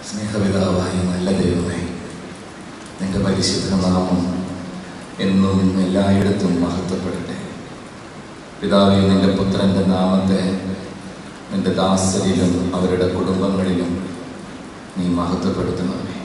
സ്നേഹപിതാവായ നല്ല ദൈവമേ നിന്റെ പരിശുദ്ധ നാമം എന്നും എല്ലായിടത്തും മഹത്വപ്പെടട്ടെ പിതാവെ നിന്റെ പുത്രന്റെ നാമത്തെ നിന്റെ ദാസരിലും അവരുടെ കുടുംബങ്ങളിലും നീ മഹത്വപ്പെടുത്തണമേ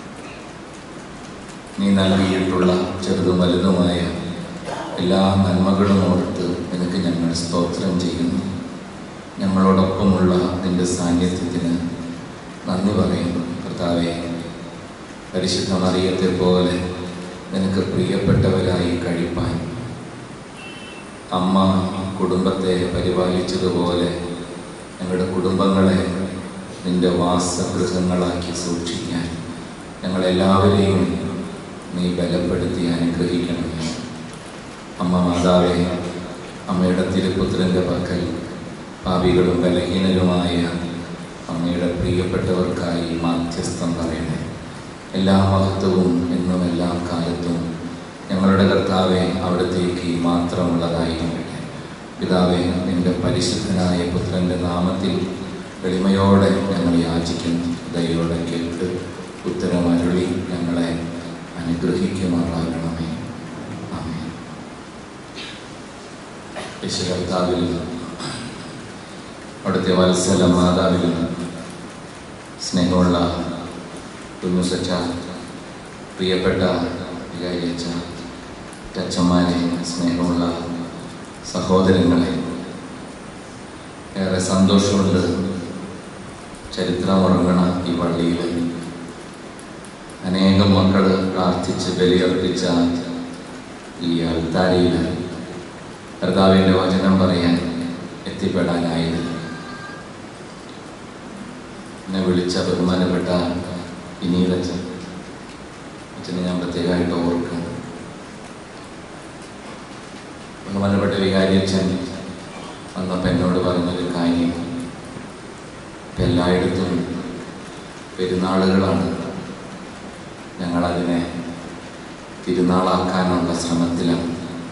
നീ നൽകിയിട്ടുള്ള ചെറുതും വലുതുമായ എല്ലാ നന്മകളും ഓർത്ത് നിനക്ക് ഞങ്ങൾ സ്തോത്രം ചെയ്യുന്നു ഞങ്ങളോടൊപ്പമുള്ള നിന്റെ സാന്നിധ്യത്തിന് നന്ദി പറയുന്നു കർത്താവെ പരിശുദ്ധ മറിയത്തെ പോലെ നിനക്ക് പ്രിയപ്പെട്ടവരായി കഴിപ്പാൻ അമ്മ കുടുംബത്തെ പരിപാലിച്ചതുപോലെ ഞങ്ങളുടെ കുടുംബങ്ങളെ നിന്റെ വാസഗൃഹങ്ങളാക്കി സൂക്ഷിക്കാൻ ഞങ്ങളെല്ലാവരെയും നീ ബലപ്പെടുത്തി അനുഗ്രഹിക്കണമേ അമ്മ മാതാവേ അമ്മയുടെ തിരുപുത്രൻ്റെ പക്കൽ പാപികളും ബലഹീനരുമായ അമ്മയുടെ പ്രിയപ്പെട്ടവർക്കായി മാധ്യസ്ഥം പറയണേ എല്ലാ മഹത്വവും എന്നും എല്ലാ കാലത്തും ഞങ്ങളുടെ കർത്താവെ അവിടത്തേക്ക് മാത്രമുള്ളതായിരിക്കട്ടെ പിതാവെ നിന്റെ പരിശുദ്ധനായ പുത്രൻ്റെ നാമത്തിൽ എളിമയോടെ ഞങ്ങൾ യാചിക്കുന്നു ദയോടെ കേട്ട് ഉത്തരമരുളി ഞങ്ങളെ അനുഗ്രഹിക്കുമാറാകണമേ ആമേൻ യേശു കർത്താവിൽ അവിടുത്തെ വത്സല മാതാവിലും സ്നേഹമുള്ള കുഞ്ഞുസച്ച പ്രിയപ്പെട്ട വികാരിയച്ച അച്ഛന്മാരെ സ്നേഹമുള്ള സഹോദരങ്ങളെ ഏറെ സന്തോഷമുണ്ട് ചരിത്രമുറങ്ങണ ഈ പള്ളിയിൽ അനേകം മക്കൾ പ്രാർത്ഥിച്ച് ബലിയർപ്പിച്ച ഈ അൾത്താരയിൽ കർത്താവിൻ്റെ വചനം പറയാൻ എത്തിപ്പെടാനായത് എന്നെ വിളിച്ച ബഹുമാനപ്പെട്ട വിനീതച്ഛൻ അച്ഛനെ ഞാൻ പ്രത്യേകമായിട്ട് ഓർക്കുന്നു ബഹുമാനപ്പെട്ട വികാരിയച്ഛൻ വന്നപ്പോൾ എന്നോട് പറഞ്ഞൊരു കാര്യം ഇപ്പം എല്ലായിടത്തും പെരുന്നാളുകളാണ് ഞങ്ങളതിനെ തിരുനാളാക്കാനുള്ള ശ്രമത്തിലാണ്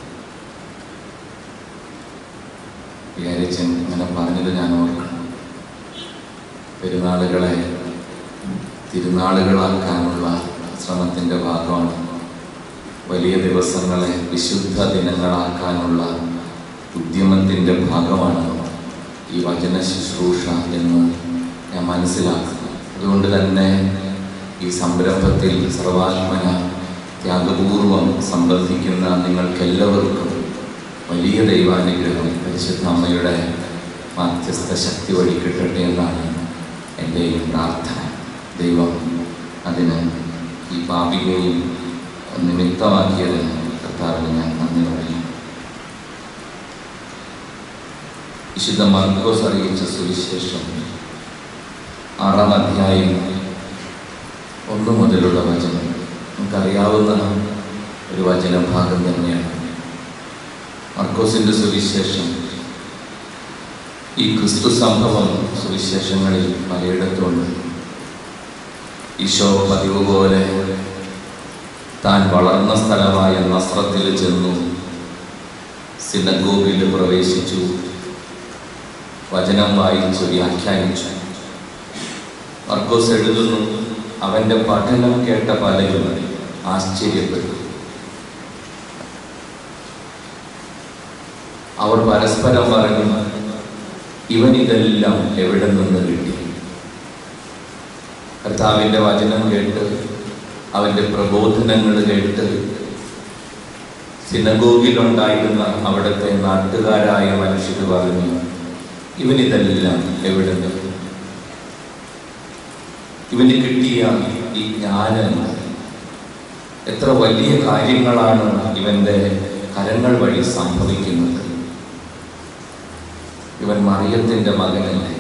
വികാരിച്ചൻ ഇങ്ങനെ പറഞ്ഞത് ഞാൻ ഓർക്കണം പെരുന്നാളുകളെ തിരുനാളുകളാക്കാനുള്ള ശ്രമത്തിൻ്റെ ഭാഗമാണ് വലിയ ദിവസങ്ങളെ വിശുദ്ധ ദിനങ്ങളാക്കാനുള്ള ഉദ്യമത്തിൻ്റെ ഭാഗമാണ് ഈ വചന ശുശ്രൂഷ എന്ന് ഞാൻ മനസ്സിലാക്കുന്നു അതുകൊണ്ട് തന്നെ ഈ സംരംഭത്തിൽ സർവാത്മന ത്യാഗപൂർവം സംബന്ധിക്കുന്ന നിങ്ങൾക്കെല്ലാവർക്കും വലിയ ദൈവാനുഗ്രഹം പരിശുദ്ധ അമ്മയുടെ മാധ്യസ്ഥ ശക്തി വഴി കിട്ടട്ടെ എന്നാണ് എൻ്റെയും പ്രാർത്ഥന ദൈവം അതിന് ഈ പാപികയും നിമിത്തമാക്കിയതിന് കർത്താവിന് ഞാൻ നന്ദി പറയും വിശുദ്ധ മാർക്കോസ് അറിയിച്ച സുവിശേഷം ആറാം അധ്യായം ഒന്ന് മുതലുള്ള വചനം നമുക്കറിയാവുന്ന ഒരു വചനഭാഗം തന്നെയാണ് മർക്കോസിന്റെ സുവിശേഷം ഈ ക്രിസ്തു സംഭവം സുവിശേഷങ്ങളിൽ പലയിടത്തുണ്ട് ഈശോ പതിവ് പോലെ താൻ വളർന്ന സ്ഥലമായ നസ്രത്തിൽ ചെന്നു സിനഗോഗിൽ പ്രവേശിച്ചു വചനം വായിച്ചു വ്യാഖ്യാനിച്ചു മർക്കോസ് എഴുതുന്നു അവന്റെ പഠനം കേട്ട പലരും ആശ്ചര്യപ്പെട്ടു അവർ പരസ്പരം പറഞ്ഞു ഇവൻ ഇതെല്ലാം എവിടെ നിന്ന് കിട്ടി കർത്താവിൻ്റെ വചനം കേട്ട് അവൻ്റെ പ്രബോധനങ്ങൾ കേട്ട് സിനഗോഗിലുണ്ടായിരുന്ന അവിടുത്തെ നാട്ടുകാരായ മനുഷ്യർ പറഞ്ഞു ഇവനിതെല്ലാം എവിടെ നിന്ന് ഇവന് കിട്ടിയ ഈ ജ്ഞാനം എത്ര വലിയ കാര്യങ്ങളാണ് ഇവന്റെ കരങ്ങൾ വഴി സംഭവിക്കുന്നത് ഇവൻ മറിയത്തിന്റെ മകനല്ലേ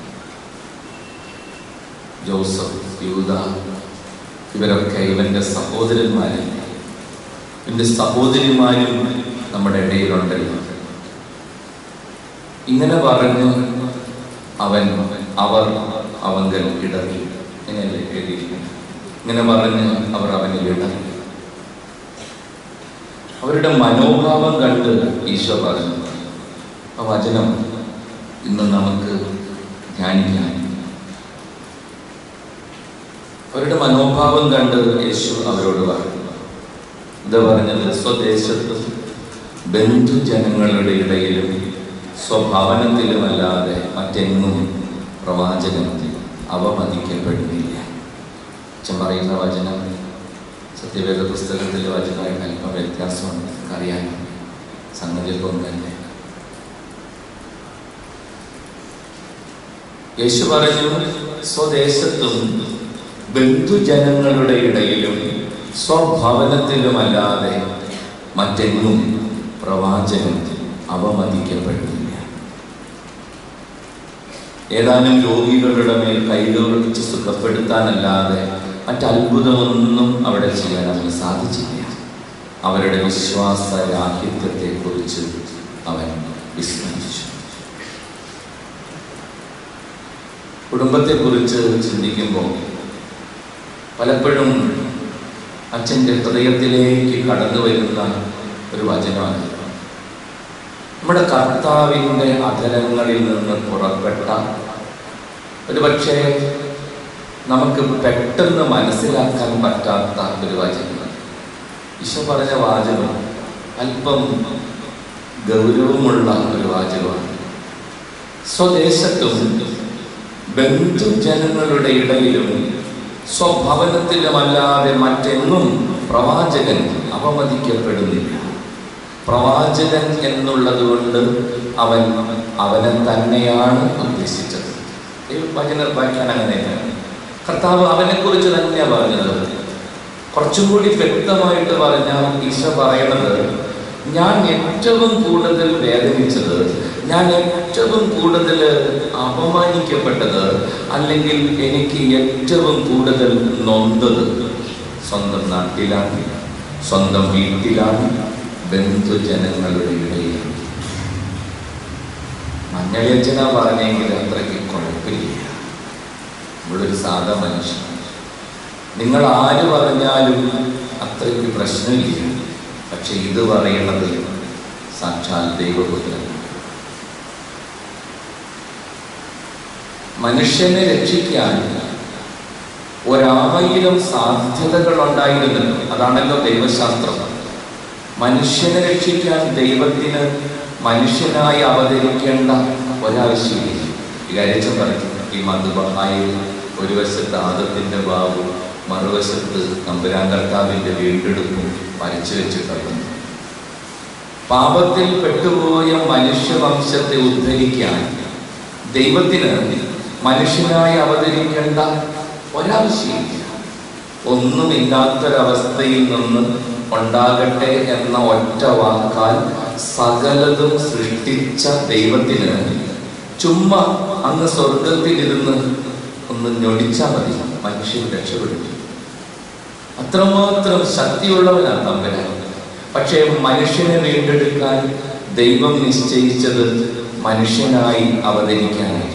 ജോസഫ് യൂത ഇവരൊക്കെ ഇവന്റെ സഹോദരന്മാരല്ലേ ഇവന്റെ സഹോദരിമാരും നമ്മുടെ ഇടയിലുണ്ടല്ലോ ഇങ്ങനെ പറഞ്ഞ് അവൻ അവർ അവങ്കൽ ഇടറി ഇങ്ങനെയല്ലേ എഴുതിയിരിക്കുന്നത് ഇങ്ങനെ പറഞ്ഞ് അവർ അവനിൽ ഇടറി അവരുടെ മനോഭാവം കണ്ട് ഈശോ പറഞ്ഞു ആ വചനം ഇന്ന് നമുക്ക് ധ്യാനിക്കാം അവരുടെ മനോഭാവം കണ്ട് യേശു അവരോട് പറഞ്ഞു ഇത് പറഞ്ഞത് സ്വദേശത്തും ബന്ധുജനങ്ങളുടെ ഇടയിലും സ്വഭവനത്തിലുമല്ലാതെ മറ്റെങ്ങും പ്രവാചകൻ അവമതിക്കപ്പെടുന്നില്ല അച്ഛൻ പറയുന്ന വചനം സത്യവേദ പുസ്തകത്തിലെ വചനമായിട്ട് അല്പം വ്യത്യാസമുണ്ട് അറിയാൻ സംഗതിയൊക്കെ ഒന്ന് തന്നെ യേശു പറഞ്ഞു സ്വദേശത്തും ബന്ധുജനങ്ങളുടെ ഇടയിലും സ്വഭവനത്തിലുമല്ലാതെ മറ്റെങ്ങും പ്രവാചകൻ അവമതിക്കപ്പെടുന്നില്ല ഏതാനും രോഗികളുടെ മേൽ കൈകൾ വെച്ച് സുഖപ്പെടുത്താനല്ലാതെ മറ്റത്ഭുതമൊന്നും അവിടെ ചെയ്യാൻ അവന് സാധിച്ചില്ല അവരുടെ വിശ്വാസ രാഹിത്യത്തെ കുറിച്ച് അവൻ വിസ്മരിച്ചു കുടുംബത്തെക്കുറിച്ച് ചിന്തിക്കുമ്പോൾ പലപ്പോഴും അച്ഛൻ്റെ ഹൃദയത്തിലേക്ക് കടന്നു വരുന്ന ഒരു വചനമാണ് നമ്മുടെ കർത്താവിൻ്റെ അധരങ്ങളിൽ നിന്ന് പുറപ്പെട്ട ഒരു പക്ഷേ നമുക്ക് പെട്ടെന്ന് മനസ്സിലാക്കാൻ പറ്റാത്ത ഒരു വചനം ഈശോ പറഞ്ഞ വാചകം അല്പം ഗൗരവമുള്ള ഒരു വാചകമാണ് സ്വദേശത്തും ബന്ധുജനങ്ങളുടെ ഇടയിലും സ്വഭവനത്തിലുമല്ലാതെ മറ്റെങ്ങും പ്രവാചകൻ അവമതിക്കപ്പെടുന്നില്ല പ്രവാചകൻ എന്നുള്ളത് കൊണ്ട് അവൻ അവനെ തന്നെയാണ് ഉദ്ദേശിച്ചത് ഈ വചന വായിക്കാൻ അങ്ങനെയാണ് കർത്താവ് അവനെ കുറിച്ച് തന്നെയാണ് പറഞ്ഞത് കുറച്ചും കൂടി വ്യക്തമായിട്ട് പറഞ്ഞാൽ ഈശോ പറയണത് ഞാൻ ഏറ്റവും കൂടുതൽ വേദനിച്ചത് ഞാൻ ഏറ്റവും കൂടുതൽ അപമാനിക്കപ്പെട്ടത് അല്ലെങ്കിൽ എനിക്ക് ഏറ്റവും കൂടുതൽ നൊന്തത് സ്വന്തം നാട്ടിലാണ് സ്വന്തം വീട്ടിലാണ് ബന്ധുജനങ്ങളുടെ ഇടയിലാണ് മഞ്ഞളിയച്ഛന പറഞ്ഞെങ്കിൽ അത്രയ്ക്ക് കുഴപ്പമില്ല നമ്മളൊരു സാധാ മനുഷ്യൻ നിങ്ങൾ ആര് പറഞ്ഞാലും അത്രയ്ക്ക് പ്രശ്നമില്ല പക്ഷെ ഇത് പറയണത് സാക്ഷാൽ ദൈവപുത്രൻ മനുഷ്യനെ രക്ഷിക്കാൻ ഒരായിരം സാധ്യതകൾ ഉണ്ടായിരുന്നു അതാണല്ലോ ദൈവശാസ്ത്രം മനുഷ്യനെ രക്ഷിക്കാൻ ദൈവത്തിന് മനുഷ്യനായി അവതരിക്കേണ്ട ഒരാവശ്യമില്ല ഈ കാര്യം പറഞ്ഞു ഈ മധുബഹായിൽ ഒരു വശത്ത് ആദത്തിന്റെ ബാബു മറുവശത്ത് നമ്പുരാൻ കർത്താവിന്റെ വീണ്ടെടുപ്പും വരച്ചു വെച്ചിട്ടുണ്ട് പാപത്തിൽ പെട്ടുപോയ മനുഷ്യവംശത്തെ ഉദ്ധരിക്കാൻ ദൈവത്തിന് മനുഷ്യനായി അവതരിക്കേണ്ട ഒരാവശ്യമില്ല ഒന്നുമില്ലാത്തൊരവസ്ഥയിൽ നിന്ന് ഉണ്ടാകട്ടെ എന്ന ഒറ്റ വാക്കാൽ സകലതും സൃഷ്ടിച്ച ദൈവത്തിന് ചുമ്മാ അങ്ങ് സ്വർഗത്തിലിരുന്ന് ഒന്ന് ഞൊടിച്ചാൽ മതി മനുഷ്യൻ രക്ഷപ്പെടും അത്രമാത്രം ശക്തിയുള്ളവനാണ് തമ്പരാൻ പക്ഷേ മനുഷ്യനെ വീണ്ടെടുക്കാൻ ദൈവം നിശ്ചയിച്ചത് മനുഷ്യനായി അവതരിക്കാനായി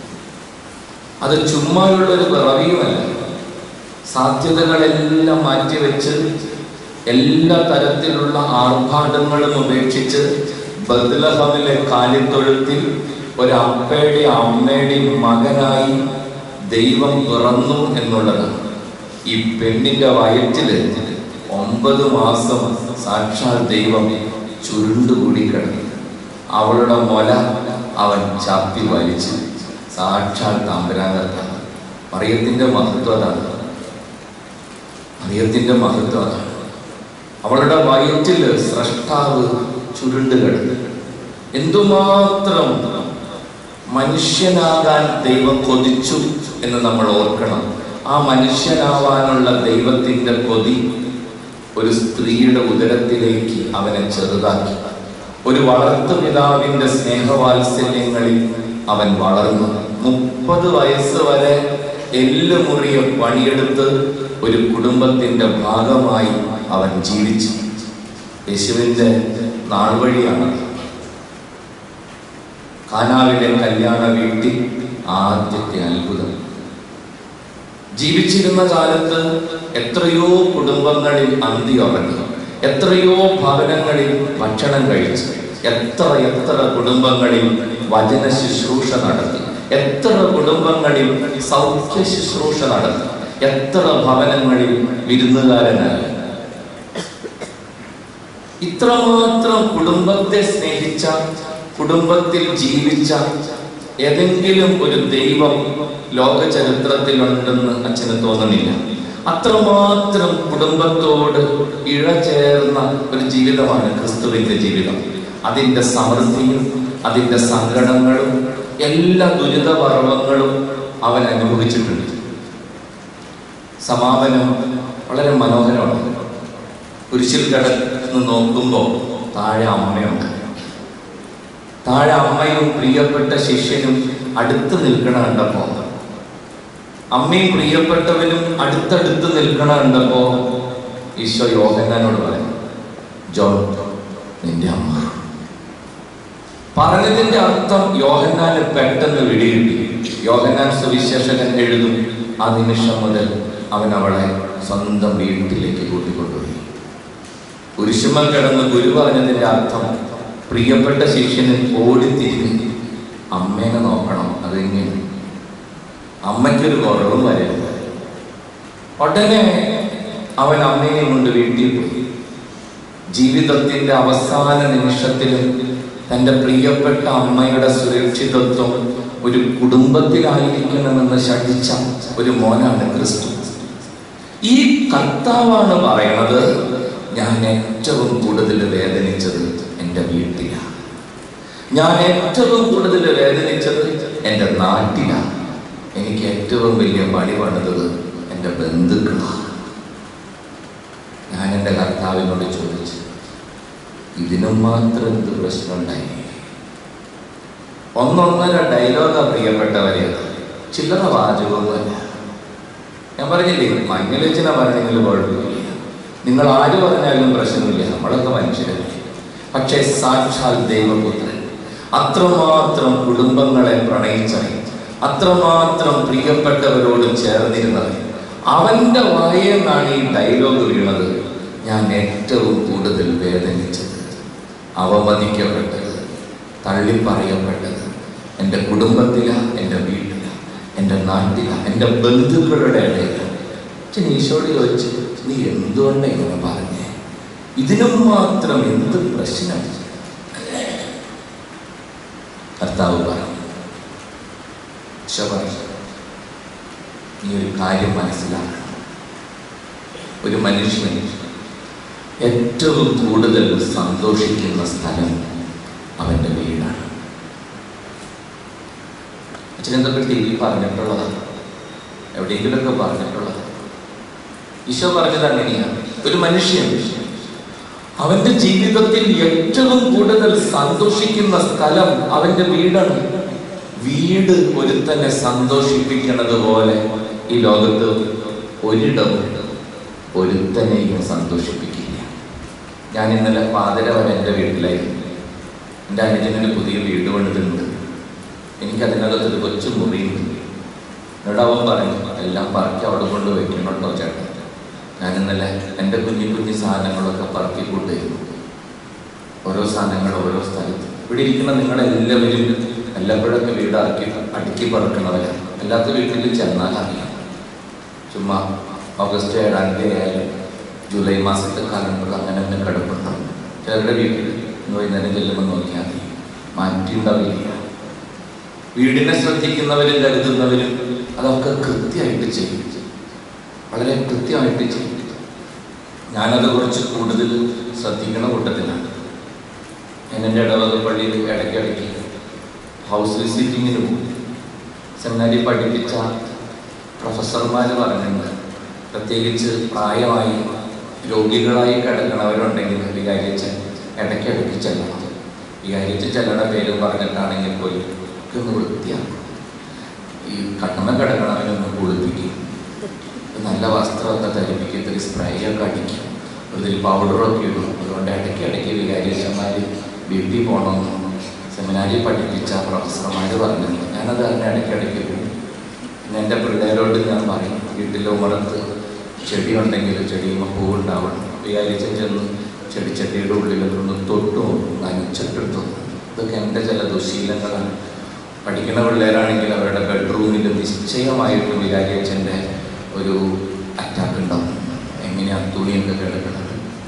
അത് ചുമ്മായുള്ള ഒരു പിറവിയുമല്ല സാധ്യതകളെല്ലാം മാറ്റിവെച്ച് എല്ലാ തരത്തിലുള്ള ആർഭാടങ്ങളും ഉപേക്ഷിച്ച് ബദ്ലഹമിലെ കാലിത്തൊഴുത്തിൽ ഒരു അപ്പയുടെ അമ്മയുടെയും മകനായി ദൈവം പിറന്നു എന്നുള്ളതാണ് ഈ പെണ്ണിന്റെ വയറ്റില് ഒമ്പത് മാസം സാക്ഷാൽ ദൈവം ചുരുണ്ടുകൂടി കിടന്നു അവളുടെ മുല അവൻ ചാപ്പി വലിച്ചു സാക്ഷാൽ തമ്പരാകത്താണ് മറിയത്തിന്റെ മഹത്വം അതാണ് മറിയത്തിന്റെ മഹത്വം അതാണ് അവളുടെ വയറ്റില് സ്രഷ്ടാവ് ചുരുണ്ട് കിടന്നു എന്തുമാത്രം മനുഷ്യനാകാൻ ദൈവം കൊതിച്ചു എന്ന് നമ്മൾ ഓർക്കണം ആ മനുഷ്യനാവാനുള്ള ദൈവത്തിന്റെ കൊതി ഒരു സ്ത്രീയുടെ ഉദരത്തിലേക്ക് അവനെ ചെറുതാക്കി ഒരു വളർത്തു പിതാവിന്റെ സ്നേഹവാത്സല്യങ്ങളിൽ അവൻ വളർന്നു മുപ്പത് വയസ്സ് വരെ എല്ല് മുറിയ പണിയെടുത്ത് ഒരു കുടുംബത്തിന്റെ ഭാഗമായി അവൻ ജീവിച്ചു യേശുവിന്റെ നാൾ വഴിയാണ് കാനാവിലെ കല്യാണ വീട്ടിൽ ആദ്യത്തെ അത്ഭുതം ജീവിച്ചിരുന്ന കാലത്ത് എത്രയോ കുടുംബങ്ങളിൽ അന്തി ഉറങ്ങി എത്രയോ ഭവനങ്ങളിൽ ഭക്ഷണം കഴിച്ചു എത്ര എത്ര കുടുംബങ്ങളിൽ വചന ശുശ്രൂഷ നടത്തി എത്ര കുടുംബങ്ങളിൽ സൗഖ്യ ശുശ്രൂഷ നടത്തി എത്ര ഭവനങ്ങളിൽ വിരുന്നുകാരനായി ഇത്രമാത്രം കുടുംബത്തെ സ്നേഹിച്ച കുടുംബത്തിൽ ജീവിച്ച ഏതെങ്കിലും ഒരു ദൈവം ലോക ചരിത്രത്തിലുണ്ടെന്ന് അച്ഛന് തോന്നുന്നില്ല അത്രമാത്രം കുടുംബത്തോട് ഇഴചേർന്ന ഒരു ജീവിതമാണ് ക്രിസ്തുവിന്റെ ജീവിതം അതിന്റെ സമൃദ്ധിയും അതിന്റെ സങ്കടങ്ങളും എല്ലാ ദുരിതപർവങ്ങളും അവൻ അനുഭവിച്ചിട്ടുണ്ട് സമാപനം വളരെ മനോഹരമാണ് കുരിശിൽ കിടന്ന് നോക്കുമ്പോൾ താഴെ അമ്മയുണ്ട് താഴെ അമ്മയും പ്രിയപ്പെട്ട ശിഷ്യനും അടുത്ത് നിൽക്കണ കണ്ടപ്പോ അമ്മയും പ്രിയപ്പെട്ടവനും അടുത്തടുത്ത് നിൽക്കണ കണ്ടപ്പോ ഈശോ യോഹന്നാനോട് പറയും ജോൺ നിന്റെ അമ്മ പറഞ്ഞതിന്റെ അർത്ഥം യോഹന്നാന് പെട്ടെന്ന് വിടികിട്ടി യോഹന്നാൻ സുവിശേഷകൻ എഴുതും ആ നിമിഷം മുതൽ അവൻ അവളെ സ്വന്തം വീട്ടിലേക്ക് കൂട്ടിക്കൊണ്ടുപോയി കുരിശുമൽ കിടന്ന് ഗുരു പറഞ്ഞതിന്റെ അർത്ഥം പ്രിയപ്പെട്ട ശിഷ്യന് ഓടിത്തിരിഞ്ഞ് അമ്മേനെ നോക്കണം അതെങ്ങനെ അമ്മയ്ക്കൊരു കുറവും വരരുത് ഉടനെ അവൻ അമ്മയെ കൊണ്ട് വീട്ടിൽ പോയി ജീവിതത്തിന്റെ അവസാന നിമിഷത്തിലും തന്റെ പ്രിയപ്പെട്ട അമ്മയുടെ സുരക്ഷിതത്വം ഒരു കുടുംബത്തിലായിരിക്കണമെന്ന് ശഠിച്ച ഒരു മോനാണ് ക്രിസ്തു ഈ കർത്താവാണ് പറയണത് ഞാൻ ഏറ്റവും കൂടുതൽ വേദനിച്ചത് എൻ്റെ വീട്ടിലാണ് ഞാൻ ഏറ്റവും കൂടുതൽ വേദനിച്ചത് എൻ്റെ നാട്ടിലാണ് എനിക്ക് ഏറ്റവും വലിയ പണി പണിതത് എൻ്റെ ബന്ധുക്കളാണ് ഞാൻ എൻ്റെ കർത്താവിനോട് ചോദിച്ചു ഇതിനും മാത്രം എന്ത് പ്രശ്നമുണ്ടായി ഒന്നൊന്നര ഡയലോഗ പ്രിയപ്പെട്ടവരെ ചില്ലറ വാചകമൊന്നുമല്ല ഞാൻ പറഞ്ഞില്ലേ മഞ്ഞളിച്ചിന പറഞ്ഞെങ്കിൽ കുഴപ്പമില്ല നിങ്ങൾ ആര് പറഞ്ഞാലും പ്രശ്നമില്ല നമ്മളൊക്കെ മനുഷ്യരല്ലേ പക്ഷേ സാക്ഷാൽ ദൈവപുത്രൻ അത്രമാത്രം കുടുംബങ്ങളെ പ്രണയിച്ചവൻ അത്രമാത്രം പ്രിയപ്പെട്ടവരോട് ചേർന്നിരുന്നവൻ അവന്റെ വായെന്നാണ് ഈ ഡയലോഗ് വീണത് ഞാൻ ഏറ്റവും കൂടുതൽ വേദനിച്ചത് അവമതിക്കപ്പെട്ടത് തള്ളിപ്പറയപ്പെട്ടത് എൻ്റെ കുടുംബത്തില എൻ്റെ വീട്ടില എൻ്റെ നാട്ടില എൻ്റെ ബന്ധുക്കളുടെ ഇടയില അച്ഛൻ ഈശോട് ചോദിച്ചു നീ എന്തുകൊണ്ടാണ് ഇങ്ങനെ പറഞ്ഞേ ഇതിനും മാത്രം എന്ത് പ്രശ്നം കർത്താവ് പറഞ്ഞു ഈശോ പറഞ്ഞു നീ ഒരു കാര്യം മനസ്സിലാക്കണം ഒരു മനുഷ്യൻ ഏറ്റവും കൂടുതൽ സന്തോഷിക്കുന്ന സ്ഥലം അവൻ്റെ വീടാണ് അച്ഛനെന്തൊക്കെ ടി വി പറഞ്ഞിട്ടുള്ളതാണ് എവിടെയെങ്കിലുമൊക്കെ പറഞ്ഞിട്ടുള്ളത് ഈശോ പറഞ്ഞത് അങ്ങനെയാണ് ഒരു മനുഷ്യൻ അവന്റെ ജീവിതത്തിൽ ഏറ്റവും കൂടുതൽ സന്തോഷിക്കുന്ന സ്ഥലം അവന്റെ വീടാണ് വീട് ഒരുത്തനെ സന്തോഷിപ്പിക്കുന്നത് പോലെ ഈ ലോകത്ത് ഒരിടവും ഒരുത്തനെയും സന്തോഷിപ്പിക്കില്ല ഞാൻ ഇന്നലെ പാതിര വരെ എൻ്റെ വീട്ടിലായിരുന്നു എൻ്റെ അനുജനൊരു പുതിയ വീട് പണിതുണ്ട് എനിക്ക് അതിനകത്തൊരു കൊച്ചു മുറിയുണ്ട് എന്നോട് അവൻ പറഞ്ഞു എല്ലാം പറക്കി അവിടെ കൊണ്ട് വെക്കണം കേട്ടോ ചേട്ടൻ ഞാൻ ഇന്നലെ എൻ്റെ കുഞ്ഞു കുഞ്ഞു സാധനങ്ങളൊക്കെ പറക്കി കൊണ്ടുവരുന്നു ഓരോ സാധനങ്ങൾ ഓരോ സ്ഥലത്ത് ഇവിടെ ഇരിക്കുന്ന നിങ്ങളെല്ലാവരും എല്ലാപ്പോഴൊക്കെ വീട് ഇറക്കി അടുക്കി പറക്കുന്നവരാണ് അല്ലാത്ത വീട്ടിൽ ചെന്നാൽ അറിയാം ചുമ്മാ ഓഗസ്റ്റ് ഏഴാം തീയതി ആയാലും ജൂലൈ മാസത്തെ കലണ്ടർ അങ്ങനെ തന്നെ കിടക്കുന്നു ചിലരുടെ വീട്ടിൽ ഇന്ന് വൈകുന്നേരം ചെല്ലുമ്പോൾ നോക്കിയാൽ മതി മാറ്റിയുണ്ടാവില്ല വീടിനെ ശ്രദ്ധിക്കുന്നവരും കരുതുന്നവരും അതൊക്കെ കൃത്യമായിട്ട് ചെയ്യും വളരെ കൃത്യമായിട്ട് ചെയ്യും ഞാനത് കുറച്ച് കൂടുതൽ ശ്രദ്ധിക്കുന്ന കൂട്ടത്തിലാണ് ഞാൻ എൻ്റെ ഇടവക പള്ളിയിൽ ഇടയ്ക്കിടയ്ക്ക് ഹൗസ് വിസിറ്റിങ്ങിന് പോകും സെമിനാരി പഠിപ്പിച്ച പ്രൊഫസർമാർ പറഞ്ഞിട്ടുണ്ട് പ്രത്യേകിച്ച് പ്രായമായി രോഗികളായി കിടക്കണവരുണ്ടെങ്കിൽ വികാരിച്ച് ഇടയ്ക്കിടയ്ക്ക് ചെല്ലണം വികാരിച്ച് ചെല്ലണ പേരും പറഞ്ഞിട്ടാണെങ്കിൽ പോലും ഒക്കെ ഒന്ന് വൃത്തിയാക്കും ഈ കണ്ണമ കിടക്കണവനൊന്ന് കുളിപ്പിക്കും നല്ല വസ്ത്രമൊക്കെ ധരിപ്പിക്കും ഇത്തിരി സ്പ്രേ ഒക്കെ അടിക്കും ഇതിൽ പൗഡറൊക്കെ ഇടും അതുകൊണ്ട് ഇടയ്ക്ക് ഇടയ്ക്ക് വികാരിയച്ഛന്മാർ വീട്ടിൽ പോകണമെന്ന് സെമിനാരിൽ പഠിപ്പിച്ച പ്രൊഫസർമാർ പറഞ്ഞിട്ടുണ്ട് ഞാനത് തന്നെ ഇടയ്ക്കിടയ്ക്ക് പോകും പിന്നെ എൻ്റെ പിള്ളേരോട് ഞാൻ പറയും വീട്ടിലെ ഉമറത്ത് ചെടി ഉണ്ടെങ്കിൽ ചെടിയുമ്പോൾ പൂവുണ്ടാവണം വിചാരിച്ച ചെന്ന് ചെടിച്ചട്ടിയുടെ ഉള്ളിലൊക്കെ ഒന്ന് തൊട്ടു നനച്ചിട്ടിട്ടു ഇതൊക്കെ എൻ്റെ ചില ദുശീലങ്ങളാണ് പഠിക്കുന്ന പിള്ളേരാണെങ്കിൽ അവരുടെ ബെഡ്റൂമിൽ നിശ്ചയമായിട്ടും വികാരിയച്ഛൻ്റെ ഒരു അറ്റാക്ക് ഉണ്ടാവും എങ്ങനെയാണ് തുണിയൊക്കെ കിടക്കുന്നത്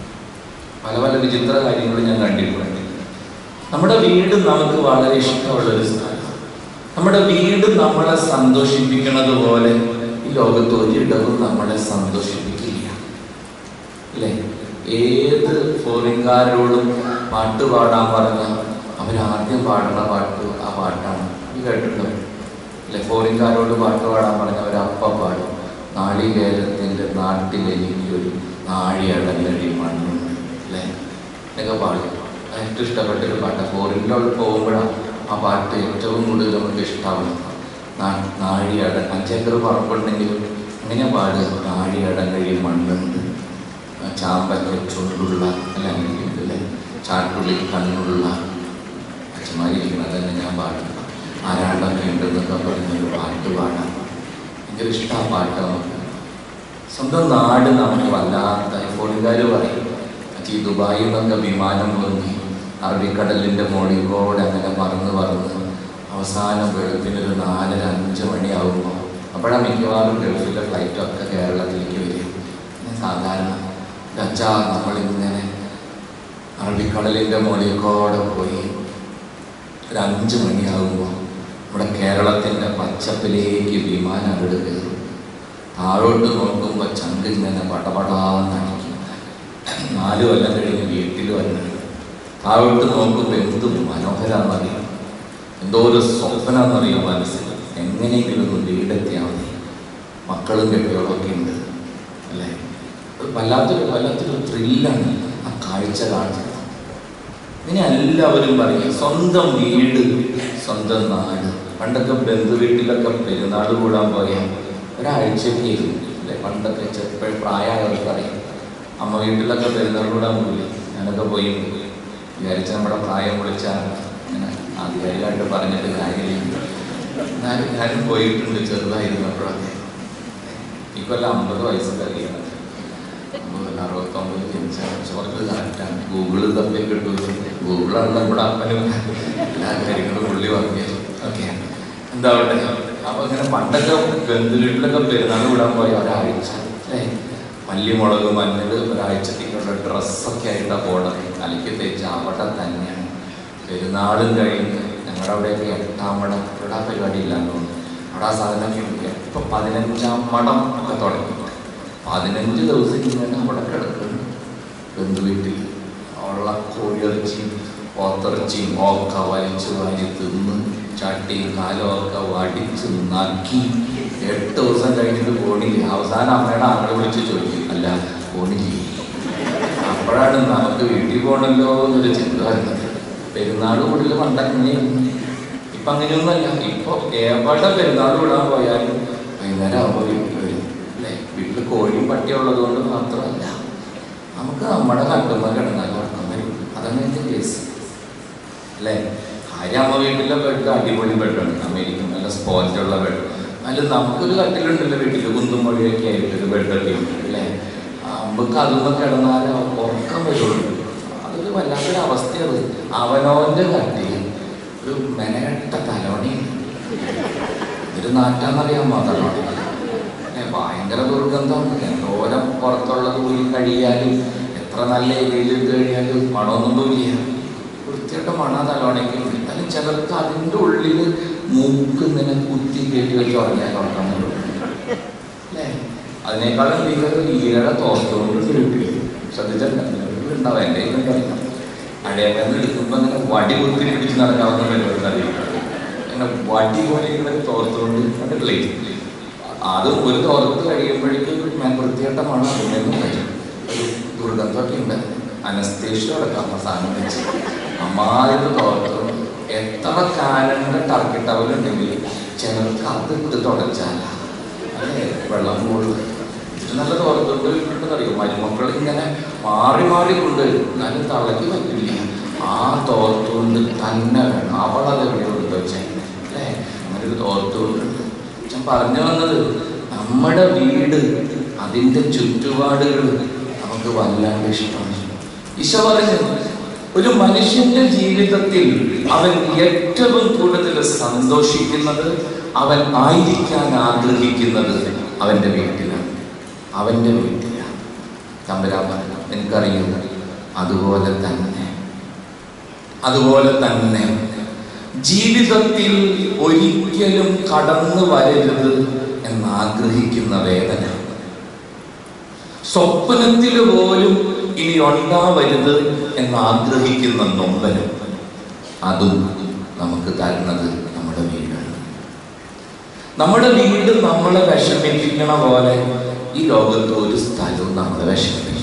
പല പല വിചിത്ര കാര്യങ്ങൾ ഞാൻ കണ്ടിട്ടുണ്ട് നമ്മുടെ വീട് നമുക്ക് വളരെ ഇഷ്ടമുള്ളൊരു സ്ഥലം നമ്മുടെ വീട് നമ്മളെ സന്തോഷിപ്പിക്കുന്നത് പോലെ ഈ ലോകത്ത് ഒരിടവും നമ്മളെ സന്തോഷിപ്പിക്കില്ല അല്ലേ ഏത് ഫോറിൻകാരോടും പാട്ട് പാടാൻ പറഞ്ഞാൽ അവരാദ്യം പാടുന്ന പാട്ട് ആ പാട്ടാണ് ഇത് കേട്ടിട്ടുണ്ടോ അല്ലെ ഫോറിൻകാരോട് പാട്ട് പാടാൻ പറഞ്ഞ അവരപ്പ പാടും നാളികേരത്തിൻ്റെ നാട്ടിലെനിക്കൊരു നാഴിയടങ്ങഴി മണ്ണുണ്ട് അല്ലേ എന്നൊക്കെ പാടും അത് ഏറ്റവും ഇഷ്ടപ്പെട്ടൊരു പാട്ടാണ് ഫോറിനിലോട്ട് പോകുമ്പോഴാണ് ആ പാട്ട് ഏറ്റവും കൂടുതൽ നമുക്ക് ഇഷ്ടമാവുന്നത് നാ- നാഴിയട അഞ്ചേക്കർ പറമ്പുണ്ടെങ്കിലും അങ്ങനെ പാടുക നാഴിയടങ്ങഴി മണ്ണുണ്ട് ചാമ്പക്ക ചുണ്ടുള്ള അല്ല അങ്ങനെ അല്ലേ ചാട്ടുള്ളിൽ കണ്ണുള്ള അച്ഛന്മാരിരിക്കുന്നത് തന്നെ ഞാൻ പാടും ആരാണ്ടൊക്കെ ഉണ്ടെന്നൊക്കെ പറഞ്ഞൊരു പാട്ട് പാടാം ഭയങ്കര ഇഷ്ടം ആ പാട്ട് നമുക്ക് സ്വന്തം നാട് നമുക്ക് വല്ലാത്ത ഫോണിക്കാർ പറയും ഈ ദുബായിൽ നിന്നൊക്കെ വിമാനം പൊങ്ങി അറബിക്കടലിൻ്റെ മുകളിൽ കൂടെ അങ്ങനെ പറന്ന് പറന്ന് അവസാനം വെളുപ്പിനൊരു നാലര അഞ്ച് മണിയാകുമ്പോൾ അപ്പോഴാണ് മിക്കവാറും ഗൾഫിലെ ഫ്ലൈറ്റൊക്കെ കേരളത്തിലേക്ക് വരും പിന്നെ സാധാരണ ഗച്ചാ നമ്മളിങ്ങനെ അറബിക്കടലിൻ്റെ മുകളിൽ കൂടെ പോയി ഒരു അഞ്ച് മണിയാകുമ്പോൾ നമ്മുടെ കേരളത്തിൻ്റെ പച്ചപ്പിലേക്ക് വിമാനം അവിടെ കയറും താഴോട്ട് നോക്കുമ്പോൾ ചങ്ക് ഇങ്ങനെ പടപടാന്നടിക്കും നാല് കൊല്ലം കഴിഞ്ഞ് വീട്ടിൽ വന്നത് താഴോട്ട് നോക്കുമ്പോൾ എന്ത് മനോഹരമാണെന്നറിയാം എന്തോ ഒരു സ്വപ്നമെന്നറിയാം മനസ്സിൽ എങ്ങനെയെങ്കിലും ഒന്ന് വീടെത്തിയാൽ മതി മക്കളും കെട്ടിയോളൊക്കെ ഉണ്ട് അല്ലേ അത് വല്ലാത്തൊരു വല്ലാത്തൊരു ത്രില്ലാണ് ആ കാഴ്ച കാണുന്നത് ഇങ്ങനെ എല്ലാവരും പറയും സ്വന്തം വീട് സ്വന്തം നാട് പണ്ടൊക്കെ ബന്ധു വീട്ടിലൊക്കെ പെരുന്നാൾ കൂടാൻ പോയാൽ ഒരാഴ്ചയ്ക്ക് അല്ലെ പണ്ടൊക്കെ ചെറുപ്പം പ്രായമായവർക്ക് അറിയാം അമ്മ വീട്ടിലൊക്കെ പെരുന്നാൾ കൂടാൻ പോയില്ലേ ഞാനൊക്കെ പോയി വിചാരിച്ച നമ്മുടെ പ്രായം വിളിച്ചാൽ ഇങ്ങനെ ആധികാരികമായിട്ട് പറഞ്ഞിട്ട് കാര്യമില്ല എന്നാലും ഞാനും പോയിട്ടുണ്ട് ചെറുതായിരുന്നപ്പോഴൊക്കെ ഈ കൊല്ലം അമ്പത് വയസ്സ് കഴിയണം അമ്പത് അറുപത്തൊമ്പത് ജനിച്ച കുറച്ച് കറക്റ്റാണ് ഗൂഗിള് തപ്പി കിട്ടും ഗൂഗിളാണ് നമ്മുടെ അപ്പനും എല്ലാ കാര്യങ്ങളും പുള്ളി പറഞ്ഞത് ഓക്കെ എന്താവട്ടെ അപ്പൊ ഇങ്ങനെ പണ്ടൊക്കെ ബന്ധു വീട്ടിലൊക്കെ പെരുന്നാൾ വിടാൻ പോയ ഒരാഴ്ച അല്ലേ മല്ലിമുളക് മഞ്ഞൾ ഒരാഴ്ചത്തേക്കുള്ള ഡ്രസ്സൊക്കെ ആയിട്ടാണ് പോണത് തലയ്ക്ക് തേച്ച് അവിടെ തന്നെയാണ് പെരുന്നാളും കഴിഞ്ഞ് ഞങ്ങളുടെ അവിടെയൊക്കെ എട്ടാം മടം ഇവിടെ ആ പരിപാടി ഇല്ലാന്ന് തോന്നുന്നു അവിടെ ആ സാധനമൊക്കെ ഉണ്ട് ഇപ്പൊ പതിനഞ്ചാം മടം ഒക്കെ തുടങ്ങി പതിനഞ്ച് ദിവസം ഇങ്ങനെ അവിടെ കിടക്കുന്നു ബന്ധു വീട്ടിൽ ഉള്ള കോഴിയിറച്ചിയും പോത്തിറച്ചിയും ഒക്കെ വലിച്ചു വാരി തിന്ന് ചട്ടിയും കാലും ഒക്കെ വടിച്ച് നക്കി എട്ട് ദിവസം കഴിഞ്ഞിട്ട് പോണില്ല അവസാനം അമ്മയുടെ ആങ്ങളെ വിളിച്ച് ചോദിക്കും അല്ല പോണില്ലേ അപ്പോഴാണ് നമുക്ക് വീട്ടിൽ പോകണല്ലോ എന്നൊരു ചിന്ത വരുന്നത് പെരുന്നാൾ കൂടുതൽ പണ്ടങ്ങനെയായിരുന്നു ഇപ്പൊ അങ്ങനെയൊന്നുമല്ല ഇപ്പൊ എവിടെ പെരുന്നാൾ വിടാൻ പോയാലും വൈകുന്നേരം ആകുമ്പോൾ വീട്ടിൽ വരും അല്ലേ വീട്ടിൽ കോഴിയും പട്ടിയും ഉള്ളത് കൊണ്ട് മാത്രമല്ല നമുക്ക് നമ്മുടെ കട്ടുമ്പോൾ കിടന്നാൽ ഉറക്കം വരും അതാണ് എൻ്റെ കേസ് അല്ലേ കാര്യം അമ്മ വീട്ടിലെ ബെഡ് അടിപൊളി ബെഡാണ് അമേരിക്കൻ നല്ല സ്പോഞ്ചുള്ള ബെഡ് അതിൽ നമുക്കൊരു കട്ടിലുണ്ടല്ലോ വീട്ടിൽ കുന്തും മൊഴിയൊക്കെ ആയിട്ടൊരു ബെഡൊക്കെ ഉണ്ട് അല്ലേ നമുക്ക് അതുമ്പോൾ കിടന്നാൽ ഉറക്കം വരുള്ളൂ അതൊരു വല്ലാത്തൊരു അവസ്ഥയാണ് അവനവൻ്റെ കട്ടിൽ ഒരു മെനകെട്ട തലോണിയുണ്ട് ഒരു നാറ്റാന്നറിയാമോ തലോണി ഏ, ഭയങ്കര ദുർഗന്ധം എന്തോരം പുറത്തുള്ളത് പോയി കഴിയാലും എത്ര നല്ല ഏരിയയിൽ ഇത് കഴിയാലും മണമൊന്നും പോയില്ല വൃത്തിയായിട്ട് മണ തലോണയ്ക്ക് എന്നാലും ചിലർക്ക് അതിൻ്റെ ഉള്ളിൽ മൂക്ക് ഇങ്ങനെ കുത്തി കയറ്റി വെച്ച് ഉറങ്ങിയാൽ ഉറക്കാൻ പറ്റും അല്ലേ അതിനേക്കാളും ഭീകരം ഈഴ തോർത്തുകൊണ്ട് വീട്ടിൽ ശ്രദ്ധിച്ചിട്ടുണ്ടാവും എൻ്റെ കയ്യിലൊക്കെ അടയമെന്ന് എടുക്കുമ്പോൾ അങ്ങനെ വടി കുത്തി പിടിച്ച് നടക്കാവുന്ന പരിപാടി അറിയാം അങ്ങനെ വടി പോലെ ഇങ്ങനെ തോർത്തുകൊണ്ട് കണ്ടിട്ടില്ലേ അത് ഒരു തോർത്ത് കഴിയുമ്പോഴേക്കും വൃത്തിയായിട്ട മണം അതിനൊന്നും വരും ഒരു ദുർഗന്ധമൊക്കെ ഉണ്ട് അനസ്തേഷ്യ അടക്കം ആ സാധനം വെച്ച് അമ്മാതിരി തോർത്ത് എത്ര കാലങ്ങളുടെ ടർക്കി ടവലുണ്ടെങ്കിൽ ചിലർക്ക് അത് ഇട്ട് തുടച്ചാല അല്ലേ വെള്ളം കൂടുതൽ ഇത് നല്ല തോർത്തുകൊണ്ട് കിട്ടുന്നറിയോ മരുമക്കൾ ഇങ്ങനെ മാറി മാറി കൊണ്ടുവരും എന്നാലും തള്ളക്ക് പറ്റില്ല ആ തോർത്തുകൊണ്ട് തന്നെ വേണം അവളത് എവിടെ കൊടുത്തു വെച്ചേ അല്ലേ അങ്ങനെ ഒരു തോർത്തുകൊണ്ടുണ്ട് ഞാൻ പറഞ്ഞു വന്നത് നമ്മുടെ വീട് അതിൻ്റെ ചുറ്റുപാടുകൾ നമുക്ക് വല്ലാണ്ട് ഇഷ്ടമാണ് ഈശോ പറഞ്ഞു ഒരു മനുഷ്യന്റെ ജീവിതത്തിൽ അവൻ ഏറ്റവും കൂടുതൽ സന്തോഷിക്കുന്നത് അവൻ ആയിരിക്കാൻ ആഗ്രഹിക്കുന്നത് അവന്റെ വീട്ടിലാണ് അവൻ്റെ വീട്ടിലാണ് തമ്പുരാൻ പറഞ്ഞു എനിക്കറിയും അതുപോലെ തന്നെ അതുപോലെ തന്നെ ജീവിതത്തിൽ ഒരിക്കലും കടന്നു വരരുത് എന്ന് ആഗ്രഹിക്കുന്ന വേദന സ്വപ്നത്തിൽ പോലും ഇനി ഉണ്ടാവരുത് എന്ന് ആഗ്രഹിക്കുന്ന നൊമ്പരം അതും നമുക്ക് തരുന്നത് നമ്മുടെ വീടാണ് നമ്മുടെ വീട് നമ്മളെ വിഷമിപ്പിക്കണ പോലെ ഈ ലോകത്ത് ഒരു സ്ഥലവും നമ്മളെ വിഷമിപ്പിക്കില്ല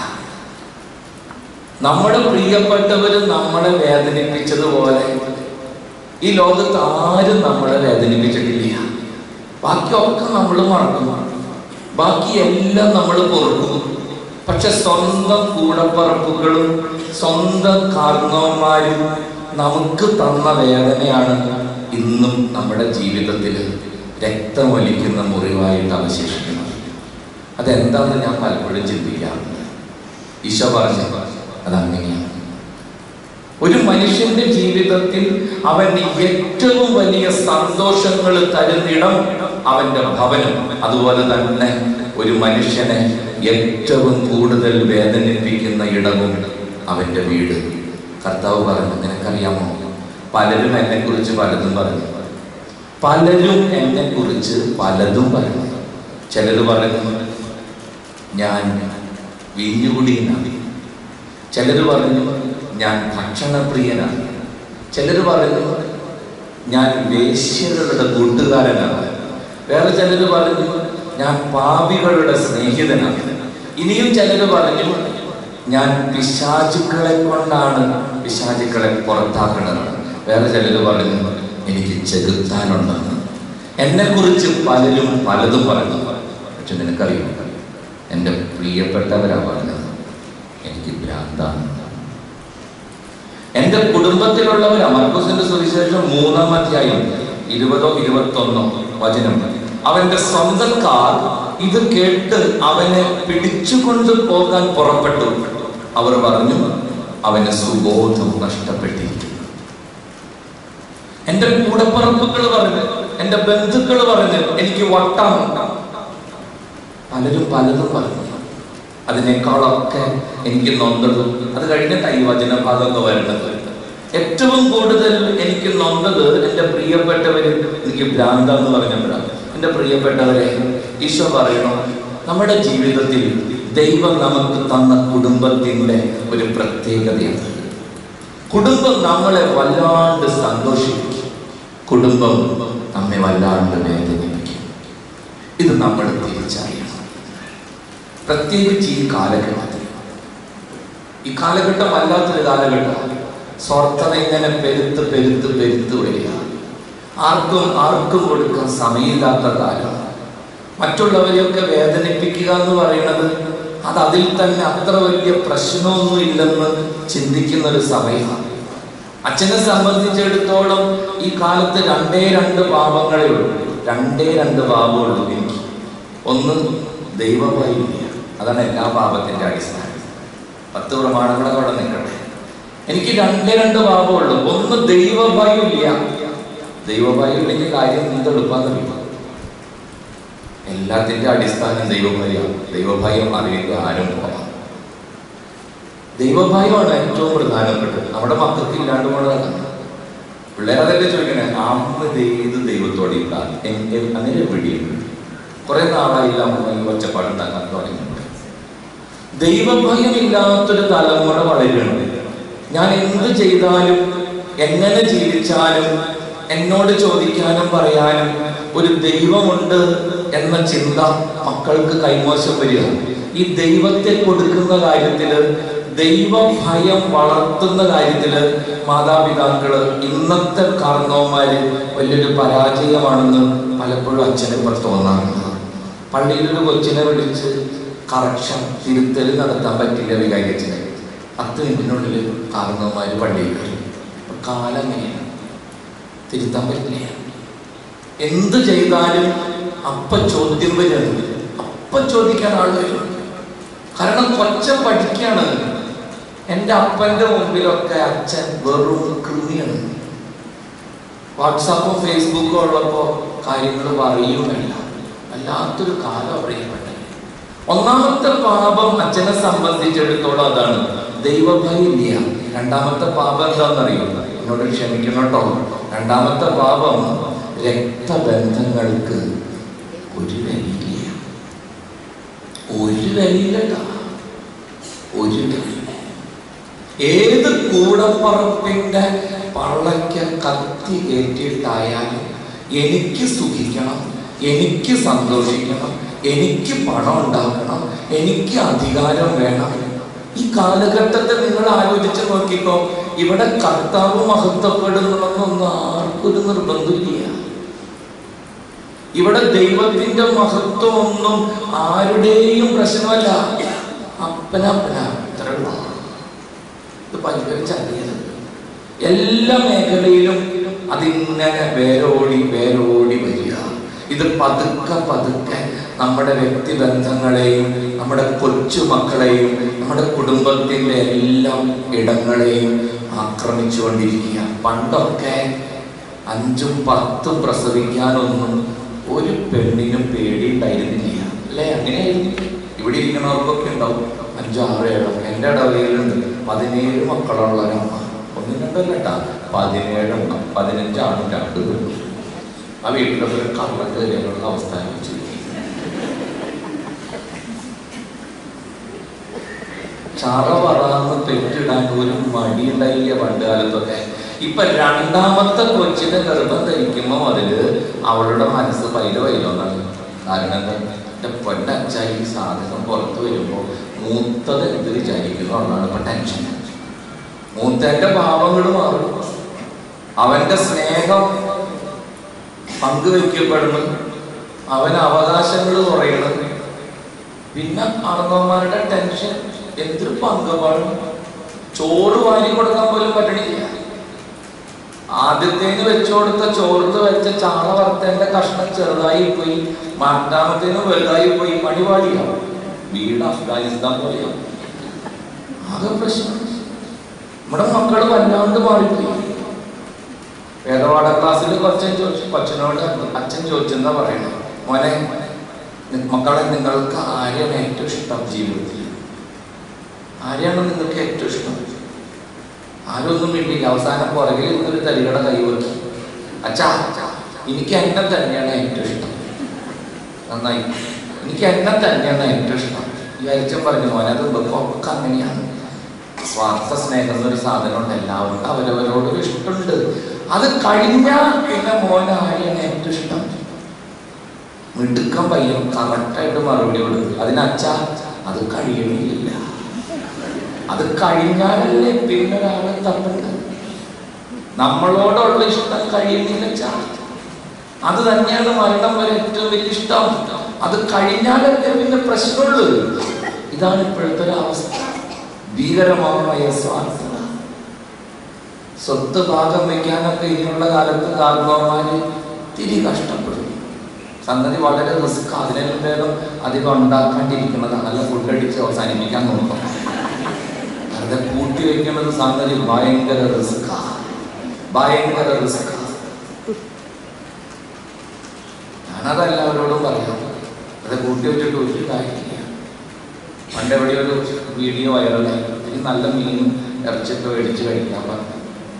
നമ്മുടെ പ്രിയപ്പെട്ടവർ നമ്മളെ വേദനിപ്പിച്ചതുപോലെ ഈ ലോകത്ത് ആരും നമ്മളെ വേദനിപ്പിച്ചിട്ടില്ല ബാക്കിയൊക്കെ നമ്മൾ മറക്കും ബാക്കി എല്ലാം നമ്മൾ പൊറുക്കും പക്ഷെ സ്വന്തം കൂടപ്പറപ്പുകളും സ്വന്തം കാർന്നവന്മാരും നമുക്ക് തന്ന വേദനയാണ് ഇന്നും നമ്മുടെ ജീവിതത്തിൽ രക്തമൊലിക്കുന്ന മുറിവായിട്ട് അവശേഷിക്കുന്നത് അതെന്താണെന്ന് ഞാൻ പലപ്പോഴും ചിന്തിക്കാറുണ്ട് ഈശോ പറഞ്ഞു അതങ്ങനെയാണ് ഒരു മനുഷ്യന്റെ ജീവിതത്തിൽ അവന് ഏറ്റവും വലിയ സന്തോഷങ്ങൾ തരുന്നിടം അവന്റെ ഭവനം അതുപോലെ തന്നെ ഒരു മനുഷ്യനെ ഏറ്റവും കൂടുതൽ വേദനിപ്പിക്കുന്ന ഇടവും അവന്റെ വീട് കർത്താവ് പറഞ്ഞു നിനക്കറിയാമോ പലരും എന്നെ കുറിച്ച് പലതും പറഞ്ഞു പലരും എന്നെ കുറിച്ച് പലതും പറഞ്ഞു ചിലർ പറഞ്ഞു ഞാൻ വീഞ്ഞുകുടിയനാണ് ചിലർ പറഞ്ഞു ഞാൻ ഭക്ഷണപ്രിയനാണ് ചിലർ പറഞ്ഞു ഞാൻ വേശ്യകളുടെ കൂട്ടുകാരനാണ് വേറെ ചിലർ പറഞ്ഞു ഞാൻ പാപികളുടെ സ്നേഹിതനാണ് ഇനിയും ചിലർ പറഞ്ഞു ഞാൻ പിശാചുക്കളെ കൊണ്ടാണ് പിശാചുക്കളെ പുറത്താക്കുന്നത് വേറെ ചിലർ പറഞ്ഞു എനിക്ക് ചെകുത്താനുണ്ടെന്ന് എന്നെ കുറിച്ച് പലരും പലതും പറഞ്ഞു പക്ഷെ നിനക്കറിയോ എൻ്റെ പ്രിയപ്പെട്ടവരാ പറഞ്ഞത് എനിക്ക് ഭ്രാന്താണ് എന്റെ കുടുംബത്തിലുള്ളവർ അമർക്കോസിന്റെ സുവിശേഷം മൂന്നാം അധ്യായം ഇരുപതോ ഇരുപത്തൊന്നോ വചനം അവന്റെ സ്വന്തക്കാർ ഇത് കേട്ട് അവനെ പിടിച്ചുകൊണ്ട് പോകാൻ പുറപ്പെട്ടു അവർ പറഞ്ഞു അവന് സുബോധം നഷ്ടപ്പെട്ടിരിക്കുന്നു എന്റെ കൂടപ്പറപ്പുകൾ പറഞ്ഞു എന്റെ ബന്ധുക്കൾ പറഞ്ഞു എനിക്ക് വട്ടാണ് പലരും പലതും പറഞ്ഞു അതിനേക്കാളൊക്കെ എനിക്ക് നൊന്തത് അത് കഴിഞ്ഞ തൈവചന ഭാഗം എന്ന് വരുന്നത് ഏറ്റവും കൂടുതൽ എനിക്ക് നൊന്തത് എൻ്റെ പ്രിയപ്പെട്ടവര് എനിക്ക് ഭ്രാന്ത എന്ന് പറഞ്ഞപ്പോഴാണ് എൻ്റെ പ്രിയപ്പെട്ടവരെ ഈശോ പറയണം നമ്മുടെ ജീവിതത്തിൽ ദൈവം നമുക്ക് തന്ന കുടുംബത്തിൻ്റെ ഒരു പ്രത്യേകതയാണ് കുടുംബം നമ്മളെ വല്ലാണ്ട് സന്തോഷിപ്പിക്കും കുടുംബം നമ്മെ വല്ലാണ്ട് വേദനിപ്പിക്കും ഇത് നമ്മൾ തിരിച്ചറിയണം പ്രത്യേകിച്ച് ഈ കാലഘട്ടത്തിൽ ഈ കാലഘട്ടം വല്ലാത്തൊരു കാലഘട്ടമാണ് സ്വാർത്ഥത ഇങ്ങനെ പെരുത്ത് പെരുത്ത് പെരുത്ത് വരിക ആർക്കും ആർക്കും കൊടുക്കാൻ സമയമില്ലാത്ത കാലം മറ്റുള്ളവരെയൊക്കെ വേദനിപ്പിക്കുക എന്ന് പറയുന്നത് അത് അതിൽ തന്നെ അത്ര വലിയ പ്രശ്നമൊന്നും ഇല്ലെന്ന് ചിന്തിക്കുന്ന ഒരു സമയമാണ് അച്ഛനെ സംബന്ധിച്ചിടത്തോളം ഈ കാലത്ത് രണ്ടേ രണ്ട് പാപങ്ങളേ ഉള്ളൂ രണ്ടേ രണ്ട് പാപമുള്ളൂ എനിക്ക് ഒന്ന് ദൈവഭയമില്ല അതാണ് എല്ലാ പാപത്തിന്റെ അടിസ്ഥാനം പത്ത് പ്രമാണങ്ങളൊക്കെ അവിടെ നിൽക്കട്ടെ എനിക്ക് രണ്ടേ രണ്ട് പാപമുള്ളൂ ഒന്ന് ദൈവഭയമില്ല ദൈവഭയം ഇല്ലെങ്കിൽ കാര്യം നീന്ത് എളുപ്പാന്നറിയില്ല എല്ലാത്തിന്റെ അടിസ്ഥാനം ദൈവഭയമാണ് ദൈവഭയം അറിയുക ആരും പോകാം ദൈവഭയമാണ് ഏറ്റവും പ്രധാനപ്പെട്ടത് നമ്മുടെ മക്കൾക്ക് ഇല്ലാണ്ട് പോണതാണ് പിള്ളേർ അതല്ലേ ചോദിക്കണേ അമ്മ ഏത് ദൈവത്തോടെ ഇല്ല അങ്ങനെ എവിടെയുണ്ട് കുറെ നാളായില്ല അമ്മ ഈ ഒച്ചപ്പാടുണ്ടാക്കാൻ തുടങ്ങിയിട്ടുണ്ട് ദൈവഭയം ഇല്ലാത്തൊരു തലമുറ വളരുന്നുണ്ട് ഞാൻ എന്ത് ചെയ്താലും എങ്ങനെ ജീവിച്ചാലും എന്നോട് ചോദിക്കാനും പറയാനും ഒരു ദൈവമുണ്ട് എന്ന ചിന്ത മക്കൾക്ക് കൈമോശം വരിക ഈ ദൈവത്തെ കൊടുക്കുന്ന കാര്യത്തില് ദൈവഭയം വളർത്തുന്ന കാര്യത്തില് മാതാപിതാക്കള് ഇന്നത്തെ കാരണവന്മാര് വലിയൊരു പരാജയമാണെന്ന് പലപ്പോഴും അച്ഛനെ ഇപ്പോൾ തോന്നാറുണ്ട് പള്ളിയിലൊരു കൊച്ചിനെ വിളിച്ച് കറക്ഷൻ തിരുത്തൽ നടത്താൻ പറ്റില്ല വികാരിച്ചിന് പത്ത് മിനിറ്റിനുള്ളിൽ കാരണവന്മാര് പള്ളിയിൽ വരും അപ്പൊ കാലം എങ്ങനെയാണ് തിരുത്താൻ പറ്റില്ല എന്ത് ചെയ്താലും അപ്പ ചോദ്യം വരുന്നത് അപ്പ ചോദിക്കാൻ ആൾ വരും കാരണം കൊച്ചൻ പഠിക്കാണ് എൻ്റെ അപ്പൻ്റെ മുമ്പിലൊക്കെ അച്ഛൻ വെറും കൃമിയാണ് വാട്സാപ്പും ഫേസ്ബുക്കും ഉള്ളപ്പോൾ കാര്യങ്ങൾ പറയുകയില്ല വല്ലാത്തൊരു കാലം അറിയപ്പെട്ടത് ഒന്നാമത്തെ പാപം അച്ഛനെ സംബന്ധിച്ചിടത്തോളം അതാണ് ദൈവഭയമില്ല രണ്ടാമത്തെ പാപം എന്താണെന്നറിയോ എന്നോട് ക്ഷമിക്കണം കേട്ടോ രണ്ടാമത്തെ പാപം രക്തബന്ധങ്ങൾക്ക് ഒരു വിലയില്ല ഒരു വിലയില്ലട്ടാ ഒരു വിലയില്ല ഏത് കൂടപ്പറപ്പിന്റെ പള്ളയ്ക്ക് കത്തി കയറ്റിയിട്ടായാലും എനിക്ക് സുഖിക്കണം എനിക്ക് സന്തോഷിക്കണം എനിക്ക് പണം ഉണ്ടാക്കണം എനിക്ക് അധികാരം വേണം ഈ കാലഘട്ടത്തെ നിങ്ങൾ ആലോചിച്ച് നോക്കിക്കോ ഇവിടെ കർത്താവ് മഹത്വപ്പെടുന്നതൊന്നും ആർക്കൊരു നിർബന്ധമില്ല ഇവിടെ ദൈവത്തിന്റെ മഹത്വം ഒന്നും ആരുടെയും പ്രശ്നമല്ല അപ്പനപ്പന ഇത്രേ ഉള്ളൂ. ഇത് പരിഹരിച്ചറിയത് എല്ലാ മേഖലയിലും അതിങ്ങനെ വേരോടി വേരോടി വരിക ഇത് പതുക്കെ പതുക്കെ നമ്മുടെ വ്യക്തിബന്ധങ്ങളെയും നമ്മുടെ കൊച്ചുമക്കളെയും നമ്മുടെ കുടുംബത്തിൻ്റെ എല്ലാം ഇടങ്ങളെയും ആക്രമിച്ചുകൊണ്ടിരിക്കുക പണ്ടൊക്കെ അഞ്ചും പത്തും പ്രസവിക്കാനൊന്നും ഒരു പെണ്ണിനും പേടിയുണ്ടായിരുന്നില്ല അല്ലേ അങ്ങനെയായിരുന്നു ഇവിടെ ഇരിക്കുന്നവർക്കൊക്കെ ഉണ്ടാവും അഞ്ചോ ആറോ ഏഴോ എൻ്റെ ഇടവയിലുണ്ട് പതിനേഴ് മക്കളുള്ള ഒരമ്മ ഒന്നും രണ്ടല്ല കേട്ടാ പതിനേഴെണ്ണം പതിനഞ്ചാണും രണ്ട് പെണ്ണും ആ വീട്ടിലൊക്കെ ഒരു കള്ള കയറിയുള്ള അവസ്ഥ വെച്ചിരിക്കും ചറ പറന്ന് പെറ്റിടാൻ ഒരു മടിയുണ്ടായില്ല പണ്ട് കാലത്തൊക്കെ ഇപ്പൊ രണ്ടാമത്തെ കൊച്ചിനെ ഗർഭം ധരിക്കുമ്പോ അതില് അവളുടെ മനസ്സ് പൈല പൈലോന്നാണ് കാരണം എന്താ എന്റെ പൊന്നച്ച ഈ സാധനം പുറത്ത് വരുമ്പോ മൂത്തത് എന്ത് വിചാരിക്കുന്നു എന്നാണ് ഇപ്പൊ ടെൻഷൻ മൂത്തന്റെ പാവങ്ങൾ മാറും അവന്റെ സ്നേഹം പങ്കുവെക്കപ്പെടുന്നു അവന് അവകാശങ്ങൾ കുറയണം പിന്നെ അർണവന്മാരുടെ ടെൻഷൻ എന്തൊരു പങ്കപാടും ചോറ് വാരി കൊടുക്കാൻ പോലും പറ്റണില്ല ആദ്യത്തേന് വെച്ചു കൊടുത്ത ചോർത്ത് വെച്ച ചാള വറുത്തേന്റെ കഷ്ണം ചെറുതായി പോയി രണ്ടാമത്തേന് വലുതായി പോയി പണിപാടിയാവും വീട് അഫ്ഗാനിസ്ഥാൻ പോലെയാവും ആകെ പ്രശ്നം നമ്മുടെ മക്കൾ വല്ലാണ്ട് മാറിപ്പോയി വേദപാഠ ക്ലാസ്സിൽ കൊച്ചൻ ചോദിച്ചു കൊച്ചനോട് അച്ഛൻ ചോദിച്ചെന്താ പറയണേ മോനെ നി- മക്കളെ നിങ്ങൾക്ക് ആരെയാണ് ഏറ്റവും ഇഷ്ടം ജീവിതത്തിൽ ആരെയാണ് നിങ്ങൾക്ക് ഏറ്റവും ഇഷ്ടം ആരൊന്നും വേണ്ടിയില്ല അവസാനം പുറകിൽ നിന്നൊരു തരികട കൈവക്കി അച്ഛാ എനിക്ക് എന്നെ തന്നെയാണ് ഏറ്റവും ഇഷ്ടം നന്നായി എനിക്ക് എന്നെ തന്നെയാണ് ഏറ്റവും ഇഷ്ടം ഈ അച്ഛൻ പറഞ്ഞു മോനെ അത് ഒക്കെ അങ്ങനെയാണ് സ്വാർത്ഥ സ്നേഹം എന്നൊരു സാധനമുണ്ട് എല്ലാവർക്കും അവരവരോടൊരു ഇഷ്ടമുണ്ട് അത് കഴിഞ്ഞാൽ പിന്നെ മോനെ ആരെയാണ് ഏറ്റവും ഇഷ്ടം മിടുക്കം പയ്യൻ കറക്റ്റായിട്ട് മറുപടി കൊടുത്തു അതിനച്ഛ അത് കഴിയണില്ല അത് കഴിഞ്ഞാലല്ലേ പിന്നെ ഒരാളെ തപ്പുണ്ട് നമ്മളോടുള്ള ഇഷ്ടം കഴിയുന്നില്ല അച്ഛാ അത് തന്നെയാണ് മരണം വരെ ഏറ്റവും വലിയ ഇഷ്ടം അത് കഴിഞ്ഞാലല്ലേ പിന്നെ പ്രശ്നമുള്ളൂ ഇതാണ് ഇപ്പോഴത്തെ ഒരു അവസ്ഥ ഭീകരമായ സ്വാർത്ഥത സ്വത്ത് ഭാഗം വയ്ക്കാനൊക്കെ ഇനിയുള്ള കാലത്ത് കാർഗോമാര് തിരി കഷ്ടപ്പെടും സംഗതി വളരെ റിസ്ക് അതിനും വേഗം അധികം ഉണ്ടാക്കാണ്ടിരിക്കുന്നതാണ് നല്ല ഫുഡ് അടിച്ച് അവസാനിപ്പിക്കാൻ നോക്കും വെറുതെ കൂട്ടി വയ്ക്കുന്നത് സംഗതി ഭയങ്കര റിസ്ക് ഭയങ്കര റിസ്ക് ഞാനത് എല്ലാവരോടും പറയാം അത് കൂട്ടി വെച്ചിട്ട് ഒരു കാര്യമില്ല പണ്ട് എവിടെ ഒരു വീഡിയോ വൈറലായി ഇനി നല്ല മീനും ഇറച്ചിയൊക്കെ മേടിച്ച് കഴിക്കാൻ പറഞ്ഞു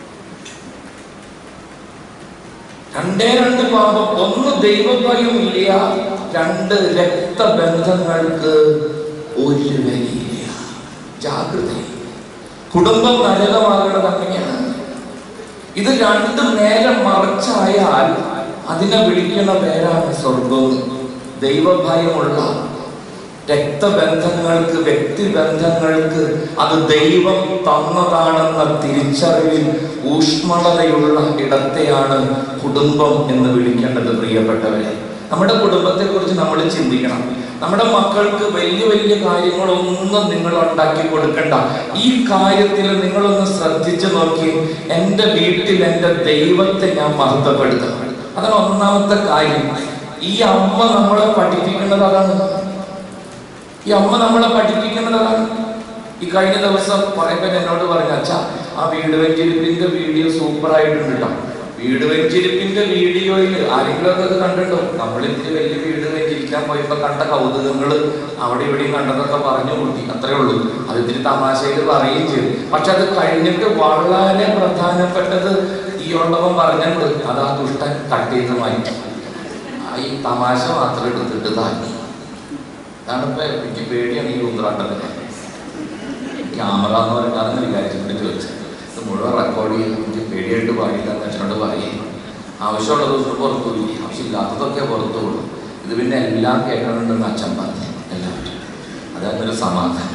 രണ്ടേ രണ്ട് പാപം ഒന്ന് ദൈവഭയം ഇല്ല രണ്ട് രക്തബന്ധങ്ങൾക്ക് ഒരു വിലയില്ല ജാഗ്രത കുടുംബം നരകമാകേണ്ടത് അങ്ങനെയാണ് ഇത് രണ്ടും നേരെ മറിച്ചായാൽ അതിനെ വിളിക്കുന്ന പേരാണ് സ്വർഗം ദൈവഭയമുള്ള രക്തബന്ധങ്ങൾക്ക് വ്യക്തിബന്ധങ്ങൾക്ക് അത് ദൈവം തന്നതാണെന്ന തിരിച്ചറിവിൽ ഊഷ്മളതയുള്ള ഇടത്തെയാണ് കുടുംബം എന്ന് വിളിക്കേണ്ടത് പ്രിയപ്പെട്ടവരെ നമ്മുടെ കുടുംബത്തെ കുറിച്ച് നമ്മൾ ചിന്തിക്കണം നമ്മുടെ മക്കൾക്ക് വലിയ വലിയ കാര്യങ്ങളൊന്നും നിങ്ങൾ ഉണ്ടാക്കി കൊടുക്കണ്ട ഈ കാര്യത്തിൽ നിങ്ങളൊന്ന് ശ്രദ്ധിച്ചു നോക്കി എൻ്റെ വീട്ടിൽ എൻ്റെ ദൈവത്തെ ഞാൻ മഹത്വപ്പെടുത്തുക അതാണ് ഒന്നാമത്തെ കാര്യം ഈ അമ്മ നമ്മളെ പഠിപ്പിക്കുന്നത് അതാണ് ഈ അമ്മ നമ്മളെ പഠിപ്പിക്കുന്നത് അതാണ് ഈ കഴിഞ്ഞ ദിവസം കുറെ പേര് എന്നോട് പറഞ്ഞു അച്ഛാ ആ വീട് വെഞ്ചിരിപ്പിന്റെ വീഡിയോ സൂപ്പർ ആയിട്ടുണ്ട് കേട്ടോ വീട് വെഞ്ചിരിപ്പിന്റെ വീഡിയോയിൽ ആരെങ്കിലും ഒക്കെ അത് കണ്ടിട്ടുണ്ടോ നമ്മൾ ഇത്തിരി വലിയ വീട് വെഞ്ചിരിക്കാൻ പോയപ്പോ കണ്ട കൗതുകങ്ങൾ അവിടെ ഇവിടെയും കണ്ടതൊക്കെ പറഞ്ഞു കൂട്ടി അത്രേ ഉള്ളൂ അത് ഇത്തിരി തമാശയിൽ പറയുകയും ചെയ്തു പക്ഷെ അത് കഴിഞ്ഞിട്ട് വളരെ പ്രധാനപ്പെട്ടത് ഈ ഉള്ളവൻ പറഞ്ഞിട്ടുണ്ട് അത് ആ ദുഷ്ടൻ കട്ട് ചെയ്ത് മാറ്റി ആ ഈ തമാശ മാത്രം എടുത്തിട്ട് താങ്ങി അതാണ് ഇപ്പൊ എനിക്ക് പേടിയാണ് ഈ ഉന്തറാട്ടത്തിന് ക്യാമറ എന്ന് പറഞ്ഞാണെന്ന് വിചാരിച്ചിട്ട് ചോദിച്ചത് ഇത് മുഴുവൻ റെക്കോർഡ് ചെയ്ത് എനിക്ക് പേടിയായിട്ട് പാടിയില്ലെന്ന് വെച്ചോണ്ട് പറയും ആവശ്യമുള്ള ദിവസം പുറത്തു പോയി ആവശ്യമില്ലാത്തതൊക്കെ പുറത്തു പോകും ഇത് പിന്നെ എല്ലാം കേൾക്കണമെന്ന് അച്ഛൻ പറഞ്ഞു എല്ലാവരും അതൊരു സമാധാനം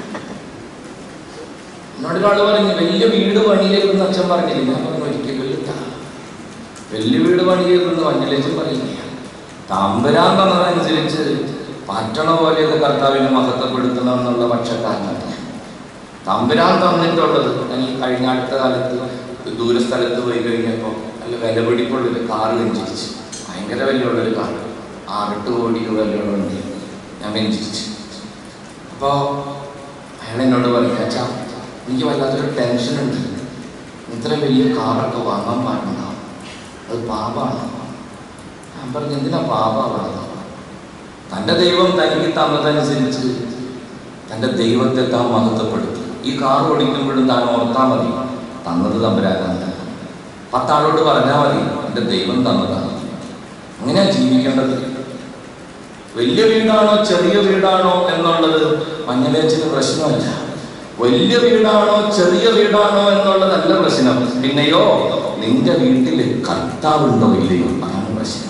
എന്നോട് ഒരാൾ പറഞ്ഞു വലിയ വീട് പണിയിലേക്കെന്ന് അച്ഛൻ പറഞ്ഞില്ല ഞാൻ പറഞ്ഞു ഒരിക്കലും ഇല്ല വലിയ വീട് പണിയിലേക്കെന്ന് വഞ്ഞിലേച്ചും പറയില്ല തമ്പുരാൻ തന്നതനുസരിച്ച് പറ്റണ പോലെയൊക്കെ കർത്താവിനെ മഹത്വപ്പെടുത്തണം എന്നുള്ള പക്ഷക്കാരനാണ് ഞാൻ. തമ്പുരാൻ തന്നിട്ടുള്ളത് ഞാൻ ഈ കഴിഞ്ഞ അടുത്ത കാലത്ത് ഒരു ദൂരസ്ഥലത്ത് പോയി കഴിഞ്ഞപ്പോൾ നല്ല വിലപിടിപ്പുള്ളൊരു കാറ് വെഞ്ചിരിച്ചു ഭയങ്കര വിലയുള്ളൊരു കാർ ആറെട്ട് കോടി രൂപ വിലയുള്ളുണ്ട് ഞാൻ വെഞ്ചിരിച്ചു അപ്പോൾ അയാൾ എന്നോട് പറഞ്ഞു അച്ഛാ എനിക്ക് വല്ലാത്തൊരു ടെൻഷൻ ഉണ്ട് ഇത്ര വലിയ കാറൊക്കെ വാങ്ങാൻ പാടുണ്ടോ അത് പാപാണ് ഞാൻ പറഞ്ഞു എന്തിനാ പാപാണത് തൻ്റെ ദൈവം തനിക്ക് തന്നതനുസരിച്ച് തൻ്റെ ദൈവത്തെ താൻ മഹത്വപ്പെടുത്തി ഈ കാർ ഓടിക്കുമ്പോഴും താൻ ഓർത്താൽ മതി തന്നത് തമ്പരാനാണ് പത്താളോട് പറഞ്ഞാൽ മതി എൻ്റെ ദൈവം തന്നതാണ് അങ്ങനെയാ ജീവിക്കേണ്ടത് വലിയ വീടാണോ ചെറിയ വീടാണോ എന്നുള്ളത് മഞ്ഞലേച്ചിന് പ്രശ്നമല്ല വലിയ വീടാണോ ചെറിയ വീടാണോ എന്നുള്ളതല്ല പ്രശ്നം പിന്നെയോ നിന്റെ വീട്ടിൽ കർത്താവുണ്ടോ ഇല്ലയോ അതാണ് പ്രശ്നം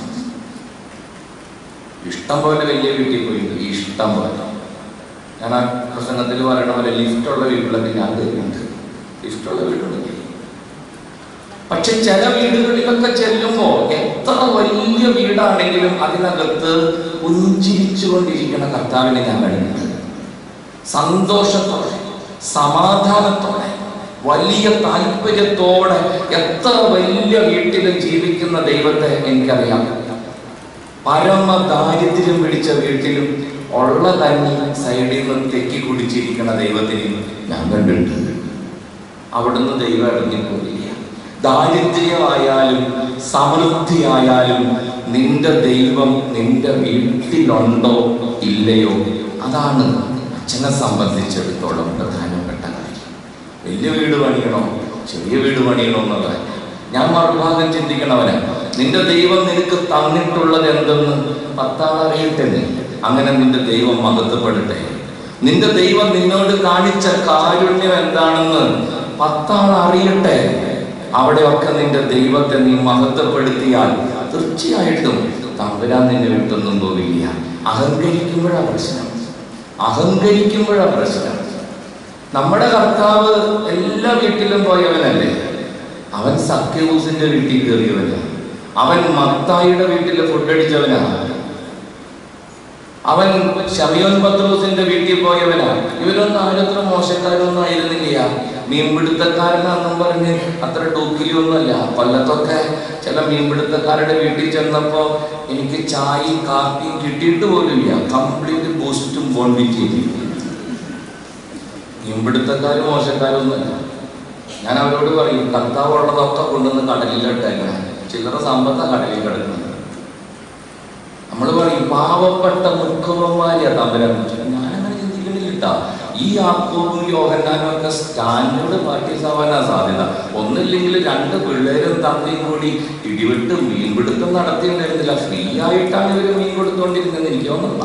ഇഷ്ടം പോലെ വലിയ വീട്ടിൽ പോയി ഇഷ്ടം പോലെ ഞാൻ ആ പ്രസംഗത്തിൽ പറയണ പോലെ ലിഫ്റ്റുള്ള വീട്ടിലൊക്കെ ഞാൻ കയറിയിട്ടുണ്ട് ലിഫ്റ്റുള്ള വീടുണ്ട് പക്ഷെ ചില വീടുകളിലൊക്കെ ചെല്ലുമ്പോ എത്ര വലിയ വീടാണെങ്കിലും അതിനകത്ത് പുഞ്ചിരിച്ചുകൊണ്ടിരിക്കുന്ന കർത്താവിനെ ഞാൻ കണ്ടിട്ടുണ്ട് സന്തോഷത്തോടെ സമാധാനത്തോടെ വലിയ താല്പര്യത്തോടെ എത്ര വലിയ വീട്ടിലും ജീവിക്കുന്ന ദൈവത്തെ എനിക്കറിയാം പരമ ദാരിദ്ര്യം പിടിച്ച വീട്ടിലും ഉള്ള കഞ്ഞി സൈഡിൽ നിന്ന് തെക്കി കുടിച്ചിരിക്കുന്ന ദൈവത്തിനെയും ഞാൻ കണ്ടിട്ടുണ്ട് അവിടുന്ന് ദൈവം ഇറങ്ങിപ്പോയില്ല ദാരിദ്ര്യമായാലും സമൃദ്ധിയായാലും നിന്റെ ദൈവം നിന്റെ വീട്ടിലുണ്ടോ ഇല്ലയോ അതാണ് അച്ഛനെ സംബന്ധിച്ചിടത്തോളം പ്രധാനപ്പെട്ട കാര്യം വലിയ വീട് പണിയണോ ചെറിയ വീട് പണിയണോ എന്നുള്ളത് ഞാൻ മറുഭാഗം ചിന്തിക്കണവന് നിന്റെ ദൈവം നിനക്ക് തന്നിട്ടുള്ളത് എന്തെന്ന് പത്താൾ അറിയട്ടെ നീ അങ്ങനെ നിന്റെ ദൈവം മഹത്വപ്പെടട്ടെ നിന്റെ ദൈവം നിന്നോട് കാണിച്ച കാരുണ്യം എന്താണെന്ന് പത്താൾ അറിയട്ടെ അവിടെയൊക്കെ നിന്റെ ദൈവത്തെ നീ മഹത്വപ്പെടുത്തിയാൽ തീർച്ചയായിട്ടും തമ്പുരാൻ നിന്നെ വിട്ടൊന്നും പോവില്ല അഹങ്കരിക്കുമ്പോഴാ പ്രശ്നം അഹങ്കരിക്കുമ്പോഴാ പ്രശ്നം നമ്മുടെ കർത്താവ് എല്ലാ വീട്ടിലും പോയവനല്ലേ അവൻ സഖ്യഹൂസിന്റെ വീട്ടിൽ കയറിയവനാ അവൻ മത്തായിയുടെ വീട്ടിൽ ഫുഡ് അടിച്ചവനാണ് അവൻ ഷമിയോൻ പത്രോസിന്റെ വീട്ടിൽ പോയവനാ ഇവരൊന്നും ആരത്ര മോശക്കാരൊന്നും ആയിരുന്നില്ല മീൻപിടുത്തക്കാരനാന്നും പറഞ്ഞ് അത്ര ഡൂക്കിലൊന്നുമല്ല കൊല്ലത്തൊക്കെ ചില മീൻപിടുത്തക്കാരുടെ വീട്ടിൽ ചെന്നപ്പോ എനിക്ക് ചായയും കാപ്പിയും കിട്ടിയിട്ട് പോലുമില്ല കംപ്ലീറ്റ് ബൂസ്റ്റും ബോൺവിറ്റിയും മീൻപിടുത്തക്കാരും മോശക്കാരൊന്നുമല്ല ഞാൻ അവരോട് പറയും കർത്താവ് ഉള്ളതൊക്കെ കൊണ്ടുവന്ന് കടലിലിട്ടേക്കണം ചില്ലറ സമ്പത്ത കടലിൽ കിടക്കുന്നത് നമ്മൾ പറയും പാവപ്പെട്ട മുഖവന്മാരെയാ തമ്പരാൻ ഞാനങ്ങനെ ചിന്തിക്കുന്നില്ല ഈ ആക്കോവും യോഹന്നാനും ഒക്കെ സ്റ്റാൻഡേർഡ് പ്രാക്ടീസ് ആവാനാ സാധ്യത ഒന്നില്ലെങ്കിൽ രണ്ട് പിള്ളേരും തമ്മിയും കൂടി ഇടിവിട്ട് മീൻപിടുത്തം നടത്തിയിട്ടുണ്ടായിരുന്നില്ല ഫ്രീ ആയിട്ടാണ് ഇവർ മീൻ കൊടുത്തോണ്ടിരുന്നത് എനിക്ക് തോന്നുന്നില്ല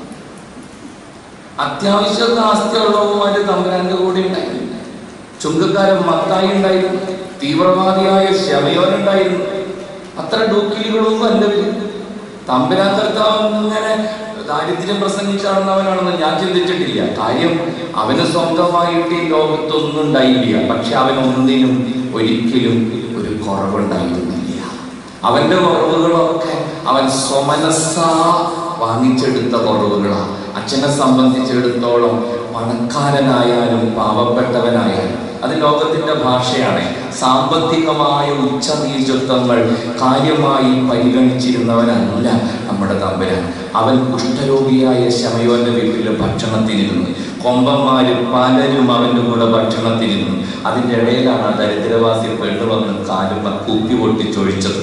അത്യാവശ്യം ആസ്തിയുള്ളവന്മാര് തമ്പുരാന്റെ കൂടെ ഉണ്ടായിരുന്നു ചുങ്കക്കാരൻ മത്തായി ഉണ്ടായിരുന്നു തീവ്രവാദിയായ ശമയോൻ ഉണ്ടായിരുന്നു അത്ര ഡൂക്കിലുകളൊന്നും അല്ല ഇവര് തമ്പുരാൻ കർത്താവ് ഇങ്ങനെ ദാരിദ്ര്യം പ്രസംഗിച്ചാടുന്നവനാണെന്ന് ഞാൻ ചിന്തിച്ചിട്ടില്ല കാര്യം അവന് സ്വന്തമായിട്ട് ഈ ലോകത്തൊന്നും ഉണ്ടായില്ല പക്ഷെ അവൻ ഒന്നിനും ഒരിക്കലും ഒരു കുറവുണ്ടായിരുന്നില്ല അവന്റെ കുറവുകളൊക്കെ അവൻ സ്വമനസ്സാ വാങ്ങിച്ചെടുത്ത കുറവുകളാണ് അച്ഛനെ സംബന്ധിച്ചിടത്തോളം പണക്കാരനായാലും പാവപ്പെട്ടവനായാലും അത് ലോകത്തിന്റെ ഭാഷയാണ് സാമ്പത്തികമായ ഉച്ചനീചത്വങ്ങൾ കാര്യമായി പരിഗണിച്ചിരുന്നവനല്ല നമ്മുടെ തമ്പുരാൻ അവൻ കുഷ്ഠരോഗിയായ ശമയോന്റെ വീട്ടിൽ ഭക്ഷണത്തിനിരുന്നു കൊമ്പന്മാരും പലരും അവന്റെ കൂടെ ഭക്ഷണത്തിനിരുന്നു അതിന്റെ ഇടയിലാണ് ആ ദരിദ്രവാസി പെണ്ണ് വന്ന് കാലുമ കുപ്പി പൊട്ടിച്ചൊഴിച്ചത്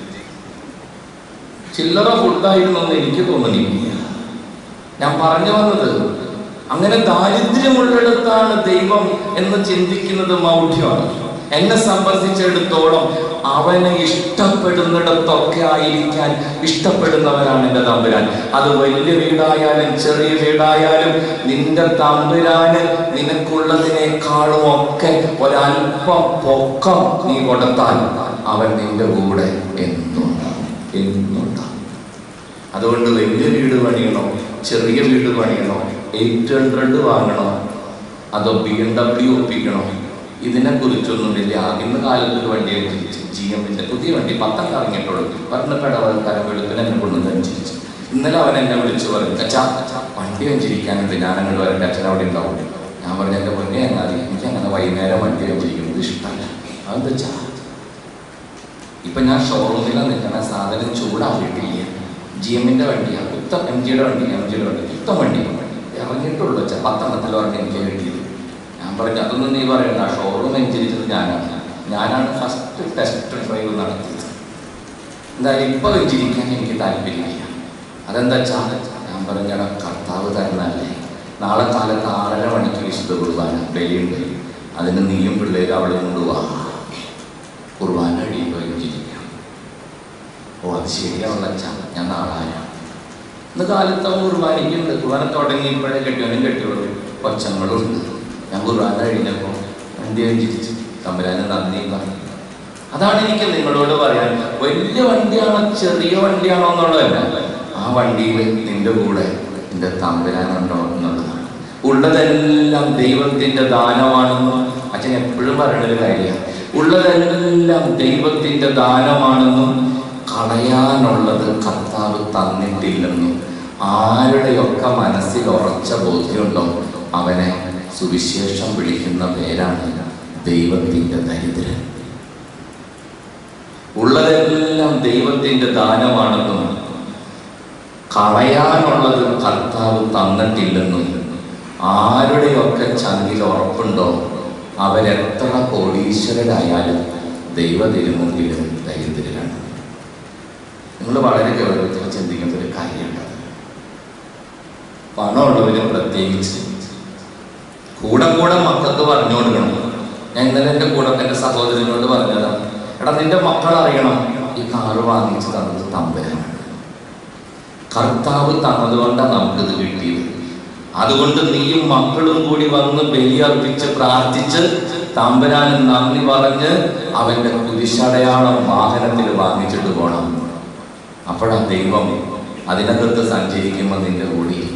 ചില്ലറ ഫുഡായിരുന്നു എന്ന് എനിക്ക് തോന്നുന്നില്ല ഞാൻ പറഞ്ഞു വന്നത് അങ്ങനെ ദാരിദ്ര്യമുള്ളിടത്താണ് ദൈവം എന്ന് ചിന്തിക്കുന്നത് മൗഢ്യമാണ് എന്നെ സംബന്ധിച്ചിടത്തോളം അവനെ ഇഷ്ടപ്പെടുന്നിടത്തൊക്കെ ആയിരിക്കാൻ ഇഷ്ടപ്പെടുന്നവരാണ് എൻ്റെ തമ്പുരാൻ അത് വലിയ വീടായാലും ചെറിയ വീടായാലും നിന്റെ തമ്പുരാന് നിനക്കുള്ളതിനേക്കാളും ഒക്കെ ഒരല്പം പൊക്കം നീ കൊടുത്താൽ അവൻ നിന്റെ കൂടെ എന്നുണ്ടാവും എന്നുണ്ടാവും അതുകൊണ്ട് വലിയ വീട് പണിയണോ ചെറിയ വീട് പണിയണോ എയ്റ്റ് ഹൺഡ്രഡ് വാങ്ങണോ അതോ ബി എം ഡബ്ല്യു ഒപ്പിക്കണോ ഇതിനെ കുറിച്ചൊന്നും വലിയ ഇന്ന് കാലത്ത് ഒരു വണ്ടി അനുസരിച്ച് ജി എമ്മിന്റെ പുതിയ വണ്ടി പത്തം കറങ്ങിയിട്ടുള്ളൂ പറഞ്ഞപ്പെടവൽക്കാരൻ വെളുപ്പിന് എന്നെ കൊണ്ടുവന്ന് അനുസരിച്ച് ഇന്നലെ അവൻ എന്നെ വിളിച്ചു പറഞ്ഞു അച്ഛാ വണ്ടി അഞ്ചിരിക്കാനുണ്ട് ഞാൻ അങ്ങോട്ട് വരട്ടെ അച്ഛൻ അവിടെ ഉണ്ടാവും ഞാൻ പറഞ്ഞു എൻ്റെ പൊന്നെ എന്നാൽ എനിക്ക് അങ്ങനെ വൈകുന്നേരം വണ്ടി അഞ്ചിരിക്കുന്നത് ഇഷ്ടമല്ല അതെന്താ വെച്ചാ ഇപ്പൊ ഞാൻ ഷോറൂമിലാണ് നിൽക്കണ സാധനം ചൂടാവിട്ടില്ല ജി എമ്മിന്റെ വണ്ടിയാണ് ഉത്തം എം ജിയുടെ വണ്ടി എം ജിയുടെ വണ്ടി ഉത്തം വണ്ടി ഇറങ്ങിയിട്ടുള്ളൂ വെച്ചാൽ പത്തെണ്ണത്തിൽ പറഞ്ഞ് എനിക്ക് കിട്ടിയത് ഞാൻ പറഞ്ഞു അതൊന്നും നീ പറയണ്ട ഷോറൂം എഞ്ചിനിച്ചത് ഞാനാണ് ഞാനാണ് ഫസ്റ്റ് ടെസ്റ്റ് ഡ്രൈവ് നടത്തിയത് എന്തായാലും ഇപ്പൊ വെച്ചിരിക്കാൻ എനിക്ക് താല്പര്യമില്ല അതെന്താ വെച്ചാൽ ഞാൻ പറഞ്ഞ കർത്താവ് തരുന്നല്ലേ നാളെ കാലത്ത് ആറര മണിക്ക് വിശുദ്ധ കുർബാന ബലിയുണ്ട് അതിന് നീയും പിള്ളേരും അവളെ കൊണ്ടുപോവാ കുർബാന കഴിയുമ്പോൾ വെച്ചിരിക്കാം ഓ അത് ശരിയാവുള്ള അച്ഛാ ഞാൻ നാളായ ഇന്ന് കാലത്ത് അവൻ കുർബാനയ്ക്കുണ്ട് കുർബാന തുടങ്ങിയപ്പോഴേ കെട്ടിയവനും കെട്ടിയോളൂ കൊച്ചങ്ങളും ഉണ്ട് ഞാൻ കുർബാന കഴിഞ്ഞപ്പോൾ വണ്ടി ചിരിച്ചു തമ്പുരാന് നന്ദി പറഞ്ഞു അതാണ് എനിക്ക് നിങ്ങളോട് പറയാൻ വലിയ വണ്ടിയാണോ ചെറിയ വണ്ടിയാണോ എന്നുള്ളതല്ല ആ വണ്ടിയിൽ നിന്റെ കൂടെ നിന്റെ തമ്പുരാനുണ്ടോ എന്നുള്ളതാണ് ഉള്ളതെല്ലാം ദൈവത്തിന്റെ ദാനമാണെന്നും അച്ഛൻ എപ്പോഴും പറയുന്നൊരു കാര്യമാണ് ഉള്ളതെല്ലാം ദൈവത്തിന്റെ ദാനമാണെന്നും കളയാനുള്ളത് കർത്താവ് തന്നിട്ടില്ലെന്നും ആരുടെയൊക്കെ മനസ്സിൽ ഉറച്ച ബോധ്യമുണ്ടോ അവനെ സുവിശേഷം വിളിക്കുന്ന പേരാണ് ദൈവത്തിന്റെ ദരിദ്രൻ ഉള്ളതെല്ലാം ദൈവത്തിന്റെ ദാനമാണെന്നും കളയാനുള്ളത് കർത്താവ് തന്നിട്ടില്ലെന്നും ആരുടെയൊക്കെ ചങ്കിൽ ഉറപ്പുണ്ടോ അവരെത്ര കോടീശ്വരരായാലും ദൈവ തിരുമുമ്പിലും ദരിദ്രരാണ് നിങ്ങൾ വളരെ ഗൗരവത്തിൽ ചിന്തിക്കുന്ന ഒരു കാര്യമുണ്ട് പണമുള്ളവര് പ്രത്യേകിച്ച് കൂടെ കൂടെ മക്കൾക്ക് പറഞ്ഞു കൊടുക്കണം ഞാൻ ഇന്നലെ എൻ്റെ കൂടെ എൻ്റെ സഹോദരനോട് പറഞ്ഞതാണ് എടാ നിന്റെ മക്കൾ അറിയണം ഈ കാറ് വാങ്ങിച്ച് തന്നത് തമ്പരാണ് കർത്താവ് തന്നതുകൊണ്ടാണ് നമുക്കിത് കിട്ടിയത് അതുകൊണ്ട് നീയും മക്കളും കൂടി വന്ന് ബലിയർപ്പിച്ച് പ്രാർത്ഥിച്ച് തമ്പരാന് നന്ദി പറഞ്ഞ് അവന്റെ കുരിശടയാളം വാഹനത്തിൽ വാങ്ങിച്ചിട്ട് പോകണം അപ്പോഴാ ദൈവം അതിനകത്ത് സഞ്ചരിക്കുമ്പോൾ നിന്റെ കൂടെ ഇരിക്കുക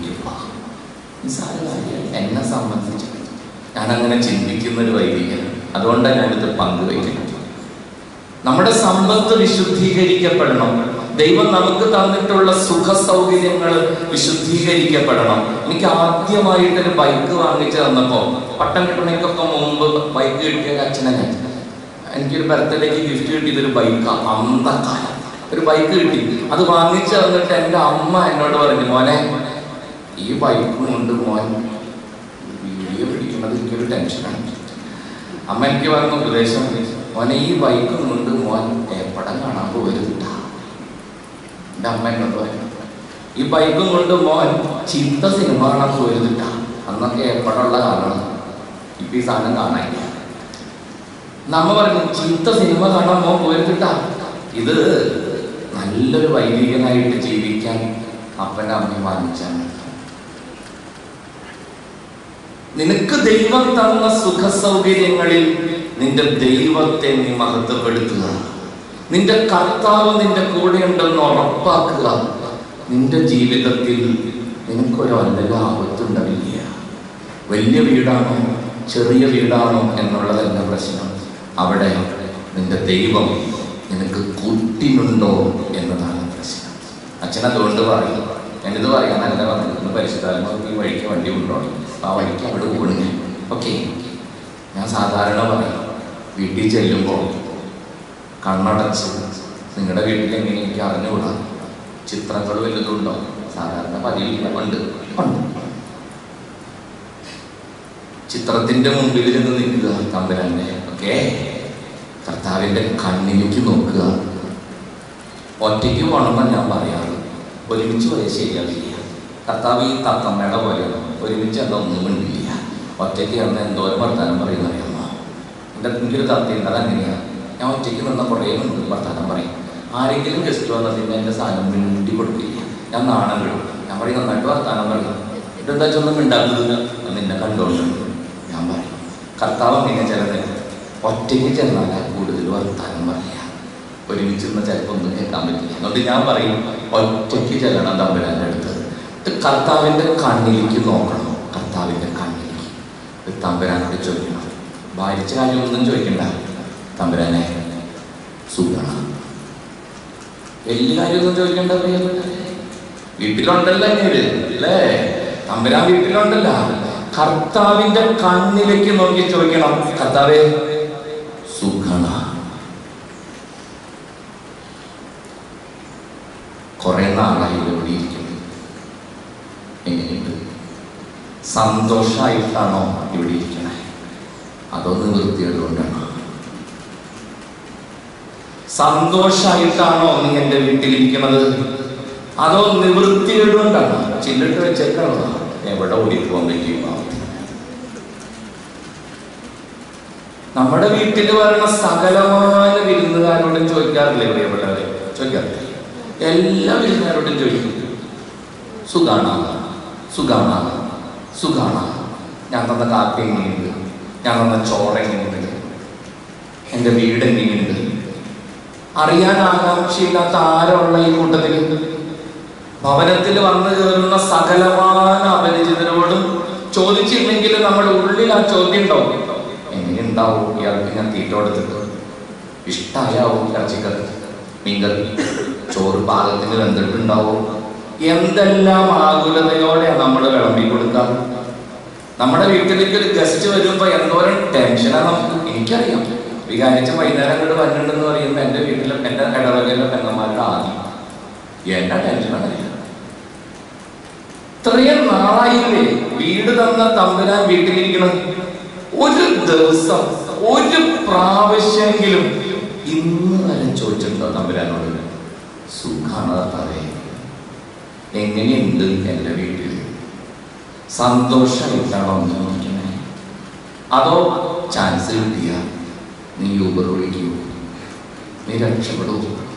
എന്നെ സംബന്ധിച്ച് ഞാൻ അങ്ങനെ ചിന്തിക്കുന്ന ഒരു വൈദികൻ അതുകൊണ്ടാണ് ഞാനിത് പങ്കുവയ്ക്കുന്നത് നമ്മുടെ സമ്പത്ത് വിശുദ്ധീകരിക്കപ്പെടണം ദൈവം നമുക്ക് തന്നിട്ടുള്ള സുഖ സൗകര്യങ്ങൾ വിശുദ്ധീകരിക്കപ്പെടണം എനിക്ക് ആദ്യമായിട്ടൊരു ബൈക്ക് വാങ്ങിച്ചു തന്നപ്പോ പട്ടം കിട്ടണേക്കൊക്കെ മുമ്പ് ബൈക്ക് കിട്ടിയ അച്ഛനെ ഞാൻ എനിക്കൊരു ബർത്ത്ഡേക്ക് ഗിഫ്റ്റ് കിട്ടിയതൊരു ബൈക്കാണ് അന്തക്കാലം ഒരു ബൈക്ക് കിട്ടി അത് വാങ്ങിച്ചു തന്നിട്ട് എൻ്റെ അമ്മ എന്നോട് പറഞ്ഞു മോനെ ഈ ബൈക്കും കൊണ്ട് മോൻ വീഡിയോ പിടിക്കുന്നത് എനിക്കൊരു ടെൻഷനാണ് അമ്മ എനിക്ക് പറഞ്ഞ ഉപദേശം മോനെ ഈ ബൈക്കും കൊണ്ട് മോൻ ഏപ്പടം കാണാൻ പോരുന്നില്ല എൻ്റെ അമ്മ എന്നോട് പറഞ്ഞു ഈ ബൈക്കും കൊണ്ട് മോൻ ചീത്ത സിനിമ കാണാൻ പോരുന്നില്ല അന്നൊക്കെ ഏപ്പടമുള്ള കാലമാണ് ഇപ്പൊ ഈ സാധനം കാണാനില്ല നമ്മ പറഞ്ഞു ചീത്ത സിനിമ കാണാൻ മോൻ പോരുന്നില്ല ഇത് നല്ലൊരു വൈദികനായിട്ട് ജീവിക്കാൻ അപ്പൻ്റെ അമ്മയും വാങ്ങിച്ചാണ് നിനക്ക് ദൈവം തന്ന സുഖ സൗകര്യങ്ങളിൽ നിന്റെ ദൈവത്തെ നീ മഹത്വപ്പെടുത്തുക നിന്റെ കർത്താവ് നിന്റെ കൂടെ ഉണ്ടെന്ന് ഉറപ്പാക്കുക നിന്റെ ജീവിതത്തിൽ നിനക്കൊരു വല്ല ആപത്തുണ്ടാവില്ല വലിയ വീടാണോ ചെറിയ വീടാണോ എന്നുള്ളതല്ല പ്രശ്നം അവിടെ നിന്റെ ദൈവം നിനക്ക് കൂട്ടിനുണ്ടോ എന്നതാണ് പ്രശ്നം അച്ഛൻ അതുകൊണ്ട് പറയും ഞാനിത് പറയാനല്ല പറഞ്ഞിരുന്നു പരിശുദ്ധാത്മാവ് ഈ വഴിക്ക് വണ്ടി കൊണ്ടുപോകണം ആ വഴിക്ക് അവിടെ ഓടുക ഓക്കെ ഞാൻ സാധാരണ പറയും വീട്ടിൽ ചെല്ലുമ്പോൾ കണ്ണടച്ച് നിങ്ങളുടെ വീട്ടിൽ എങ്ങനെ എനിക്ക് അറിഞ്ഞുകൂടാ ചിത്രങ്ങൾ വല്ലതുണ്ടോ സാധാരണ പതിവില്ല ഉണ്ട് ഉണ്ട് ചിത്രത്തിന്റെ മുമ്പിൽ നിന്ന് നിൽക്കുക തമ്പുരാന്റെ ഓക്കെ കർത്താവിന്റെ കണ്ണിലേക്ക് നോക്കുക ഒറ്റയ്ക്ക് പോകണമെന്നാണ് ഞാൻ പറയാറ് ഒരുമിച്ച് പോയാൽ ശരിയാവില്ല കർത്താവ് ഈ തത്തമ്മയുടെ പോലെയാണ് ഒരുമിച്ച് എന്താ ഒന്നും മിണ്ടില്ല ഒറ്റയ്ക്ക് അന്ന് എന്തോരം വർത്താനം പറയുന്ന അറിയാമോ എൻ്റെ എനിക്കൊരു തത്തയുണ്ട് അതങ്ങനെയാണ് ഞാൻ ഒറ്റയ്ക്ക് നിന്ന കുറേ ഉണ്ട് വർത്താനം പറയും ആരെങ്കിലും ഗസ്റ്റ് വന്നാൽ പിന്നെ എൻ്റെ സാധനം മിണ്ടി കൊടുക്കില്ല ഞാൻ നാണം വിടും ഞാൻ പറയും നന്നായിട്ട് വർത്താനം പറയും ഇതെന്താ വെച്ചൊന്നും മിണ്ടാത്തത് നിന്നെ കണ്ടുകൊണ്ടുണ്ട് ഞാൻ പറയും കർത്താവ് പിന്നെ ചില നേരത്ത് ഒറ്റയ്ക്ക് ചെന്നാലാ കൂടുതൽ വർത്താനം പറയാ ഒരുമിച്ച് നിന്ന് ചിലപ്പോൾ ഒന്നും കേൾക്കാൻ പറ്റില്ല അതുകൊണ്ട് ഞാൻ പറയും ഒറ്റയ്ക്ക് ചെല്ലണം തമ്പുരാൻ്റെ അടുത്ത് ഇത് കർത്താവിൻ്റെ കണ്ണിലേക്ക് നോക്കണം കർത്താവിൻ്റെ കണ്ണിലേക്ക് ഇത് തമ്പുരാനോട് ചോദിക്കണം ഭാരിച്ച കാര്യമൊന്നും ചോദിക്കണ്ട തമ്പുരാനെ സുഖമാണ് വലിയ കാര്യമൊന്നും ചോദിക്കണ്ട പ്രിയപ്പെട്ടവരെ വീട്ടിലുണ്ടല്ലോ ഇങ്ങനെ അല്ലേ തമ്പുരാൻ വീട്ടിലുണ്ടല്ലോ കർത്താവിന്റെ കണ്ണിലേക്ക് നോക്കി ചോദിക്കണം കർത്താവേ സുഖണ കുറെ നാളായി ഇവിടെ ഇരിക്കുന്നു എങ്ങനെയുണ്ട് സന്തോഷമായിട്ടാണോ ഇവിടെ ഇരിക്കണേ അതോ നിവൃത്തികൾ കൊണ്ടാണോ സന്തോഷമായിട്ടാണോ നീ എൻ്റെ വീട്ടിലിരിക്കുന്നത് അതോ നിവൃത്തികൾ കൊണ്ടാണോ ചില്ലിട്ട് വെച്ചേക്കണോ എവിടെ ഓടിപ്പോകാൻ പറ്റിയ നമ്മുടെ വീട്ടിൽ വരണ സകലമായ വിരുന്നുകാരോടും ചോദിക്കാറില്ലേ പ്രിയപ്പെട്ടവരെ ചോദിക്കാറില്ല എല്ലാ വിരുന്നുകാരോടും ചോദിക്കും സുഖാണ സുഖാണ സുഖാണ ഞാൻ തന്ന കാപ്പി എങ്ങനെയുണ്ട് ഞാൻ തന്ന ചോറ് എങ്ങനെയുണ്ട് എൻ്റെ വീട് എങ്ങനെയുണ്ട് അറിയാൻ ആകാംക്ഷയില്ലാത്ത ആരുള്ള ഈ കൂട്ടത്തിൽ ഭവനത്തിൽ വന്നു കയറുന്ന സകലമായ അപരിചിതരോടും ചോദിച്ചില്ലെങ്കിൽ നമ്മുടെ ഉള്ളിൽ ആ ചോദ്യം ഉണ്ടാവും എങ്ങനെയുണ്ടാവും ഇയാൾക്ക് ഞാൻ തീറ്റ കൊടുത്തിട്ട് ഇഷ്ടായാവും ഇറച്ചിക്കറി മീൻകറി ചോറ് പാകത്തിന് വെന്തിട്ടുണ്ടാവും എന്തെല്ലാം ആകുലതയോടെയാണ് നമ്മൾ വിളമ്പി കൊടുക്കുക നമ്മുടെ വീട്ടിലേക്ക് ഒരു ഗസ്റ്റ് വരുമ്പോ എന്തോരം ടെൻഷനാ നമുക്ക് എനിക്കറിയാം വികാരിച്ച വൈകുന്നേരം അങ്ങോട്ട് വന്നിട്ടുണ്ടെന്ന് പറയുമ്പോ എന്റെ വീട്ടിലെ എന്റെ ഇടവകയിലെ പെങ്ങന്മാരുടെ ആദ്യം എന്റെ ടെൻഷനാണ് ഇത്രയും നാളായില്ലേ വീട് തന്ന തമ്പുരാൻ വീട്ടിലിരിക്കണം ഒരു ദിവസം ഒരു പ്രാവശ്യമെങ്കിലും ഇന്ന് വരെ ചോദിച്ചിട്ടുണ്ടോ തമ്പുരാനോട് സുഖാണ് കർത്താവേ എങ്ങനെയുണ്ട് എൻ്റെ വീട്ടിൽ സന്തോഷമായിട്ടാണോ ഒന്ന് നോക്കണേ അതോ ചാൻസ് കിട്ടിയ നീ യൂബർ വിളിക്കൂ നീ രക്ഷപ്പെടൂ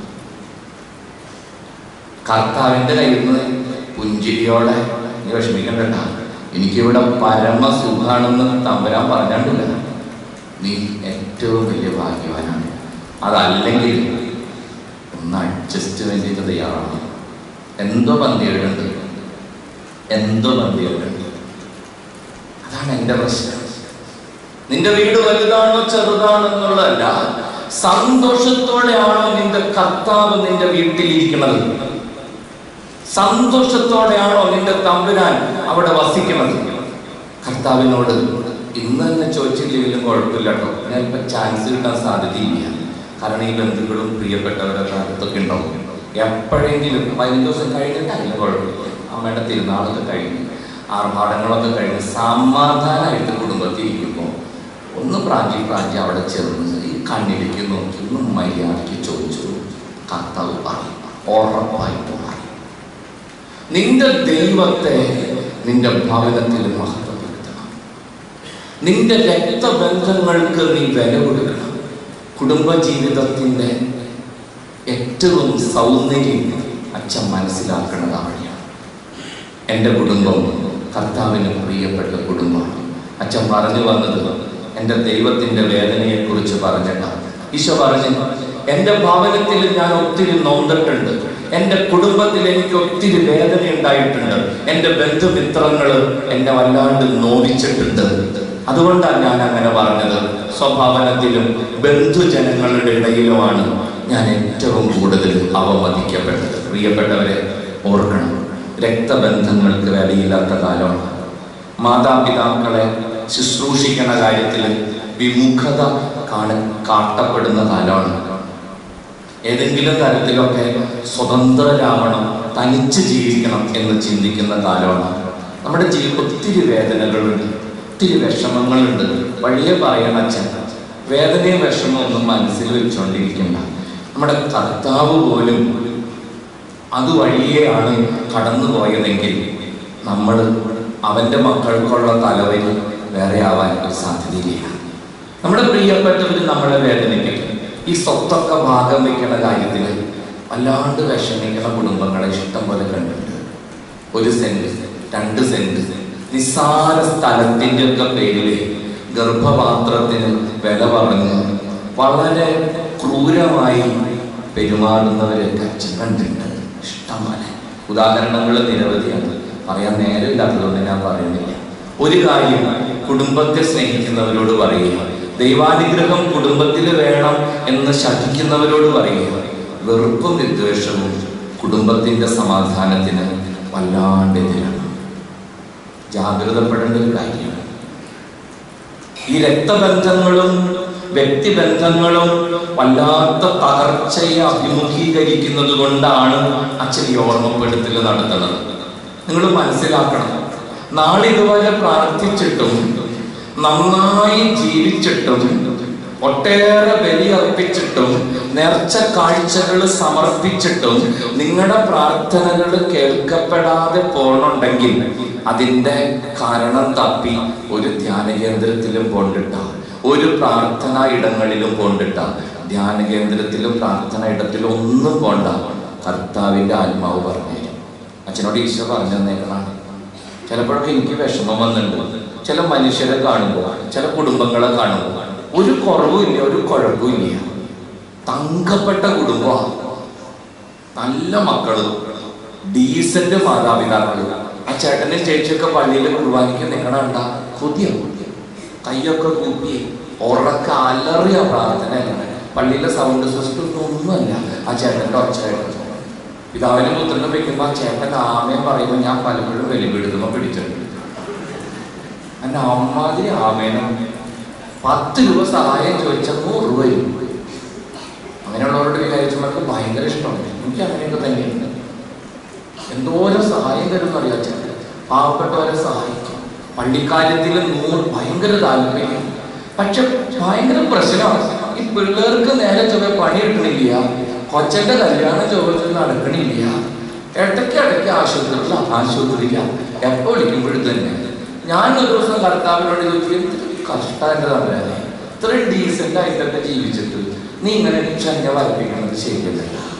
കർത്താവിൻ്റെ കയ്യിൽ നിന്ന് പുഞ്ചിരിയോടെ നീ വിഷമിക്കണ്ട എനിക്കിവിടെ പരമസുഖാണെന്ന് തമ്പുരാൻ പറഞ്ഞിട്ടില്ല നീ ഏറ്റവും വലിയ ഭാഗ്യവാനാണ് അതല്ലെങ്കിൽ ഒന്ന് അഡ്ജസ്റ്റ്മെന്റിന് തയ്യാറാണ് എന്തോ പന്തികളുണ്ട് എന്തോ പന്തികളുണ്ട് അതാണ് എൻ്റെ പ്രശ്നം നിന്റെ വീട് വലുതാണോ ചെറുതാണോ എന്നുള്ളതല്ല സന്തോഷത്തോടെയാണോ നിന്റെ കർത്താവ് നിന്റെ വീട്ടിലിരിക്കുന്നത് സന്തോഷത്തോടെയാണോ നിന്റെ തമ്പുരാൻ അവിടെ വസിക്കുന്നത് കർത്താവിനോട് ഇന്ന് തന്നെ ചോദിച്ചില്ലെങ്കിലും കുഴപ്പമില്ല കേട്ടോ ഞാൻ ഇപ്പൊ ചാൻസ് കിട്ടാൻ സാധ്യതയില്ല കാരണം ഈ ബന്ധുക്കളും പ്രിയപ്പെട്ടവരൊക്കെ അടുത്തൊക്കെ ഉണ്ടാവും എപ്പോഴെങ്കിലും പതിനഞ്ച് ദിവസം കഴിഞ്ഞിട്ട് അതിന് കുഴപ്പമില്ല അമ്മയുടെ തിരുനാളൊക്കെ കഴിഞ്ഞ് ആർഭാടങ്ങളൊക്കെ കഴിഞ്ഞ് സമാധാനമായിട്ട് കുടുംബത്തിൽ ഇരിക്കുമ്പോൾ ഒന്ന് പ്രാഞ്ചി പ്രാഞ്ചി അവിടെ ചെന്ന് ഈ കണ്ണിലേക്ക് നോക്കി ഒന്ന് മര്യാദയ്ക്ക് ചോദിച്ചു കർത്താവ് പറയും ഉറപ്പായിട്ട് പറയും നിന്റെ ദൈവത്തെ നിന്റെ ഭവനത്തിൽ മഹത്വപ്പെടുത്തണം നിന്റെ രക്തബന്ധങ്ങൾക്ക് നീ വില കൊടുക്കണം കുടുംബജീവിതത്തിൻ്റെ ഏറ്റവും സൗന്ദര്യം അച്ഛൻ മനസ്സിലാക്കുന്നത് അവിടെയാണ് എൻ്റെ കുടുംബം കർത്താവിന് പ്രിയപ്പെട്ട കുടുംബമാണ് അച്ഛൻ പറഞ്ഞു വന്നത് എൻ്റെ ദൈവത്തിൻ്റെ വേദനയെക്കുറിച്ച് പറഞ്ഞിട്ടാണ് ഈശോ പറഞ്ഞു എൻ്റെ ഭവനത്തിൽ ഞാൻ ഒത്തിരി നൊന്തിട്ടുണ്ട് എൻ്റെ കുടുംബത്തിൽ എനിക്ക് ഒത്തിരി വേദന ഉണ്ടായിട്ടുണ്ട് എൻ്റെ ബന്ധുമിത്രങ്ങൾ എന്നെ വല്ലാണ്ട് നോവിച്ചിട്ടുണ്ട് അതുകൊണ്ടാണ് ഞാൻ അങ്ങനെ പറഞ്ഞത് സ്വഭാവനത്തിലും ബന്ധുജനങ്ങളുടെ ഇടയിലുമാണ് ഞാൻ ഏറ്റവും കൂടുതൽ അവമതിക്കപ്പെട്ടത് പ്രിയപ്പെട്ടവരെ ഓർക്കണം രക്തബന്ധങ്ങൾക്ക് വിലയില്ലാത്ത കാലമാണ് മാതാപിതാക്കളെ ശുശ്രൂഷിക്കുന്ന കാര്യത്തിൽ വിമുഖത കാണ കാട്ടപ്പെടുന്ന കാലമാണ് ഏതെങ്കിലും തരത്തിലൊക്കെ സ്വതന്ത്രരാവണം തനിച്ച് ജീവിക്കണം എന്ന് ചിന്തിക്കുന്ന കാലമാണ് നമ്മുടെ ജീവിതത്തിൽ ഒത്തിരി വേദനകളുണ്ട് ഒത്തിരി വിഷമങ്ങളുണ്ട് വഴിയെ പറയണ അച്ഛൻ വേദനയും വിഷമവും ഒന്നും മനസ്സിൽ വെച്ചുകൊണ്ടിരിക്കണ്ട നമ്മുടെ കർത്താവ് പോലും അതുവഴിയെയാണ് കടന്നു പോയതെങ്കിൽ നമ്മൾ അവൻ്റെ മക്കൾക്കുള്ള തലവരി വേറെ ആവാൻ ഒരു സാധ്യതയില്ല നമ്മുടെ പ്രിയപ്പെട്ടവർ നമ്മളെ വേദനിപ്പിക്കും ഈ സ്വത്തൊക്കെ ഭാഗം വയ്ക്കുന്ന കാര്യത്തിൽ വല്ലാണ്ട് വിഷമിക്കുന്ന കുടുംബങ്ങളെ ഇഷ്ടം പോലെ കണ്ടിട്ടുണ്ട് ഒരു സെന്റ് രണ്ട് സെന്റ് നിസ്സാര സ്ഥലത്തിൻ്റെ ഒക്കെ പേരിൽ ഗർഭപാത്രത്തിന് വില പറഞ്ഞ് വളരെ ക്രൂരമായി പെരുമാറുന്നവരൊക്കെ അച്ഛൻ കണ്ടിട്ടുണ്ട് ഇഷ്ടംപോലെ ഉദാഹരണങ്ങൾ നിരവധിയാണ് പറയാൻ നേരമില്ലാത്തതുകൊണ്ട് ഞാൻ പറയുന്നില്ല ഒരു കാര്യം കുടുംബത്തെ സ്നേഹിക്കുന്നവരോട് പറയുക ദൈവാനുഗ്രഹം കുടുംബത്തിൽ വേണം എന്ന് ശഠിക്കുന്നവരോട് പറയുക വെറുപ്പും വിദ്വേഷവും കുടുംബത്തിന്റെ സമാധാനത്തിന് വല്ലാണ്ട് എതിരാണ് ജാഗ്രതപ്പെടേണ്ട ഒരു കാര്യമാണ് ഈ രക്തബന്ധങ്ങളും വ്യക്തിബന്ധങ്ങളും വല്ലാത്ത തകർച്ചയെ അഭിമുഖീകരിക്കുന്നത് കൊണ്ടാണ് അച്ഛൻ ഈ ഓർമ്മപ്പെടുത്തൽ നടത്തുന്നത് നിങ്ങൾ മനസ്സിലാക്കണം നാളിതുവരെ പ്രാർത്ഥിച്ചിട്ടും നന്നായി ജീവിച്ചിട്ടും ഒട്ടേറെ ബലി അർപ്പിച്ചിട്ടും നേർച്ച കാഴ്ചകൾ സമർപ്പിച്ചിട്ടും നിങ്ങളുടെ പ്രാർത്ഥനകൾ കേൾക്കപ്പെടാതെ പോകണുണ്ടെങ്കിൽ അതിൻ്റെ കാരണം തപ്പി ഒരു ധ്യാന കേന്ദ്രത്തിലും കൊണ്ടിട്ട ഒരു പ്രാർത്ഥനാ ഇടങ്ങളിലും കൊണ്ടിട്ട ധ്യാന കേന്ദ്രത്തിലും പ്രാർത്ഥന ഇടത്തിലും ഒന്നും പോണ്ട കർത്താവിൻ്റെ ആത്മാവ് പറഞ്ഞു തരും അച്ഛനോട് ഈശോ പറഞ്ഞു തന്നേക്കണാണ് ചിലപ്പോഴൊക്കെ എനിക്ക് വിഷമം വന്നിട്ടുണ്ട് ചില മനുഷ്യരെ കാണുമ്പോൾ ചില കുടുംബങ്ങളെ കാണുമ്പോൾ ഒരു കുറവുമില്ല ഒരു കുഴപ്പമില്ല തങ്കപ്പെട്ട കുടുംബമാണ് നല്ല മക്കള് ഡീസന്റ് മാതാപിതാക്കള് ആ ചേട്ടനും ചേച്ചിയൊക്കെ പള്ളിയിൽ കുർബാനിക്ക് നിങ്ങളണ്ട കൊതിയ കൈയൊക്കെ കൂപ്പി ഉറക്ക അലറിയ പ്രാർത്ഥന പള്ളിയിലെ സൗണ്ട് സിസ്റ്റം ഒന്നുമല്ല ആ ചേട്ടൻ്റെ ഒച്ചയായിട്ട് പിതാവിനെ പുത്രനെ വെക്കുമ്പോൾ ആ ചേട്ടൻ ആമയം പറയുമ്പോൾ ഞാൻ പലപ്പോഴും വെളിപ്പെടുത്തുമ്പോൾ പിടിച്ചിട്ടുണ്ട് എൻ്റെ അമ്മാതിരി ആമേനം പത്ത് രൂപ സഹായം ചോദിച്ചാൽ നൂറ് രൂപ വരും അങ്ങനെയുള്ളവരുടെ വിചാരിച്ചവർക്ക് ഭയങ്കര ഇഷ്ടമാണ് എനിക്ക് അങ്ങനെയൊക്കെ തന്നെയുണ്ട് എന്തോരം സഹായം തരുമെന്ന് അറിയാം ചേട്ടൻ പാവപ്പെട്ടവരെ സഹായിക്കും പള്ളിക്കാര്യത്തിൽ നൂറ് ഭയങ്കര താല്പര്യം പക്ഷെ ഭയങ്കര പ്രശ്നമാണ് ഈ പിള്ളേർക്ക് നേരെ ചൊവ്വ പണി കിട്ടണില്ല കൊച്ചന്റെ കല്യാണം ചൊവ്വ നടക്കണില്ല ഇടയ്ക്ക് ഇടയ്ക്ക് ആശുപത്രിയില്ല ആശുപത്രിയില്ല എപ്പോ വിളിക്കുമ്പോഴും തന്നെ ഞാൻ ഒരു ദിവസം കർത്താവിനോട് ചോദിച്ചു എന്ത് കഷ്ടം എൻ്റെ തമ്പരാനെ ഇത്രയും ഡീസൻ്റ് ആയിട്ടൊക്കെ ജീവിച്ചിട്ട് നീ ഇങ്ങനെ എന്നെ വരപ്പിക്കുന്നത് ശരിയല്ല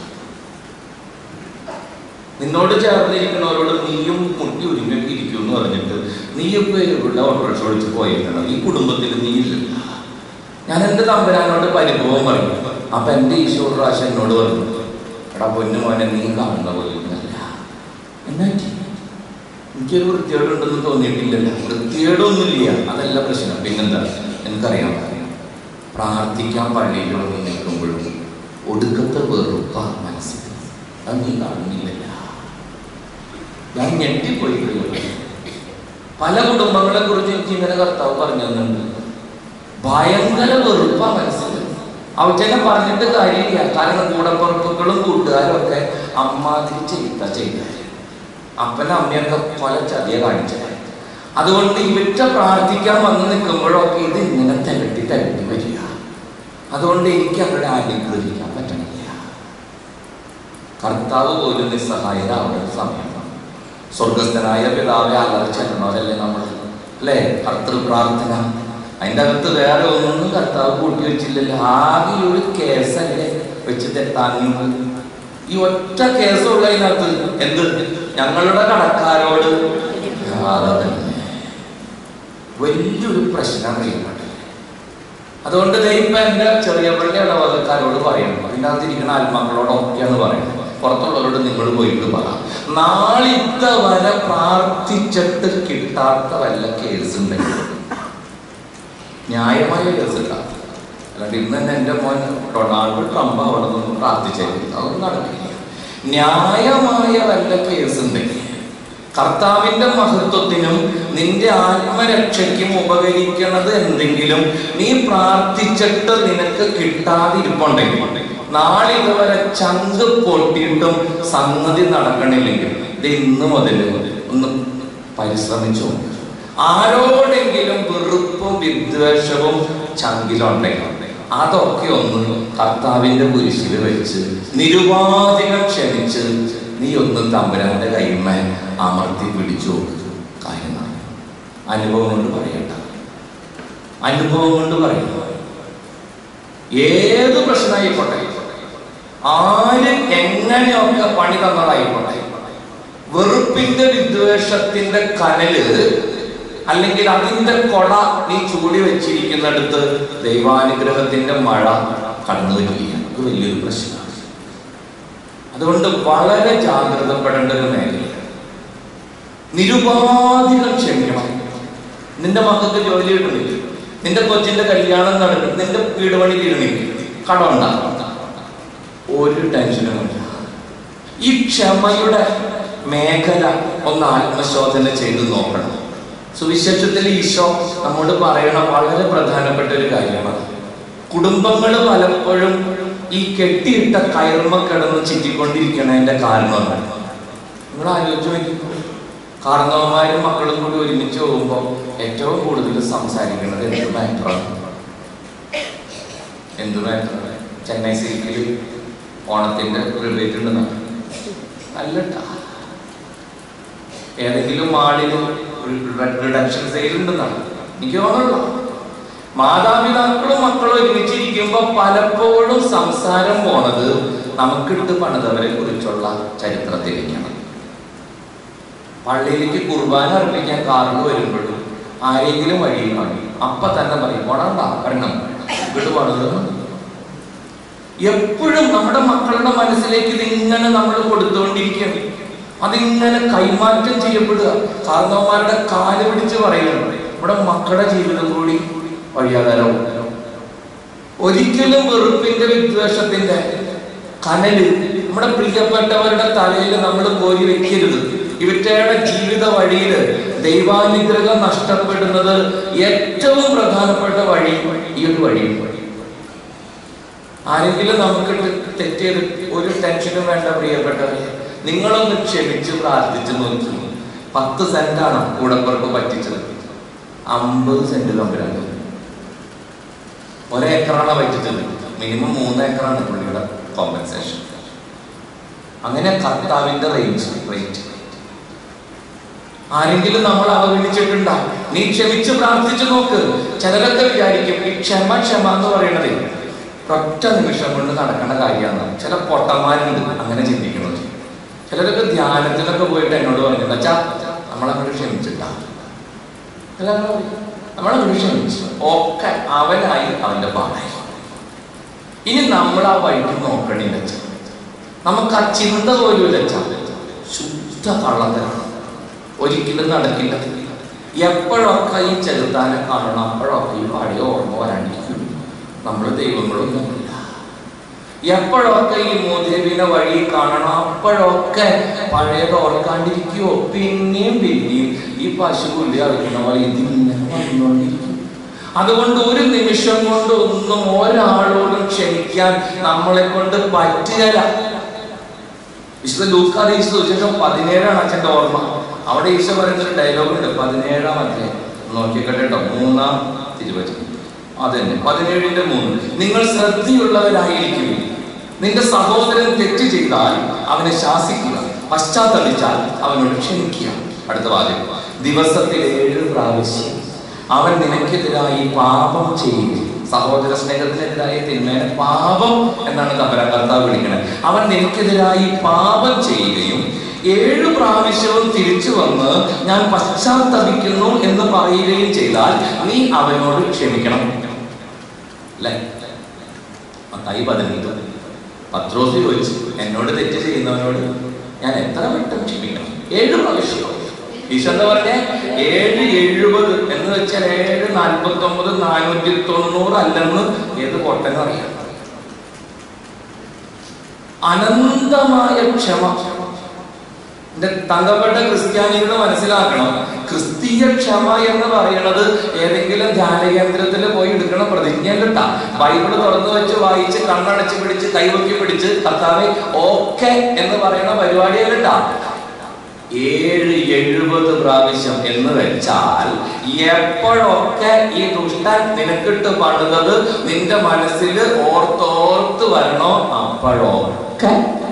നിന്നോട് ചേർന്നിരിക്കുന്നവരോട് നീയും മുട്ടി ഒരുങ്ങി ഇരിക്കും എന്ന് പറഞ്ഞിട്ട് നീയൊക്കെ ഇവിടെ ഓട്ടോറിക്ഷ ഓടിച്ച് പോയിരിക്കണം ഈ കുടുംബത്തിൽ നീ ഇല്ല ഞാൻ എൻ്റെ തമ്പരാനോട് പരിഭവം പറഞ്ഞു അപ്പൊ എൻ്റെ ഈശോ ഒരു പ്രാവശ്യം എന്നോട് പറഞ്ഞു എടാ പൊന്നു മോനെ നീ കാണുന്ന പോലെ ഒന്നുമല്ല എന്നാ പറ്റി? എനിക്കൊരു വൃത്തികേടുണ്ടെന്ന് തോന്നിയിട്ടില്ലല്ലോ വൃത്തികേടൊന്നുമില്ല അതല്ല പ്രശ്നം പിന്നെന്താ എനിക്കറിയാം പ്രാർത്ഥിക്കാൻ പള്ളിയിൽ വന്ന് നിൽക്കുമ്പോഴും ഒടുക്കത്തെ വെറുപ്പ മനസ്സിൽ അത് നീ കാണുന്നില്ല ഞാൻ ഞെട്ടിപ്പോയി കഴിയുമ്പോൾ പല കുടുംബങ്ങളെ കുറിച്ച് എനിക്ക് ഇങ്ങനെ കർത്താവ് പറഞ്ഞു തന്നിട്ടുണ്ട് ഭയങ്കര വെറുപ്പ മനസ്സിൽ അവറ്റനെ പറഞ്ഞിട്ട് കാര്യമില്ല കാരണം കൂടപ്പുറപ്പുകളും കൂട്ടുകാരും ഒക്കെ അമ്മാതിരി ചെയ്ത ചെയ്ത അപ്പനും അമ്മയൊക്കെ പല ചതിയ കാണിച്ചത് അതുകൊണ്ട് ഇവറ്റ പ്രാർത്ഥിക്കാൻ വന്ന് നിൽക്കുമ്പോഴൊക്കെ ഇത് ഇങ്ങനെ തിരട്ടി തിരട്ടി വരിക അതുകൊണ്ട് എനിക്ക് അവരുടെ അനുഗ്രഹിക്കാൻ പറ്റണില്ല കർത്താവ് പോലും നിസ്സഹായരാവുന്ന സമയമാണ് സ്വർഗസ്ഥനായ പിതാവെ അലറി ചെല്ലണവരല്ലേ നമ്മൾ അല്ലേ കർത്തൃ പ്രാർത്ഥന അതിൻ്റെ അകത്ത് വേറെ ഒന്നും കർത്താവ് കൂട്ടി വെച്ചില്ലല്ലോ ആകെ ഈ ഒരു കേസല്ലേ വെച്ചിട്ട് എത്താനുള്ളത് ഈ ഒറ്റ കേസുള്ളതിനകത്ത് എന്ത് ഞങ്ങളുടെ കടക്കാരോട് യാതൊരു വലിയൊരു പ്രശ്നം അറിയപ്പെട്ടു അതുകൊണ്ട് ദേ ഇപ്പൊ എന്റെ ചെറിയ പള്ളി ഇടവകക്കാരോട് പറയണം അതിൻ്റെ അകത്തിരിക്കുന്ന ആത്മാക്കളോടൊക്കെയാണ് പറയുന്നത് പുറത്തുള്ളവരോട് നിങ്ങൾ പോയിട്ട് പറ നാളിത്ത വരെ പ്രാർത്ഥിച്ചിട്ട് കിട്ടാത്ത വല്ല കേസ് ഉണ്ടെങ്കിൽ ന്യായമായ കേസ് ഉണ്ടാവും അല്ലാണ്ട് ഇന്ന് തന്നെ എൻ്റെ മോൻ ഡൊണാൾഡ് ട്രംപ് അവിടെ നിന്ന് പ്രാർത്ഥിച്ചേക്കും അതൊന്നും നടക്കില്ല ന്യായമായ വല്ല കേസ് ഉണ്ടെങ്കിൽ കർത്താവിന്റെ മഹത്വത്തിനും നിന്റെ ആത്മരക്ഷയ്ക്കും ഉപകരിക്കുന്നത് എന്തെങ്കിലും നീ പ്രാർത്ഥിച്ചിട്ട് നിനക്ക് കിട്ടാതിരിപ്പുണ്ടെങ്കിൽ നാളിതുവരെ ചങ്ക് പൊട്ടിയിട്ടും സംഗതി നടക്കണില്ലെങ്കിൽ ഇത് ഇന്ന് മുതൽ ഒന്ന് പരിശ്രമിച്ചു നോക്ക്. ആരോടെങ്കിലും വെറുപ്പും വിദ്വേഷവും ചങ്കിലുണ്ടെങ്കിൽ അതൊക്കെ ഒന്ന് കർത്താവിന്റെ കുരിശിൽ വെച്ച് നിരുപാധികം ക്ഷമിച്ച് നീ ഒന്ന് തമ്പുരാന്റെ കൈമേ അമർത്തി പിടിച്ചു നോക്ക്. കാര്യം നടക്കും. അനുഭവം കൊണ്ട് പറയണ്ട അനുഭവം കൊണ്ട് പറയുന്നു ഏത് പ്രശ്നമായിക്കോട്ടെ ആര് എങ്ങനെയൊക്കെ പണി തന്നതായിക്കോട്ടെ വെറുപ്പിന്റെ വിദ്വേഷത്തിന്റെ കനല് അല്ലെങ്കിൽ അതിന്റെ കൊട നീ ചൂടി വെച്ചിരിക്കുന്നിടത്ത് ദൈവാനുഗ്രഹത്തിന്റെ മഴ കടന്നു വരികയാണ് അത് വലിയൊരു പ്രശ്നമാണ് അതുകൊണ്ട് വളരെ ജാഗ്രതപ്പെടേണ്ട ഒരു മേഖലയാണ് നിരുപാധികം ക്ഷമിക്കണം നിന്റെ മക്കൾക്ക് ജോലി കിട്ടുന്നില്ല നിന്റെ കൊച്ചിന്റെ കല്യാണം നടക്കും നിന്റെ വീട് പണി തീരണില്ല കടം ഉണ്ടാകും ഒരു ടെൻഷനും ഇല്ല ഈ ക്ഷമയുടെ മേഖല ഒന്ന് ആത്മശോധന ചെയ്ത് നോക്കണം സുവിശേഷത്തിൽ ഈശോ നമ്മോട് പറയണ വളരെ പ്രധാനപ്പെട്ട ഒരു കാര്യമാണ് കുടുംബങ്ങൾ പലപ്പോഴും ഈ കെട്ടിയിട്ട കയർമ കിടന്ന് ചിറ്റിക്കൊണ്ടിരിക്കണതിന്റെ കാരണം എന്താണ് നിങ്ങൾ ആലോചിച്ച് നോക്കിക്കോ കാരണവന്മാരും മക്കളും കൂടി ഒരുമിച്ച് പോകുമ്പോൾ ഏറ്റവും കൂടുതൽ സംസാരിക്കുന്നത് എന്ത് മാറ്ററാണ് എന്ത് മാറ്ററാണ് ചെന്നൈ സിറ്റിയിൽ ഓണത്തിന്റെ റിലേറ്റ് ഉണ്ടെന്നാണ് അല്ലട്ടാ ഏതെങ്കിലും മാളിൽ റിഡക്ഷൻ സെയിൽ ഉണ്ടെന്നാണ് എനിക്ക് തോന്നുള്ളൂ മാതാപിതാക്കളും മക്കളും ഒരുമിച്ചിരിക്കുമ്പോൾ പലപ്പോഴും സംസാരം പോണത് നമുക്കിട്ട് പണിതവരെ കുറിച്ചുള്ള ചരിത്രത്തിലേക്കാണ് പള്ളിയിലേക്ക് കുർബാന അർപ്പിക്കാൻ കാറിൽ വരുമ്പോഴും ആരെങ്കിലും വഴിയിൽ കാണി അപ്പൊ തന്നെ പറയും പോണണ്ട വരണം വീട് പണിത് എപ്പോഴും നമ്മുടെ മക്കളുടെ മനസ്സിലേക്ക് ഇതിങ്ങനെ നമ്മൾ കൊടുത്തുകൊണ്ടിരിക്കുകയാണ് അതിങ്ങനെ കൈമാറ്റം ചെയ്യപ്പെടുക കാരണവന്മാരുടെ കാല് പിടിച്ച് പറയുകയാണ് നമ്മുടെ മക്കളുടെ ജീവിതം കൂടി വഴിയാധാരവും ഒരിക്കലും വെറുപ്പിന്റെ വിദ്വേഷത്തിന്റെ കനല് നമ്മുടെ പ്രിയപ്പെട്ടവരുടെ തലയിൽ നമ്മൾ കോരി വെക്കരുത് ഇവറ്റയുടെ ജീവിത വഴിയിൽ ദൈവാനുഗ്രഹം നഷ്ടപ്പെടുന്നത് ഏറ്റവും പ്രധാനപ്പെട്ട വഴി ഈ ഒരു വഴിയും ആരെങ്കിലും നമുക്ക് തെറ്റിയത് ഒരു ടെൻഷനും വേണ്ട പ്രിയപ്പെട്ടവരെ നിങ്ങളൊന്ന് ക്ഷമിച്ച് പ്രാർത്ഥിച്ച് നോക്കി പത്ത് സെന്റാണ് കൂടപ്പുറപ്പ് പറ്റിച്ചത് അമ്പത് സെന്റ് തമ്മിലാണ് ഒരേക്കറാണ് പറ്റിച്ചത് മിനിമം മൂന്ന് ഏക്കറാണ് പുള്ളിയുടെ കോമ്പൻസേഷൻ അങ്ങനെ കർത്താവിന്റെ റേഞ്ച് റേറ്റ് ആരെങ്കിലും നമ്മൾ അവഗണിച്ചിട്ടുണ്ടാവും നീ ക്ഷമിച്ച് പ്രാർത്ഥിച്ചു നോക്ക് ചിലരൊക്കെ വിചാരിക്കും ഈ ക്ഷമ ക്ഷമ എന്ന് പറയണത് ഒറ്റ നിമിഷം കൊണ്ട് നടക്കേണ്ട കാര്യമാണ് ചില പൊട്ടന്മാരുണ്ട് അങ്ങനെ ചിന്തിക്കുന്നത് ചിലരൊക്കെ ധ്യാനത്തിനൊക്കെ പോയിട്ട് എന്നോട് പറഞ്ഞു അച്ഛാ നമ്മളങ്ങോട്ട് ക്ഷമിച്ചിട്ടാ നമ്മളങ്ങോട്ട് ക്ഷമിച്ചു ഒക്കെ അവനായി അവന്റെ പാടായി ഇനി നമ്മൾ ആ വഴിക്ക് നോക്കണില്ല അച്ഛാ നമുക്ക് ആ ചിന്ത പോലും ഇല്ല അച്ഛാ ശുദ്ധ കള്ളത്തരാണ് ഒരിക്കലും നടക്കില്ല എപ്പോഴൊക്കെ ഈ ചെറുത്താനെ കാണണം അപ്പോഴൊക്കെ ഈ പാടിയ ഓർമ്മ വരാണ്ടിരിക്കും നമ്മൾ ദൈവങ്ങളൊന്നുമില്ല എപ്പോഴൊക്കെ ഈ മൂദേവിനെ വഴി കാണണം അപ്പോഴൊക്കെ പഴയത് ഓർക്കാണ്ടിരിക്കുവോ പിന്നെയും പിന്നെയും ഈ പശു പുല്ലി അറിയുന്ന പോലെ ഇതിങ്ങനെ വന്നുകൊണ്ടിരിക്കും അതുകൊണ്ട് ഒരു നിമിഷം കൊണ്ട് ഒന്നും ഒരാളോടും ക്ഷമിക്കാൻ നമ്മളെ കൊണ്ട് പറ്റുകയില്ല വിശുദ്ധ ലൂക്കാതെ ഈശോ സുവിശേഷം പതിനേഴാണ് അച്ഛൻ്റെ ഓർമ്മ അവിടെ ഈശോ പറയുന്നൊരു ഡയലോഗ് ഉണ്ട് പതിനേഴാം അധ്യായം നോക്കിക്കട്ടെ കേട്ടോ മൂന്നാം തിരുവചനം അതന്നെ പതിനേഴിന്റെ മൂന്ന് നിങ്ങൾ ശ്രദ്ധയുള്ളവരായിരിക്കും നിന്റെ സഹോദരൻ തെറ്റ് ചെയ്താൽ അവനെ ശാസിക്കുക പശ്ചാത്തലിച്ചാൽ അവനോട് ക്ഷമിക്കുക അടുത്ത വാചകം ദിവസത്തിൽ ഏഴ് പ്രാവശ്യം അവൻ നിനക്കെതിരായി പാപം ചെയ്യുക സഹോദര സ്നേഹത്തിനെതിരായ തിന്മേനെ പാപം എന്നാണ് തമ്പര കർത്താവ് വിളിക്കുന്നത് അവൻ നിനക്കെതിരായി പാപം ചെയ്യുകയും ഏഴു പ്രാവശ്യവും തിരിച്ചു വന്ന് ഞാൻ പശ്ചാത്തപിക്കുന്നു എന്ന് പറയുകയും ചെയ്താൽ നീ അവനോട് ക്ഷമിക്കണം അല്ലേ മത്തായി പതിനെട്ട് പത്രോസ് ചോദിച്ചു എന്നോട് തെറ്റ് ചെയ്യുന്നവനോട് ഞാൻ എത്ര വട്ടം ക്ഷമിക്കണം ഏഴ് പ്രാവശ്യം ഈശോ എന്താ പറഞ്ഞ ഏഴ് എഴുപത് എന്ന് വെച്ചാൽ ഏഴ് നാൽപ്പത്തി ഒമ്പത് നാനൂറ്റി തൊണ്ണൂറ് അല്ലെന്ന് ഏത് പൊട്ടനും അറിയാം അനന്തമായ ക്ഷമ എന്റെ തങ്കപ്പെട്ട ക്രിസ്ത്യാനികൾ മനസ്സിലാക്കണം ക്രിസ്തീയ ക്ഷമ എന്ന് പറയുന്നത് ഏതെങ്കിലും ധ്യാനകേന്ദ്രത്തിൽ പോയി എടുക്കണ പ്രതിജ്ഞയല്ലട്ടാ ബൈബിള് തുറന്നു വെച്ച് വായിച്ച് കണ്ണടച്ച് പിടിച്ച് കൈവക്കി പിടിച്ച് കർത്താവെ ഓക്കെ എന്ന് പറയുന്ന പരിപാടിയല്ലട്ടാ ഏഴ് എഴുപത് പ്രാവശ്യം എന്ന് വെച്ചാൽ എപ്പോഴൊക്കെ ഈ ദുഷ്ടൻ നിനക്കിട്ട് പണിതത് നിന്റെ മനസ്സിൽ ഓർത്തോർത്ത് വരണോ അപ്പോഴൊക്കെ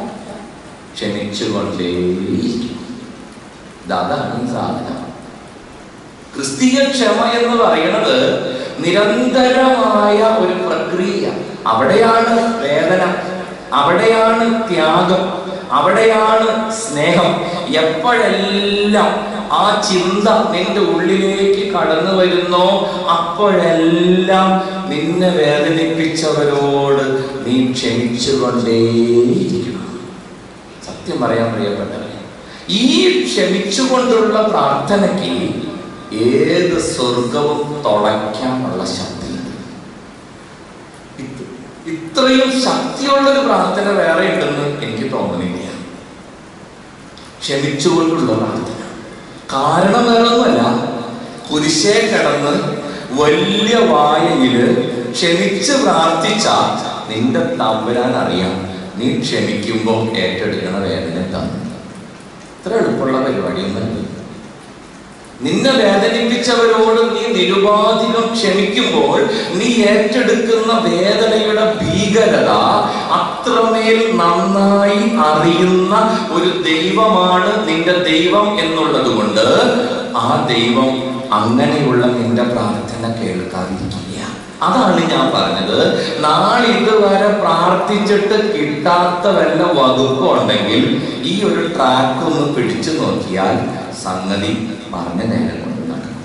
ക്ഷമിച്ചുകൊണ്ടേയിരിക്കും ഇത് അതാണ് സാധനം ക്രിസ്തീയ ക്ഷമ എന്ന് പറയുന്നത് നിരന്തരമായ ഒരു പ്രക്രിയ അവിടെയാണ് വേദന അവിടെയാണ് ത്യാഗം അവിടെയാണ് സ്നേഹം എപ്പോഴെല്ലാം ആ ചിന്ത നിന്റെ ഉള്ളിലേക്ക് കടന്നു വരുന്നോ അപ്പോഴെല്ലാം നിന്നെ വേദനിപ്പിച്ചവരോട് നീ ക്ഷമിച്ചുകൊണ്ടേയിരിക്കണം സത്യം പറയാൻ പ്രിയപ്പെട്ടവരെ ഈ ക്ഷമിച്ചുകൊണ്ടുള്ള പ്രാർത്ഥനയ്ക്ക് ഏത് സ്വർഗവും തുളയ്ക്കാനുള്ള ശക്തിയുണ്ട് ഇത്- ഇത്രയും ശക്തിയുള്ള ഒരു പ്രാർത്ഥന വേറെ ഉണ്ടെന്ന് എനിക്ക് തോന്നുന്നില്ല ക്ഷമിച്ചുകൊണ്ടുള്ള പ്രാർത്ഥന കാരണം വേറൊന്നുമല്ല കുരിശേ കിടന്ന് വലിയ വായയില് ക്ഷമിച്ച് പ്രാർത്ഥിച്ച നിന്റെ തമ്പുരാൻ അറിയാം നീ ക്ഷമിക്കുമ്പോൾ ഏറ്റെടുക്കണ വേദന എന്താണ് ഇത്ര എളുപ്പമുള്ള പരിപാടിയൊന്നുമല്ല നിന്നെ വേദനിപ്പിച്ചവരോട് നീ നിരുപാധികം ക്ഷമിക്കുമ്പോൾ നീ ഏറ്റെടുക്കുന്ന വേദനയുടെ ഭീകരത അത്രമേൽ നന്നായി അറിയുന്ന ഒരു ദൈവമാണ് നിന്റെ ദൈവം എന്നുള്ളത് കൊണ്ട് ആ ദൈവം അങ്ങനെയുള്ള നിന്റെ പ്രാർത്ഥന കേൾക്കാതിരിക്കില്ല അതാണ് ഞാൻ പറഞ്ഞത് നാളിതുവരെ പ്രാർത്ഥിച്ചിട്ട് കിട്ടാത്ത വല്ല വകുപ്പ് ഉണ്ടെങ്കിൽ ഈ ഒരു ട്രാക്ക് ഒന്ന് പിടിച്ചു നോക്കിയാൽ സംഗതി പറഞ്ഞ നേരം കൊണ്ട് നടക്കും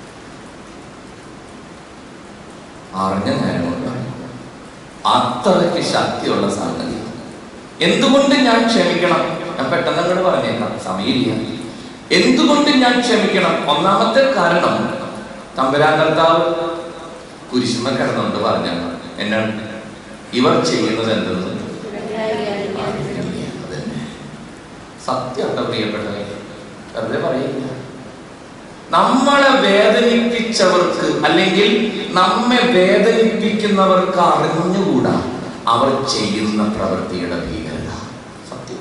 അറിഞ്ഞ നേരം കൊണ്ട് നടക്കും അത്രയ്ക്ക് ശക്തിയുള്ള സംഗതി എന്തുകൊണ്ട് ഞാൻ ക്ഷമിക്കണം ഞാൻ പെട്ടെന്ന് അങ്ങോട്ട് പറഞ്ഞേക്കാം സമയമില്ല എന്തുകൊണ്ട് ഞാൻ ക്ഷമിക്കണം ഒന്നാമത്തെ കാരണം തമ്പുരാൻ കർത്താവ് കുരിശുമ കിടന്നുകൊണ്ട് പറഞ്ഞാണ് എന്നാണ് ഇവർ ചെയ്യുന്നത് എന്തെന്ന് അതന്നെ. സത്യമുണ്ടോ പ്രിയപ്പെട്ടവരെ വെറുതെ പറയില്ല നമ്മളെ വേദനിപ്പിച്ചവർക്ക് അല്ലെങ്കിൽ നമ്മെ വേദനിപ്പിക്കുന്നവർക്ക് അറിഞ്ഞുകൂടാ അവർ ചെയ്യുന്ന പ്രവൃത്തിയുടെ ഭീകരത സത്യം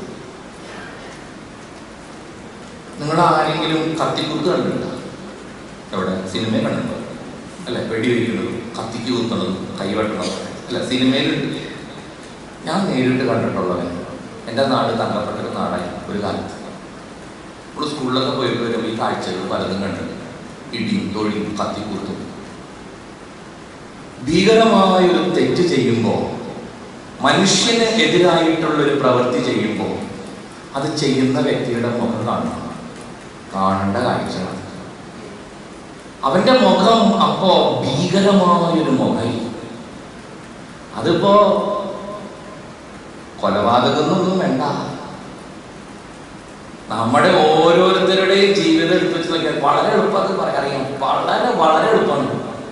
നിങ്ങൾ ആരെങ്കിലും കത്തിക്കുത്ത് കണ്ടിട്ടുണ്ടോ എവിടെ സിനിമ കണ്ടിട്ടുണ്ടോ അല്ലെ വെടിവെക്കുന്നതും കത്തിക്ക് കുത്തുന്നതും കൈവെട്ടണതും അല്ല സിനിമയിലുണ്ട് ഞാൻ നേരിട്ട് കണ്ടിട്ടുള്ളവൻ എൻ്റെ നാട് തങ്കപ്പെട്ട ഒരു നാടായി ഒരു കാലത്ത് നമ്മൾ സ്കൂളിലൊക്കെ പോയിട്ട് വരുമ്പോൾ ഈ കാഴ്ചകൾ പലതും കണ്ട് ഇടിയും തൊഴിയും കത്തിക്കൂത്തും ഭീകരമായ ഒരു തെറ്റ് ചെയ്യുമ്പോൾ മനുഷ്യന് എതിരായിട്ടുള്ള ഒരു പ്രവൃത്തി ചെയ്യുമ്പോൾ അത് ചെയ്യുന്ന വ്യക്തിയുടെ മുഖം കാണണം കാണേണ്ട കാഴ്ചകളാണ് അവന്റെ മുഖം അപ്പോ ഭീകരമായൊരു മുഖം അതിപ്പോ കൊലപാതകമൊന്നും വേണ്ട നമ്മുടെ ഓരോരുത്തരുടെയും ജീവിതം എടുത്ത് വെച്ച് നോക്കിയാൽ വളരെ എളുപ്പം അത് പറയാൻ അറിയാം വളരെ വളരെ എളുപ്പമാണ്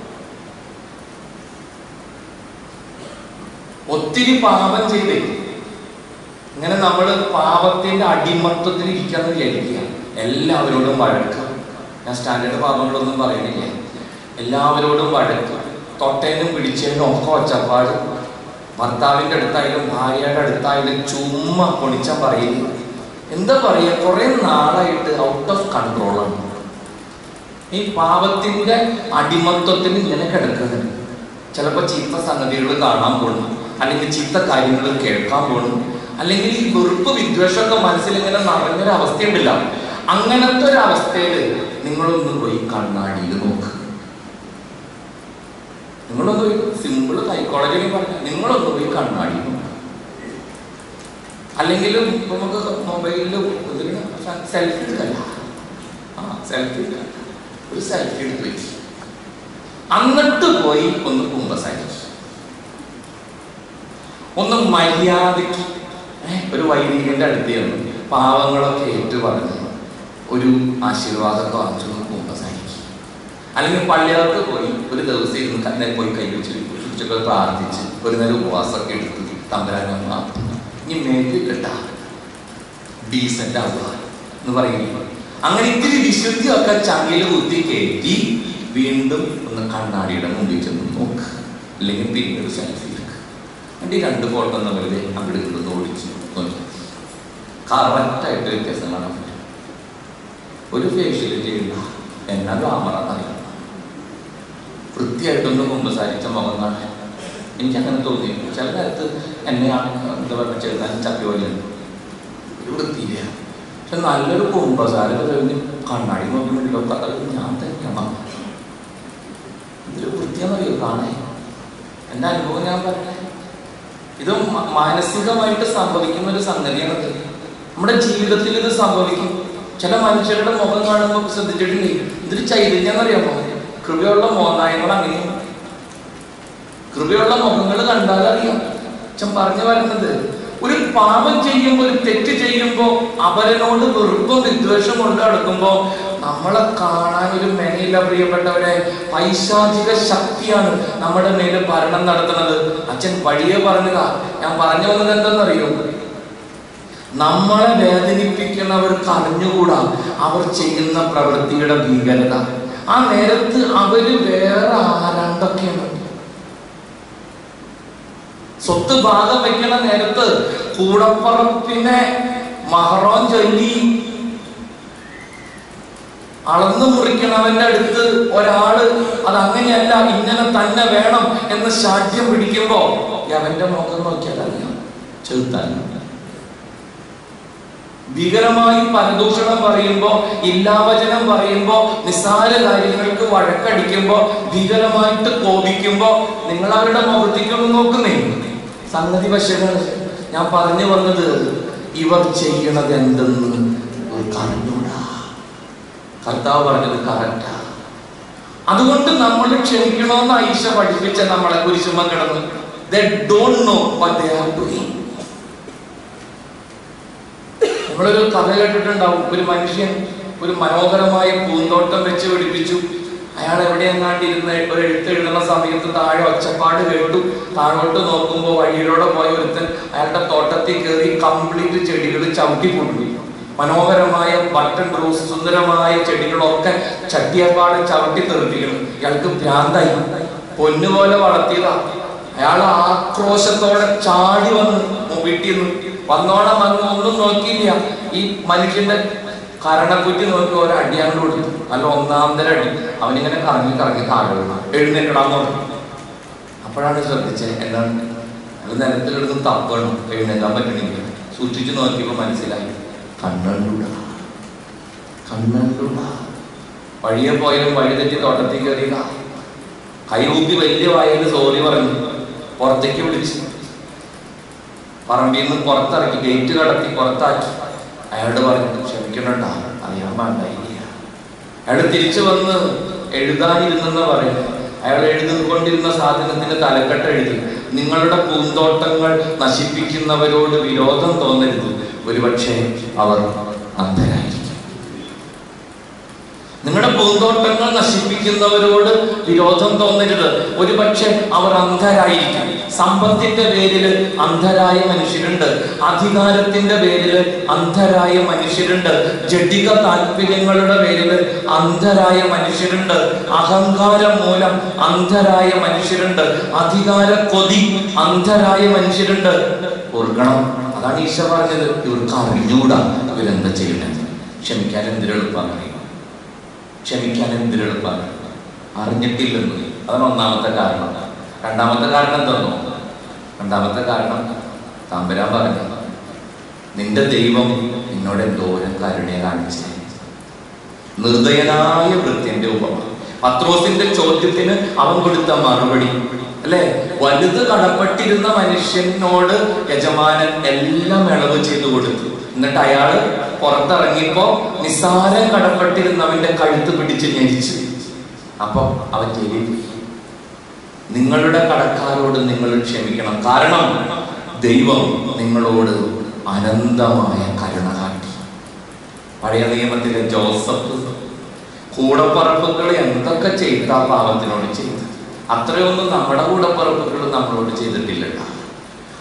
ഒത്തിരി പാപം ചെയ്തേ ഇങ്ങനെ നമ്മൾ പാപത്തിന്റെ അടിമത്വത്തിൽ ഇരിക്കാന്ന് വിചാരിക്കുക എല്ലാവരോടും വഴക്ക് ഞാൻ സ്റ്റാൻഡേർഡ് പാപങ്ങളൊന്നും പറയുന്നില്ല എല്ലാവരോടും വഴക്ക് തൊട്ടേനും പിടിച്ചതിനും ഒക്കെ ഒച്ചപ്പാട് ഭർത്താവിന്റെ അടുത്തായാലും ഭാര്യയുടെ അടുത്തായാലും ചുമ്മാ പൊണിച്ച പറയില്ല എന്താ പറയുക കുറെ നാളായിട്ട് ഔട്ട് ഓഫ് കൺട്രോളാണ് ഈ പാപത്തിന്റെ അടിമത്വത്തിന് ഇങ്ങനെ കിടക്കുന്നുണ്ട് ചിലപ്പോൾ ചീത്ത സംഗതികൾ കാണാൻ പോകണം അല്ലെങ്കിൽ ചീത്ത കാര്യങ്ങൾ കേൾക്കാൻ പോകണം അല്ലെങ്കിൽ ഈ വെറുപ്പ് വിദ്വേഷമൊക്കെ മനസ്സിൽ ഇങ്ങനെ നിറഞ്ഞൊരു അവസ്ഥയുണ്ടല്ല അങ്ങനത്തെ ഒരു അവസ്ഥയിൽ നിങ്ങളൊന്ന് പോയി കണ്ണാടിയിൽ നോക്ക് നിങ്ങളൊന്ന് പോയി സിമ്പിൾ സൈക്കോളജിയിൽ പറഞ്ഞ നിങ്ങളൊന്ന് പോയി കണ്ണാടി നോക്ക് അല്ലെങ്കിൽ ഇപ്പൊ നമുക്ക് മൊബൈലിൽ സെൽഫി എടുക്കല്ല ആ സെൽഫി എടുക്കാം ഒരു സെൽഫി എടുത്ത് വെച്ച് എന്നിട്ട് പോയി ഒന്ന് കുമ്പസാരിച്ചു ഒന്ന് മര്യാദയ്ക്ക് ഏ, ഒരു വൈദികന്റെ അടുത്ത് ചെന്ന് പാവങ്ങളൊക്കെ ഏറ്റു പറഞ്ഞ് ഒരു ആശീർവാദമൊക്കെ വാങ്ങിച്ചു ഒന്ന് കുമ്പസാരിക്കും അല്ലെങ്കിൽ പള്ളികൾക്ക് പോയി ഒരു ദിവസം ഇരുന്ന് തന്നെ പോയി കൈവച്ച് ഉച്ചക്ക് പ്രാർത്ഥിച്ച് ഒരു നേരം ഉപവാസമൊക്കെ എടുത്ത് തമ്പരാനും ഇനി മേലിൽ കിട്ടാ ഡീസന്റ് ആവുക എന്ന് പറയുന്നത് അങ്ങനെ ഇത്തിരി വിശുദ്ധിയൊക്കെ ചങ്ങിൽ കുത്തി കയറ്റി വീണ്ടും ഒന്ന് കണ്ണാടിയുടെ മുമ്പിൽ ചെന്ന് നോക്ക് അല്ലെങ്കിൽ പിന്നെ ഒരു സെൽഫി എടുക്കുക എന്നിട്ട് ഈ രണ്ട് ഫോട്ടോ തമ്മിൽ അങ്ങോട്ട് ഇങ്ങോട്ട് ഓടിച്ച് നോക്കി കറക്റ്റായിട്ട് വ്യത്യാസം കാണാൻ പറ്റും ഒരു ഫേഷ്യൽ ചെയ്യണ്ട എന്നാ ഗ്ലാമറാന്നറിയാം വൃത്തിയായിട്ടൊന്ന് കുമ്പസാരിച്ച മുഖം കാണാൻ എനിക്ക് അങ്ങനെ തോന്നി ചില നേരത്ത് എന്നെ ആ- എന്താ പറയുക ചെറുതാൻ ചപ്പി പോലെയുണ്ട് ഒരു വൃത്തിയില്ല പക്ഷെ നല്ലൊരു കുമ്പസാരം കഴിഞ്ഞ് കണ്ണാടി നോക്കി വേണ്ടി അത് ഞാൻ തന്നെയാണ് ഇതൊരു വൃത്തിയാണെന്നറിയോ കാണാൻ എൻ്റെ അനുഭവം ഞാൻ പറഞ്ഞേ ഇത് മ- മാനസികമായിട്ട് സംഭവിക്കുന്ന ഒരു സംഗതിയാണത് നമ്മുടെ ജീവിതത്തിൽ ഇത് സംഭവിക്കും ചില മനുഷ്യരുടെ മുഖം കാണുമ്പോൾ ശ്രദ്ധിച്ചിട്ടില്ലേ ഇതൊരു ചൈതന്യം എന്നറിയാമോ കൃപയുള്ള മോനായങ്ങൾ അങ്ങനെയും കൃപയുള്ള മുഖങ്ങൾ കണ്ടാൽ അറിയാം അച്ഛൻ പറഞ്ഞു വരുന്നത് ഒരു പാപം ചെയ്യുമ്പോൾ ഒരു തെറ്റ് ചെയ്യുമ്പോൾ അവരനോട് വെറുപ്പും വിദ്വേഷം കൊണ്ട് നടക്കുമ്പോ നമ്മളെ കാണാൻ ഒരു മെനയില്ല പ്രിയപ്പെട്ടവരെ പൈശാചിക ശക്തിയാണ് നമ്മുടെ മേല് ഭരണം നടത്തുന്നത് അച്ഛൻ വഴിയെ പറഞ്ഞതാ ഞാൻ പറഞ്ഞു വന്നത് എന്തെന്നറിയോ നമ്മളെ വേദനിപ്പിക്കുന്നവർക്ക് അറിഞ്ഞുകൂടാ അവർ ചെയ്യുന്ന പ്രവൃത്തിയുടെ ഭീകരത ആ നേരത്ത് അവര് വേറെ ആരാണ്ടൊക്കെയാണ് സ്വത്ത് ഭാഗം വെക്കണ നേരത്ത് കൂടപ്പറപ്പിനെ മഹറോൻ ചൊല്ലി അളന്നു മുറിക്കണവന്റെ അടുത്ത് ഒരാള് അത് അങ്ങനെയല്ല ഇങ്ങനെ തന്നെ വേണം എന്ന് ശാഠ്യം പിടിക്കുമ്പോ അവന്റെ മുഖം നോക്കിയാൽ അറിയാം ചെറുത്താൻ ഭീകരമായി പരദൂഷണം പറയുമ്പോ ഇല്ലാവചനം പറയുമ്പോ നിസ്സാര കാര്യങ്ങൾക്ക് വഴക്കടിക്കുമ്പോ ഭീകരമായിട്ട് കോപിക്കുമ്പോ നിങ്ങൾ അവരുടെ മുഖത്തേക്കൊന്ന് നോക്കുന്നേ സംഗതി വശങ്ങൾ ഞാൻ പറഞ്ഞു വന്നത് ഇവർ ചെയ്യണത് എന്തെന്ന് ഇവർക്ക് അറിഞ്ഞൂടാ കർത്താവ് പറഞ്ഞത് കറക്റ്റാ അതുകൊണ്ട് നമ്മൾ ക്ഷമിക്കണമെന്ന് ഐഷ പഠിപ്പിച്ച നമ്മളെ കുരിശുമ കിടന്ന് they don't know what they are doing നമ്മളൊരു കഥ കേട്ടിട്ടുണ്ടാവും ഒരു മനുഷ്യൻ ഒരു മനോഹരമായ പൂന്തോട്ടം വെച്ച് പിടിപ്പിച്ചു അയാൾ എവിടെയെങ്ങാണ്ടിരുന്ന് ഒരു എഴുത്ത് എഴുതുന്ന സമയത്ത് താഴെ ഒച്ചപ്പാട് കേട്ടു താഴോട്ട് നോക്കുമ്പോൾ വഴിയിലൂടെ പോയ ഒരുത്തൻ അയാളുടെ തോട്ടത്തിൽ കയറി കംപ്ലീറ്റ് ചെടികൾ ചവിട്ടി കൊണ്ടു മനോഹരമായ ബട്ടൺ റോസ് സുന്ദരമായ ചെടികളൊക്കെ ചട്ടിയപ്പാട് ചവിട്ടി തെറിപ്പിക്കണം ഇയാൾക്ക് ഭ്രാന്തായി പൊന്നുപോലെ വളർത്തിയതാ അയാൾ ആക്രോശത്തോടെ ചാടി വന്ന് വീട്ടിൽ നിന്ന് വന്നോണം വന്ന് ഒന്നും നോക്കിയില്ല ഈ മനുഷ്യന്റെ കരണക്കുറ്റി നോക്കി ഓരോ അടിയാണ്ട് കൊടുത്തു നല്ല ഒന്നാന്തര അടി അവനിങ്ങനെ കറങ്ങി കറങ്ങി താഴെ വീണു. എഴുന്നേൽക്കടാന്ന് പറഞ്ഞു അപ്പോഴാണ് ശ്രദ്ധിച്ചത് എന്താണ് അത് നിലത്തിൽ കിടന്ന് തപ്പണം എഴുന്നേക്കാൻ പറ്റണില്ല സൂക്ഷിച്ചു നോക്കിയപ്പോൾ മനസ്സിലായി കണ്ണൂട കണ്ണൂട വഴിയെ പോയാലും വഴി തെറ്റി തോട്ടത്തിൽ കയറിയതാ കൈകൂപ്പി വലിയ വായിൽ സോറി പറഞ്ഞു പുറത്തേക്ക് വിളിച്ചു പറമ്പിൽ നിന്ന് പുറത്തിറക്കി ഗേറ്റ് കടത്തി പുറത്താക്കി അയാളോട് പറഞ്ഞു ക്ഷമിക്കണണ്ട അറിയാൻ പാടില്ല അയാൾ തിരിച്ചു വന്ന് എഴുതാനിരുന്നെന്ന് പറയുന്നത് അയാൾ എഴുതിക്കൊണ്ടിരുന്ന സാധനത്തിന്റെ തലക്കെട്ട് എഴുതി നിങ്ങളുടെ പൂന്തോട്ടങ്ങൾ നശിപ്പിക്കുന്നവരോട് വിരോധം തോന്നരുത് ഒരുപക്ഷെ അവർ അന്ധരായിരിക്കും നിങ്ങളുടെ പൂന്തോട്ടങ്ങൾ നശിപ്പിക്കുന്നവരോട് വിരോധം തോന്നരുത് ഒരുപക്ഷെ അവർ അന്ധരായിരിക്കും സമ്പത്തിന്റെ പേരിൽ അന്ധരായ മനുഷ്യരുണ്ട് അധികാരത്തിന്റെ പേരിൽ അന്ധരായ മനുഷ്യരുണ്ട് ജഡിക താല്പര്യങ്ങളുടെ പേരിൽ അന്ധരായ മനുഷ്യരുണ്ട് അഹങ്കാരം മൂലം അന്ധരായ മനുഷ്യരുണ്ട് അധികാര കൊതി അന്ധരായ മനുഷ്യരുണ്ട് ഓർക്കണം അതാണ് ഈശ പറഞ്ഞത് ഇവർക്ക് അറിഞ്ഞൂടാ ഇവരെന്താ ചെയ്യണത് ക്ഷമിക്കാൻ എന്തിനെളുപ്പാന്ന് അറിയാം ക്ഷമിക്കാൻ എന്തിനെളുപ്പാണ് അറിഞ്ഞിട്ടില്ലെന്ന് അതാണ് ഒന്നാമത്തെ കാരണം രണ്ടാമത്തെ കാരണം എന്താണോ രണ്ടാമത്തെ കാരണം താമ്പരാൻ പറഞ്ഞു നിന്റെ ദൈവം നിന്നോട് എന്തോരം കരുണയെ കാണിച്ചേ നിർദ്ദയനായ വൃത്യന്റെ ഉപമ പത്രോസിന്റെ ചോദ്യത്തിന് അവൻ കൊടുത്ത മറുപടി അല്ലെ വലുത് കടപ്പെട്ടിരുന്ന മനുഷ്യനോട് യജമാനൻ എല്ലാം ഇളവ് ചെയ്തു കൊടുത്തു എന്നിട്ട് അയാള് പുറത്തിറങ്ങിയപ്പോ നിസ്സാരം കടപ്പെട്ടിരുന്നവന്റെ കഴുത്ത് പിടിച്ച് ഞെരിച്ചു അപ്പൊ അവൻ ജയിലിൽ പോയി നിങ്ങളുടെ കടക്കാരോട് നിങ്ങൾ ക്ഷമിക്കണം കാരണം ദൈവം നിങ്ങളോട് അനന്തമായ കരുണ കാട്ടി പഴയ നിയമത്തിലെ ജോസഫ് കൂടപ്പറപ്പുകൾ എന്തൊക്കെ ചെയ്ത ആ പാവത്തിനോട് ചെയ്തു അത്രയൊന്നും നമ്മുടെ കൂടപ്പറപ്പുകൾ നമ്മളോട് ചെയ്തിട്ടില്ല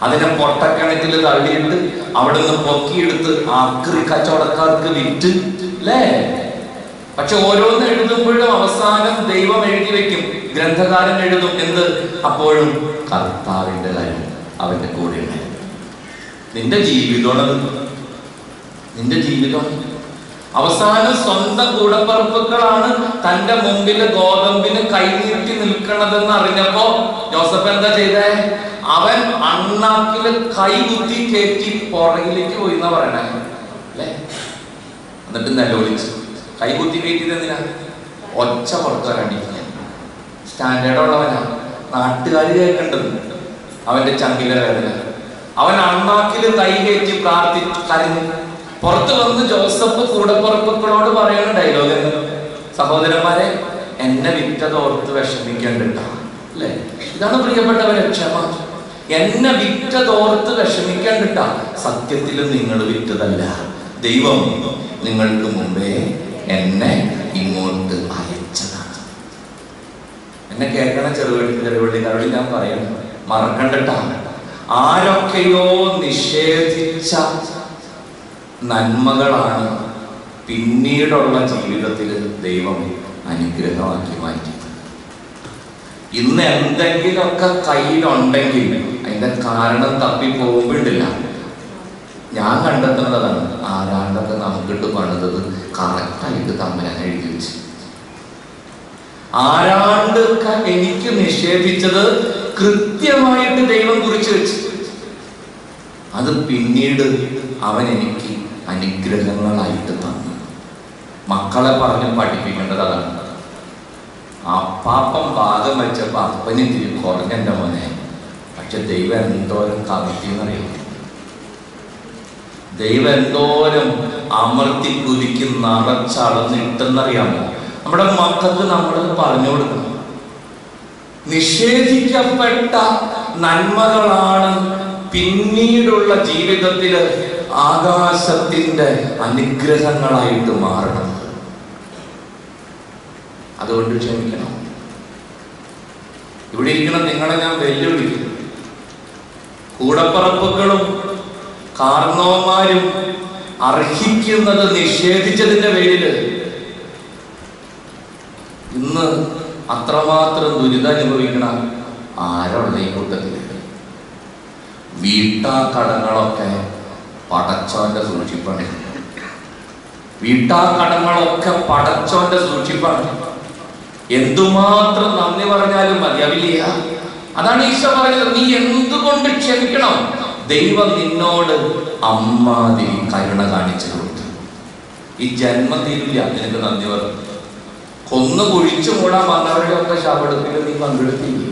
അതിനെ പൊട്ടക്കിണറ്റിൽ തള്ളിയിട്ട് അവിടെ നിന്ന് പൊക്കിയെടുത്ത് ആക്രി കച്ചവടക്കാർക്ക് വിറ്റ് അല്ലേ പക്ഷെ ഓരോന്ന് എഴുതുമ്പോഴും അവസാനം ദൈവം എഴുതി വെക്കും ഗ്രന്ഥകാരൻ എഴുതും എന്ത് അപ്പോഴും കർത്താവിന്റെ കാര്യം അവന്റെ കൂടെ ഉണ്ടായിരുന്നു നിന്റെ ജീവിതമാണ് നിന്റെ ജീവിതം അവസാനം സ്വന്തം കൂടപ്പറപ്പുകളാണ് തന്റെ മുമ്പിൽ ഗോതമ്പിന് കൈനീട്ടി നിൽക്കണതെന്ന് അറിഞ്ഞപ്പോ ജോസഫ് എന്താ ചെയ്തേ അവൻ അണ്ണാക്കില് കൈ കുത്തി കയറ്റി പുറകിലേക്ക് പോയി എന്നാ പറയണേ അല്ലേ എന്നിട്ട് നിലവിളിച്ചു കൈ കുത്തി കയറ്റിയത് എന്തിനാ ഒച്ച പുറത്തുവരാണ്ടിരിക്കാൻ സ്റ്റാൻഡേർഡ് ഉള്ളവനാ നാട്ടുകാർ കേൾക്കേണ്ടത് അവന്റെ ചങ്കില വേദന അവൻ അണ്ണാക്കില് കൈ കയറ്റി പ്രാർത്ഥിച്ചു കരഞ്ഞു പുറത്തു വന്ന് ജോസഫ് കൂടപ്പുറപ്പുകളോട് പറയുന്ന ഡയലോഗ് സഹോദരന്മാരെ എന്നെ വിറ്റത് ഓർത്ത് വിഷമിക്കേണ്ടിട്ട അല്ലേ ഇതാണ് പ്രിയപ്പെട്ടവരെ ക്ഷമ എന്നെ വിറ്റതോർത്ത് വിഷമിക്കേണ്ടിട്ട സത്യത്തിൽ നിങ്ങൾ വിറ്റതല്ല ദൈവം നിങ്ങൾക്ക് മുമ്പേ എന്നെ ഇങ്ങോട്ട് അയച്ചതാണ് എന്നെ കേൾക്കണ ചെറുവള്ളി ചെറുവള്ളിക്കാരോട് ഞാൻ പറയാം മറക്കണ്ടിട്ടാണ് ആരൊക്കെയോ നിഷേധിച്ച നന്മകളാണ് പിന്നീടുള്ള ജീവിതത്തിൽ ദൈവം അനുഗ്രഹമാക്കി മാറ്റിയത് ഇന്ന് എന്തെങ്കിലുമൊക്കെ കയ്യിലുണ്ടെങ്കിൽ അതിന്റെ കാരണം തപ്പി പോകുമ്പോഴില്ല ഞാൻ കണ്ടെത്തുന്നത് അതാണ് ആരാണ്ടൊക്കെ നമുക്കിട്ട് പണിതത് കറക്റ്റായിട്ട് തമ്മനാൻ എഴുതി വെച്ച് ആരാണ്ടൊക്കെ എനിക്ക് നിഷേധിച്ചത് കൃത്യമായിട്ട് ദൈവം കുറിച്ച് വെച്ചു അത് പിന്നീട് അവൻ എനിക്ക് അനുഗ്രഹങ്ങളായിട്ട് തന്നു മക്കളെ പറഞ്ഞ് പഠിപ്പിക്കേണ്ടത് അതാണ് അപ്പാപ്പം ഭാഗം വെച്ചപ്പോ അപ്പന് തിരി കുറഞ്ഞെന്റെ മോനെ പക്ഷെ ദൈവം എന്തോരം കവിത്തിയെന്നറിയാം ദൈവം എന്തോരം അമർത്തി കുതിക്ക് നിറച്ചളന്നിട്ടെന്നറിയാമോ നമ്മുടെ മക്കൾക്ക് നമ്മൾ പറഞ്ഞു കൊടുക്കണം നിഷേധിക്കപ്പെട്ട നന്മകളാണ് പിന്നീടുള്ള ജീവിതത്തിൽ ആകാശത്തിന്റെ അനുഗ്രഹങ്ങളായിട്ട് മാറണം അതുകൊണ്ട് ക്ഷമിക്കണം ഇവിടെ ഇരിക്കുന്ന നിങ്ങളെ ഞാൻ വെല്ലുവിളിക്കുന്നു കൂടപ്പറപ്പുകളും കാർന്നവന്മാരും അർഹിക്കുന്നത് നിഷേധിച്ചതിന്റെ പേരില് ഇന്ന് അത്രമാത്രം ദുരിതം അനുഭവിക്കണ ആരുള്ള ഈ കൂട്ടത്തില് വീട്ടാ കടങ്ങളൊക്കെ പടച്ചോന്റെ സൂക്ഷിപ്പാണ് വീട്ടാ കടങ്ങളൊക്കെ പടച്ചോന്റെ സൂക്ഷിപ്പാണ് എന്തുമാത്രം നന്ദി പറഞ്ഞാലും മതിയാവില്ല അതാണ് ഈശോ പറഞ്ഞത് നീ എന്തുകൊണ്ട് ക്ഷമിക്കണം ദൈവം നിന്നോട് അമ്മാതിരി കരുണ കാണിച്ചു കൊടുത്തു ഈ ജന്മം തീരില്ല നിനക്ക് നന്ദി പറഞ്ഞു കൊന്നു കുഴിച്ചു മൂടാൻ വന്നവരുടെ ഒക്കെ ശവടുപ്പിൽ നീ പങ്കെടുത്തില്ലേ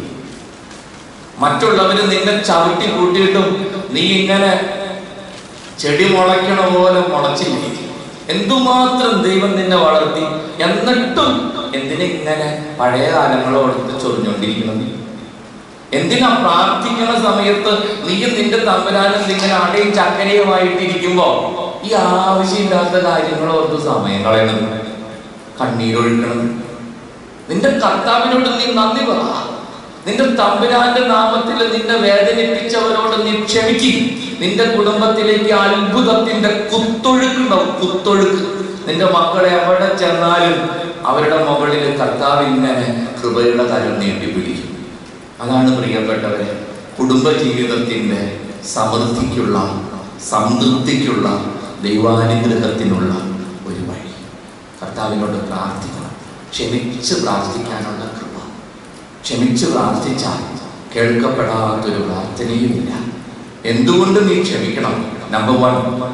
മറ്റുള്ളവര് നിന്നെ ചവിട്ടി കൂട്ടിയിട്ടും നീ ഇങ്ങനെ ചെടി മുളയ്ക്കണ പോലെ മുളച്ചില്ലേ എന്തുമാത്രം ദൈവം നിന്നെ വളർത്തി എന്നിട്ടും എന്തിനാ ഇങ്ങനെ പഴയ കാലങ്ങളോടത്ത് ചൊറിഞ്ഞോണ്ടിരിക്കണം നീ എന്തിനാ പ്രാർത്ഥിക്കുന്ന സമയത്ത് നീയും നിന്റെ തമ്പുരാനും ഇങ്ങനെ അടയും ചക്കരയുമായിട്ടിരിക്കുമ്പോ ഈ ആവശ്യമില്ലാത്ത കാര്യങ്ങളോർത്ത് സമയം കളയണം കണ്ണീരൊഴുക്കണം നിന്റെ കർത്താവിനോട് നീ നന്ദി പറ നിന്റെ തമ്പുരാന്റെ നാമത്തിൽ നിന്നെ വേദനിപ്പിച്ചവരോട് നീ ക്ഷമിക്കും നിന്റെ കുടുംബത്തിലേക്ക് അത്ഭുതത്തിന്റെ കുത്തൊഴുക്കുണ്ടാവും കുത്തൊഴുക്ക് നിന്റെ മക്കളെ എവിടെ ചെന്നാലും അവരുടെ മുകളിൽ കർത്താവ് ഇങ്ങനെ കൃപയുടെ കരം നീട്ടി പിടിക്കും അതാണ് പ്രിയപ്പെട്ടവരെ കുടുംബ ജീവിതത്തിന്റെ സമൃദ്ധിക്കുള്ള സംതൃപ്തിക്കുള്ള ദൈവാനുഗ്രഹത്തിനുള്ള ഒരു വഴി കർത്താവിനോട് പ്രാർത്ഥിക്കണം ക്ഷമിച്ച് പ്രാർത്ഥിക്കാനുള്ള കൃപ ക്ഷമിച്ച് പ്രാർത്ഥിച്ചാൽ കേൾക്കപ്പെടാത്തൊരു പ്രാർത്ഥനയുമില്ല എന്തുകൊണ്ട് നീ ക്ഷമിക്കണം നമ്പർ വൺ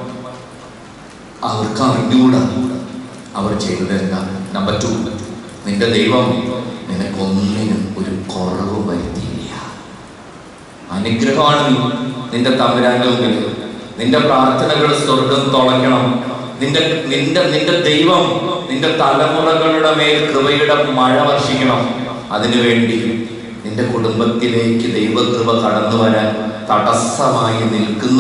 അവർക്ക് അറിഞ്ഞുകൂടാ അവർ ചെയ്തത് എന്താ നമ്പർ ടു നിന്റെ ദൈവം നിനക്കൊന്നിനും ഒരു കുറവ് വരുത്തിയില്ല അനുഗ്രഹമാണ് നീ നിന്റെ തമ്പുരാന്റെ മുമ്പിൽ നിന്റെ പ്രാർത്ഥനകൾ സ്വർഗം തുളയ്ക്കണം നിന്റെ നിന്റെ നിന്റെ ദൈവം നിന്റെ തലമുറകളുടെ മേൽ കൃപയുടെ മഴ വർഷിക്കണം അതിനുവേണ്ടി നിന്റെ കുടുംബത്തിലേക്ക് ദൈവകൃപ കടന്നു വരാൻ തടസ്സമായി നിൽക്കുന്ന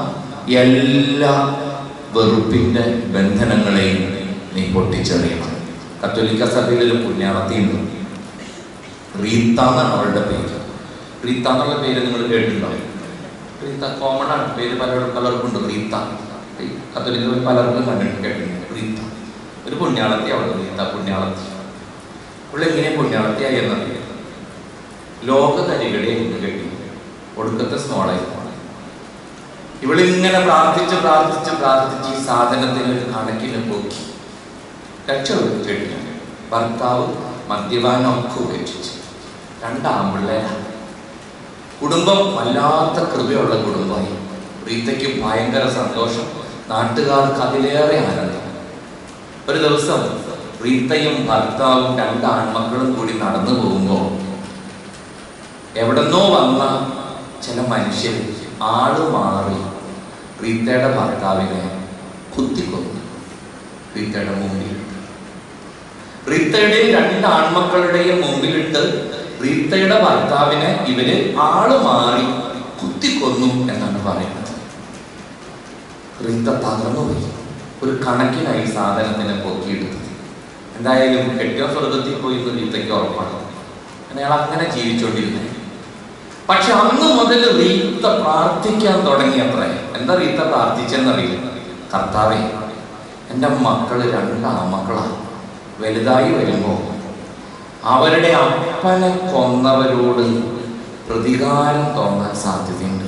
എല്ലാ വെറുപ്പിന്റെ ബന്ധനങ്ങളെയും നീ പൊട്ടിച്ചെറിയണം കത്തോലിക്ക സഭയിൽ ഒരു പുണ്യാളത്തിയുണ്ട് റീത്ത എന്നാണ് അവളുടെ പേര് റീത്ത എന്നുള്ള പേര് നിങ്ങൾ കേട്ടിട്ടുണ്ടോ റീത്ത കോമൺ ആണ് പേര് പലരും പലർക്കും ഉണ്ട് റീത്ത ഈ കത്തോലിക്കർ പലർക്കും കണ്ടിട്ട് കേട്ടിട്ടുണ്ട് റീത്ത ഒരു പുണ്യാളത്തി അവിടെ റീത്ത പുണ്യാളത്തി ഇവിടെ എങ്ങനെ പുണ്യാളത്തിയായി എന്നറിയാം ലോക തരികളെ എന്ന് കേട്ടി ഒടുക്കത്തെ സ്മോളായി ഇവളിങ്ങനെ പ്രാർത്ഥിച്ച് പ്രാർത്ഥിച്ച് പ്രാർത്ഥിച്ച് ഈ സാധനത്തിന് ഒരു കണക്കിന് പോക്കി രക്ഷപ്പെട്ടു കേട്ടില്ല ഭർത്താവ് മദ്യപാനമൊക്കെ ഉപേക്ഷിച്ചു രണ്ടാമ്പിള്ളേരാണ് കുടുംബം വല്ലാത്ത കൃപയുള്ള കുടുംബമായി റീത്തയ്ക്ക് ഭയങ്കര സന്തോഷം നാട്ടുകാർക്ക് അതിലേറെ ആനന്ദം ഒരു ദിവസം റീത്തയും ഭർത്താവും രണ്ട് ആൺമക്കളും കൂടി നടന്നു പോകുമ്പോൾ എവിടെന്നോ വന്ന ചില മനുഷ്യർ ആള് മാറി റീത്തയുടെ ഭർത്താവിനെ കുത്തിക്കൊന്നു റീത്തയുടെ മുമ്പിൽ റീത്തയുടെയും രണ്ട് ആൺമക്കളുടെയും മുമ്പിലിട്ട് റീത്തയുടെ ഭർത്താവിനെ ഇവര് ആള് മാറി കുത്തിക്കൊന്നു എന്നാണ് പറയുന്നത് റീത്ത തകർന്നുപോയി ഒരു കണക്കിനായി സാധനത്തിനെ പൊക്കിയെടുത്തത് എന്തായാലും കെട്ടിയ സ്വർഗത്തിൽ പോയി എന്ന് റീത്തയ്ക്ക് ഉറപ്പാണ് അയാൾ അങ്ങനെ ജീവിച്ചുകൊണ്ടിരുന്നു പക്ഷെ അന്ന് മുതൽ റീത്ത പ്രാർത്ഥിക്കാൻ തുടങ്ങിയത്രേ എന്താ റീത്ത പ്രാർത്ഥിച്ചെന്നറിയില്ല കർത്താവേ എൻ്റെ മക്കള് രണ്ട് ആമക്കളാണ് വലുതായി വരുമ്പോൾ അവരുടെ അപ്പനെ കൊന്നവരോട് പ്രതികാരം തോന്നാൻ സാധ്യതയുണ്ട്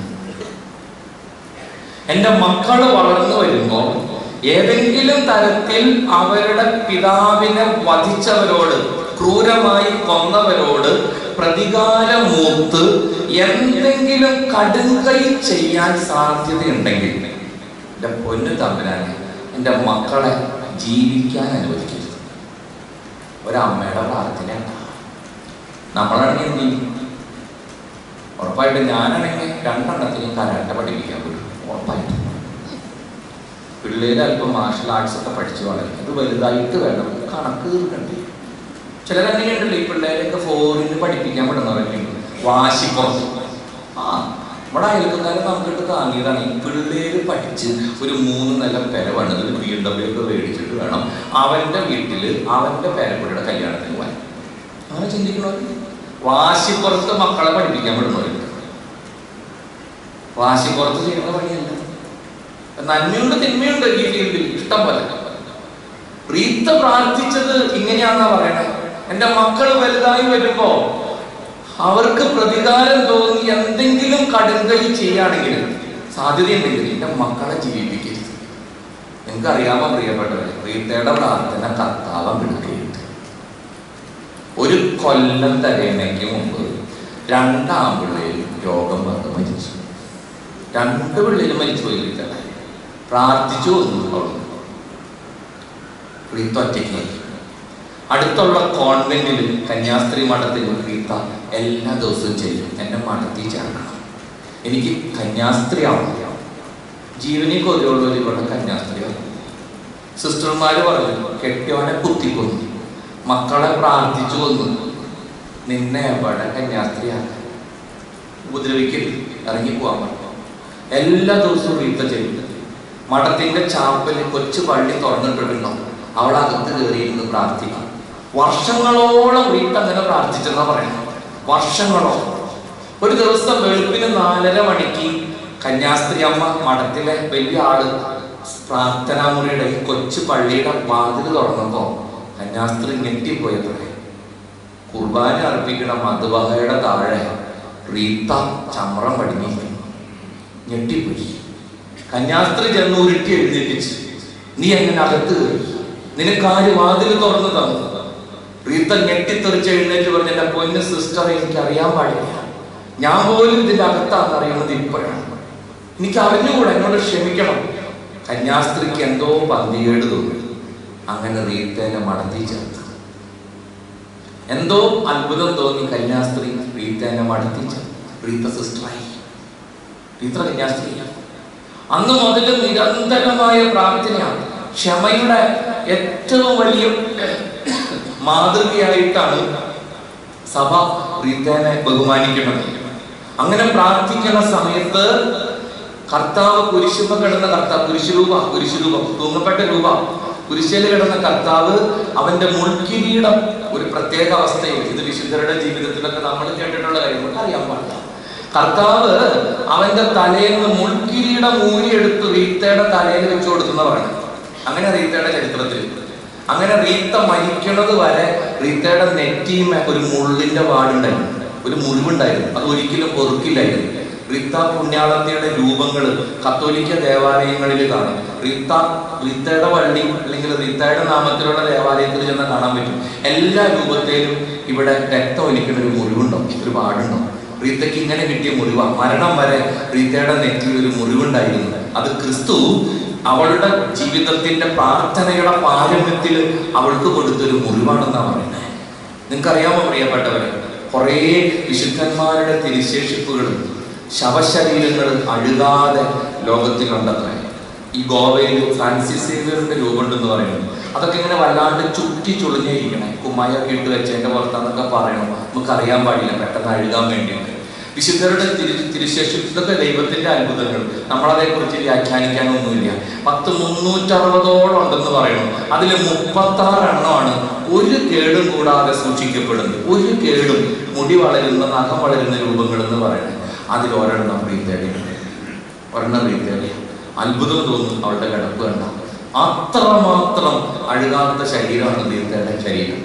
എൻ്റെ മക്കൾ വളർന്നു വരുമ്പോൾ ഏതെങ്കിലും തരത്തിൽ അവരുടെ പിതാവിനെ വധിച്ചവരോട് ക്രൂരമായി കൊന്നവരോട് പ്രതികാരമൂത്ത് എന്തെങ്കിലും കടുങ്കൈ ചെയ്യാൻ സാധ്യതയുണ്ടെങ്കിൽ എൻ്റെ പൊന്നു തമ്പുരാനെ എൻ്റെ മക്കളെ ജീവിക്കാൻ അനുവദിക്കരുത് ഒരമ്മയുടെ പ്രാർത്ഥന നമ്മളാണെങ്കിൽ എന്ത് ചെയ്യും ഉറപ്പായിട്ട് ഞാനാണെങ്കിൽ രണ്ടെണ്ണത്തിനും കരാട്ട പഠിപ്പിക്കാൻ പറ്റും ഉറപ്പായിട്ടും പിള്ളേര് അല്പം മാർഷൽ ആർട്സ് ഒക്കെ പഠിച്ചു വളരും അത് വലുതായിട്ട് വേണം കണക്ക് തീർക്കണ്ടേ ചിലരങ്ങനെയുണ്ടല്ലോ ഈ പിള്ളേരൊക്കെ ഫോറിന് പഠിപ്പിക്കാൻ വിടുന്നവരൊക്കെ ഉണ്ട് വാശിപ്പുറത്ത് ആ നമ്മുടെ അയൽക്കാരൻ നമുക്കിട്ട് താങ്ങിയതാണ് ഈ പിള്ളേര് പഠിച്ച് ഒരു മൂന്ന് നില പെര വേണ്ടത് ഒരു ബി എം ഡബ്ല്യു ഒക്കെ മേടിച്ചിട്ട് വേണം അവന്റെ വീട്ടില് അവന്റെ പേരക്കുട്ടിയുടെ കല്യാണത്തിന് പോകാൻ അങ്ങനെ ചിന്തിക്കണവർ വാശിപ്പുറത്ത് മക്കളെ പഠിപ്പിക്കാൻ വിടുന്നവരുണ്ട് വാശിപ്പുറത്ത് ചെയ്യുന്ന പണിയല്ല നന്മയുണ്ട് തിന്മയുണ്ട് ഈ ഫീൽഡിൽ ഇഷ്ടം പോലെ റീത്ത പ്രാർത്ഥിച്ചത് ഇങ്ങനെയാണെന്നാ പറയണേ എന്റെ മക്കൾ വലുതായി വരുമ്പോ അവർക്ക് പ്രതികാരം തോന്നി എന്തെങ്കിലും കടുങ്കൈ ചെയ്യുകയാണെങ്കിൽ സാധ്യതയുണ്ടെങ്കിൽ എന്റെ മക്കളെ ജീവിപ്പിക്കരുത് നിങ്ങൾക്ക് അറിയാമോ പ്രിയപ്പെട്ടവരെ റീത്തയുടെ പ്രാർത്ഥന കർത്താവം എടുക്കുകയുണ്ട് ഒരു കൊല്ലം തികയണയ്ക്ക് മുമ്പ് രണ്ടാം പിള്ളേരും രോഗം വന്ന് മരിച്ചു രണ്ട് പിള്ളേരും മരിച്ചു പോയി റീത്തയുടെ പ്രാർത്ഥിച്ചു വന്നു അവിടുന്ന് റീത്ത ഒറ്റയ്ക്ക് അടുത്തുള്ള കോൺവെന്റിൽ കന്യാസ്ത്രീ മഠത്തിൽ റീത്ത എല്ലാ ദിവസവും ചെയ്യും എന്നെ മഠത്തിൽ ചേർക്കണം എനിക്ക് കന്യാസ്ത്രീ ആവണം ജീവനിൽ കൊതിയുള്ളവർ ഇവിടെ കന്യാസ്ത്രീ ആവും സിസ്റ്റർമാര് പറഞ്ഞു കെട്ടിയവനെ കുത്തിക്കൊന്നു മക്കളെ പ്രാർത്ഥിച്ചു കൊന്നു നിന്നെ എവിടെ കന്യാസ്ത്രീയാക്കാൻ ഉപദ്രവിക്കരുത് ഇറങ്ങി പോവാൻ പറഞ്ഞു എല്ലാ ദിവസവും റീത്ത ചെയ്യും മഠത്തിന്റെ ചാപ്പല് കൊച്ചു പള്ളി തുറന്നിട്ടിട്ടുണ്ടാവും അവൾ അകത്ത് കയറിയിരുന്ന് പ്രാർത്ഥിക്കും വർഷങ്ങളോളം വീട്ട് അങ്ങനെ പ്രാർത്ഥിച്ചെന്നാ പറയുന്നത് വർഷങ്ങളോളം ഒരു ദിവസം വെളുപ്പിന് നാലര മണിക്ക് കന്യാസ്ത്രീ അമ്മ മഠത്തിലെ വലിയ ആള് പ്രാർത്ഥനാ മുറിയുടെ ഈ കൊച്ചു പള്ളിയുടെ വാതിൽ തുറന്നപ്പോ കന്യാസ്ത്രീ ഞെട്ടിപ്പോയത്രേ കുർബാന അർപ്പിക്കണ മധുവഹയുടെ താഴെ റീത്ത ചമ്രം പടിഞ്ഞിരിക്കുന്നു ഞെട്ടിപ്പോയി കന്യാസ്ത്രീ ചെന്ന് ഉരുട്ടി എഴുന്നേൽപ്പിച്ച് നീ എങ്ങനെ അകത്ത് കയറി നിനക്ക് ആര് വാതിൽ തുറന്നു തന്നു റീത്ത ഞെട്ടിത്തെറിച്ച് എഴുന്നേറ്റ് പറഞ്ഞ എന്റെ പൊന്ന് സിസ്റ്റർ എനിക്ക് അറിയാൻ പാടില്ല ഞാൻ പോലും ഇതിന്റെ അകത്താന്ന് അറിയുന്നത് ഇപ്പോഴാണ് എനിക്ക് അറിഞ്ഞുകൂടെ എന്നോട് ക്ഷമിക്കണം കന്യാസ്ത്രീക്ക് എന്തോ പന്തികേട് തോന്നി അങ്ങനെ റീത്തേനെ മടത്തി ചേർത്ത് എന്തോ അത്ഭുതം തോന്നി കന്യാസ്ത്രീ റീത്തേനെ മടത്തി ചേർത്ത് റീത്ത സിസ്റ്ററായി റീത്ത കന്യാസ്ത്രീയാണ് അന്ന് മുതൽ നിരന്തരമായ പ്രാർത്ഥനയാണ് ക്ഷമയുടെ ഏറ്റവും വലിയ മാതൃകയായിട്ടാണ് സഭ റീത്തേനെ ബഹുമാനിക്കുന്നത് അങ്ങനെ പ്രാർത്ഥിക്കുന്ന സമയത്ത് കർത്താവ് കുരിശുമ കിടന്ന കർത്താവ് കുരിശുരൂപ കുരിശുരൂപം തൂങ്ങപ്പെട്ട രൂപ കുരിശിൽ കിടന്ന കർത്താവ് അവന്റെ മുൾക്കിരീടം ഒരു പ്രത്യേക അവസ്ഥയിൽ ഇത് വിശുദ്ധരുടെ ജീവിതത്തിലൊക്കെ നമ്മൾ കേട്ടിട്ടുള്ള കാര്യം നമുക്ക് അറിയാൻ പാടില്ല കർത്താവ് അവന്റെ തലയിൽ നിന്ന് മുൾക്കിരീടം ഊരിയെടുത്ത് റീത്തയുടെ തലയിൽ വെച്ച് കൊടുക്കുന്ന പറയുന്നത് അങ്ങനെ റീത്തയുടെ ചരിത്രത്തിൽ അങ്ങനെ റീത്ത മരിക്കണത് വരെ റീത്തയുടെ നെറ്റിയും ഒരു മുള്ളിന്റെ പാടുണ്ടായിരുന്നു ഒരു മുറിവുണ്ടായിരുന്നു അത് ഒരിക്കലും പൊറുക്കില്ലായിരുന്നു റീത്ത പുണ്യാളത്തിയുടെ രൂപങ്ങൾ കത്തോലിക്ക ദേവാലയങ്ങളിൽ കാണും റീത്ത റീത്തയുടെ വള്ളി അല്ലെങ്കിൽ റീത്തയുടെ നാമത്തിലുള്ള ദേവാലയത്തിൽ ചെന്ന് കാണാൻ പറ്റും എല്ലാ രൂപത്തിലും ഇവിടെ രക്തം ഒലിക്കുന്ന ഒരു മുറിവുണ്ടോ ഒരു പാടുണ്ടോ റീത്തയ്ക്ക് ഇങ്ങനെ കിട്ടിയ മുറിവ മരണം വരെ റീത്തയുടെ നെറ്റിയിൽ ഒരു മുറിവുണ്ടായിരുന്നു അത് ക്രിസ്തു അവളുടെ ജീവിതത്തിന്റെ പ്രാർത്ഥനയുടെ പാരമ്യത്തിൽ അവൾക്ക് കൊടുത്തൊരു മുറിവാണെന്നാണ് പറയുന്നത് നിങ്ങൾക്കറിയാമോ പ്രിയപ്പെട്ടവരെ കുറേ വിശുദ്ധന്മാരുടെ തിരിശേഷിപ്പുകളും ശവശരീരങ്ങൾ അഴുകാതെ ലോകത്തിലുണ്ടത്രേ ഈ ഗോവയിൽ ഫ്രാൻസിസ് സേവിയറിന്റെ രൂപമുണ്ടെന്ന് പറയുന്നത് അതൊക്കെ ഇങ്ങനെ വല്ലാണ്ട് ചുറ്റി ചുളിഞ്ഞിരിക്കണേ കുമ്മായൊക്കെ ഇട്ട് വെച്ചതിന്റെ പുറത്താന്നൊക്കെ പറയണം നമുക്ക് അറിയാൻ പാടില്ല പെട്ടെന്ന് അഴുകാൻ വേണ്ടിയിട്ട് വിശുദ്ധരുടെ തിരു തിരുശേഷി ഇതൊക്കെ ദൈവത്തിന്റെ അത്ഭുതങ്ങൾ നമ്മളതേക്കുറിച്ച് വ്യാഖ്യാനിക്കാനൊന്നുമില്ല പത്ത് മുന്നൂറ്ററുപതോളം ഉണ്ടെന്ന് പറയുന്നു അതിൽ മുപ്പത്താറ് എണ്ണമാണ് ഒരു കേടും കൂടാതെ സൂക്ഷിക്കപ്പെടുന്നത് ഒരു കേടും മുടി വളരുന്ന നഖം വളരുന്ന രൂപങ്ങൾ എന്ന് പറയുന്നത് അതിൽ ഒരെണ്ണം റീത്തേടിയുണ്ട് ഒരെണ്ണം റീത്തേടി അത്ഭുതം തോന്നും അവളുടെ കിടപ്പ് കണ്ട അത്രമാത്രം അഴുകാത്ത ശരീരമാണ് റീത്തയുടെ ശരീരം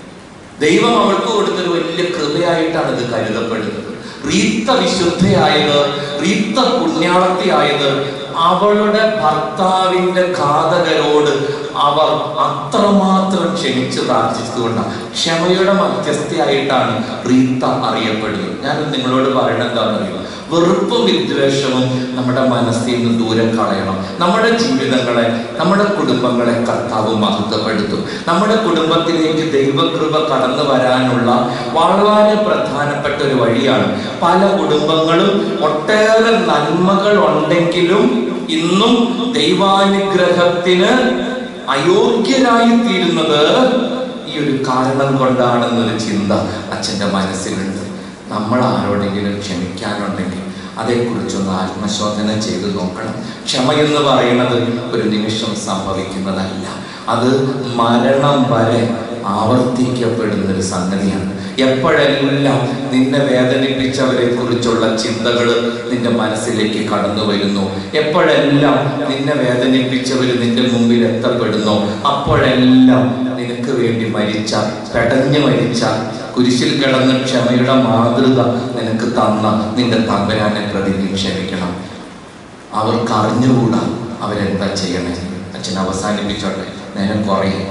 ദൈവം അവൾക്ക് കൊടുത്തൊരു വലിയ കൃപയായിട്ടാണ് ഇത് കരുതപ്പെടുന്നത് റീത്ത വിശുദ്ധയായത് റീത്ത പുണ്യാളത്തിയായത് അവളുടെ ഭർത്താവിന്റെ ഘാതകരോട് അവർ അത്രമാത്രം ക്ഷമിച്ച് പ്രാർത്ഥിച്ചതുകൊണ്ടാണ് ക്ഷമയുടെ മധ്യസ്ഥയായിട്ടാണ് റീത്ത അറിയപ്പെടുന്നത് ഞാൻ നിങ്ങളോട് പറയണത് എന്താണെന്നറിയോ വെറുപ്പും വിദ്വേഷവും നമ്മുടെ മനസ്സിൽ നിന്ന് ദൂരം കളയണം നമ്മുടെ ജീവിതങ്ങളെ നമ്മുടെ കുടുംബങ്ങളെ കർത്താവ് മഹത്വപ്പെടുത്തും നമ്മുടെ കുടുംബത്തിലേക്ക് ദൈവകൃപ കടന്നു വരാനുള്ള വളരെ പ്രധാനപ്പെട്ട ഒരു വഴിയാണ് പല കുടുംബങ്ങളും ഒട്ടേറെ നന്മകൾ ഉണ്ടെങ്കിലും ഇന്നും ദൈവാനുഗ്രഹത്തിന് അയോഗ്യരായി തീരുന്നത് ഈ ഒരു കാരണം കൊണ്ടാണെന്നൊരു ചിന്ത അച്ഛൻ്റെ മനസ്സിലുണ്ട് നമ്മൾ ആരോടെങ്കിലും ക്ഷമിക്കാനുണ്ടെങ്കിൽ അതേക്കുറിച്ചൊന്ന് ആത്മശോധന ചെയ്ത് നോക്കണം ക്ഷമ എന്ന് പറയുന്നത് ഒരു നിമിഷം സംഭവിക്കുന്നതല്ല അത് മരണം വരെ ആവർത്തിക്കപ്പെടുന്ന ഒരു സംഗതിയാണ് എപ്പോഴെല്ലാം നിന്നെ വേദനിപ്പിച്ചവരെ കുറിച്ചുള്ള ചിന്തകൾ നിന്റെ മനസ്സിലേക്ക് കടന്നു വരുന്നു എപ്പോഴെല്ലാം നിന്നെ വേദനിപ്പിച്ചവർ നിന്റെ മുമ്പിൽ എത്തപ്പെടുന്നു അപ്പോഴെല്ലാം നിനക്ക് വേണ്ടി മരിച്ച പെടഞ്ഞു മരിച്ച കുരിശിൽ കിടന്ന് ക്ഷമയുടെ മാതൃക നിനക്ക് തന്ന നിന്റെ തമ്പരാനെ പ്രതി നീ ക്ഷമിക്കണം അവർക്ക് അറിഞ്ഞുകൂടാ അവരെന്താ ചെയ്യണേ അച്ഛൻ അവസാനിപ്പിച്ചോട്ടെ നേരം കുറയും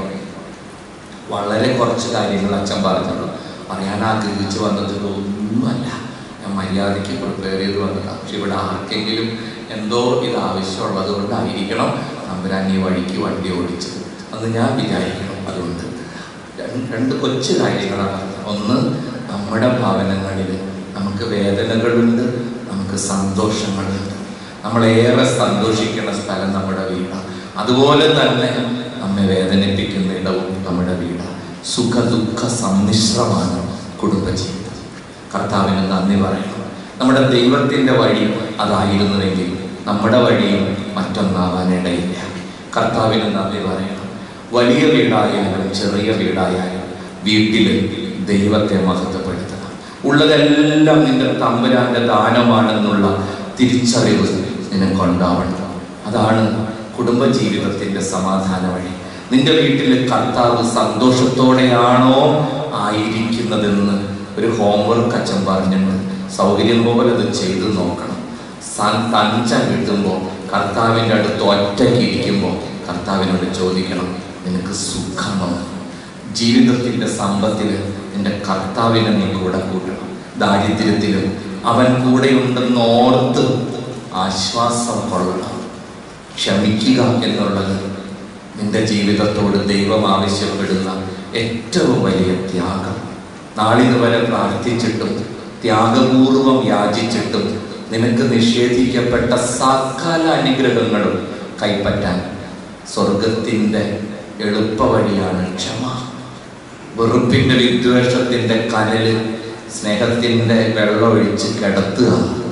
വളരെ കുറച്ച് കാര്യങ്ങൾ അച്ഛൻ പറഞ്ഞുള്ളൂ പറയാൻ ആഗ്രഹിച്ചു വന്നത് ഒന്നുമല്ല ഞാൻ മര്യാദയ്ക്ക് പ്രിപ്പയർ ചെയ്ത് വന്നതാണ് പക്ഷെ ഇവിടെ ആർക്കെങ്കിലും എന്തോ ഇത് ആവശ്യമുള്ളത് കൊണ്ടായിരിക്കണം നമ്പരാൻ ഈ വഴിക്ക് വണ്ടി ഓടിച്ചത് എന്ന് ഞാൻ വിചാരിക്കണം അതുകൊണ്ട് രണ്ട് രണ്ട് കൊച്ചു കാര്യങ്ങളാണ് പറഞ്ഞത്. ഒന്ന് നമ്മുടെ ഭവനങ്ങളിൽ നമുക്ക് വേദനകളുണ്ട് നമുക്ക് സന്തോഷങ്ങളുണ്ട് നമ്മളേറെ സന്തോഷിക്കുന്ന സ്ഥലം നമ്മുടെ വീടാണ് അതുപോലെ തന്നെ നമ്മെ വേദനിപ്പിക്കുന്ന ഇടവും നമ്മുടെ വീടാണ് സുഖ ദുഃഖ സമ്മിശ്രമാണ് കുടുംബജീവിതം കർത്താവിന് നന്ദി പറയണം നമ്മുടെ ദൈവത്തിൻ്റെ വഴി അതായിരുന്നുവെങ്കിൽ നമ്മുടെ വഴിയും മറ്റൊന്നാവാനിടയില്ല കർത്താവിന് നന്ദി പറയണം വലിയ വീടായാലും ചെറിയ വീടായാലും വീട്ടിൽ ദൈവത്തെ മഹത്വപ്പെടുത്തണം ഉള്ളതെല്ലാം നിന്റെ തമ്പുരാന്റെ ദാനമാണെന്നുള്ള തിരിച്ചറിവ് നിനക്കുണ്ടാവണം അതാണ് കുടുംബജീവിതത്തിന്റെ സമാധാന വഴി നിന്റെ വീട്ടിൽ കർത്താവ് സന്തോഷത്തോടെയാണോ ആയിരിക്കുന്നതെന്ന് ഒരു ഹോംവർക്ക് അച്ഛൻ പറഞ്ഞിട്ടുണ്ട് സൗകര്യം പോലെ അത് ചെയ്തു നോക്കണം സ- തഞ്ചം കിട്ടുമ്പോൾ കർത്താവിൻ്റെ അടുത്ത് ഒറ്റയ്ക്ക് ഇരിക്കുമ്പോൾ കർത്താവിനോട് ചോദിക്കണം നിനക്ക് സുഖമോ ജീവിതത്തിൻ്റെ സമ്പത്തിൽ നിന്റെ കർത്താവിനെ നീ കൂടെ കൂട്ടണം ദാരിദ്ര്യത്തിലും അവൻ കൂടെയുണ്ടെന്ന് ഓർത്ത് ആശ്വാസം കൊള്ളണം ക്ഷമിക്കുക എന്നുള്ളത് നിന്റെ ജീവിതത്തോട് ദൈവം ആവശ്യപ്പെടുന്ന ഏറ്റവും വലിയ ത്യാഗം നാളിതുവരെ പ്രാർത്ഥിച്ചിട്ടും ത്യാഗപൂർവം യാചിച്ചിട്ടും നിനക്ക് നിഷേധിക്കപ്പെട്ട സകല അനുഗ്രഹങ്ങളും കൈപ്പറ്റാൻ സ്വർഗത്തിൻ്റെ എളുപ്പവഴിയാണ് ക്ഷമ വെറുപ്പിൻ്റെ വിദ്വേഷത്തിൻ്റെ കനല് സ്നേഹത്തിൻ്റെ വെള്ളമൊഴിച്ച് കിടത്തുക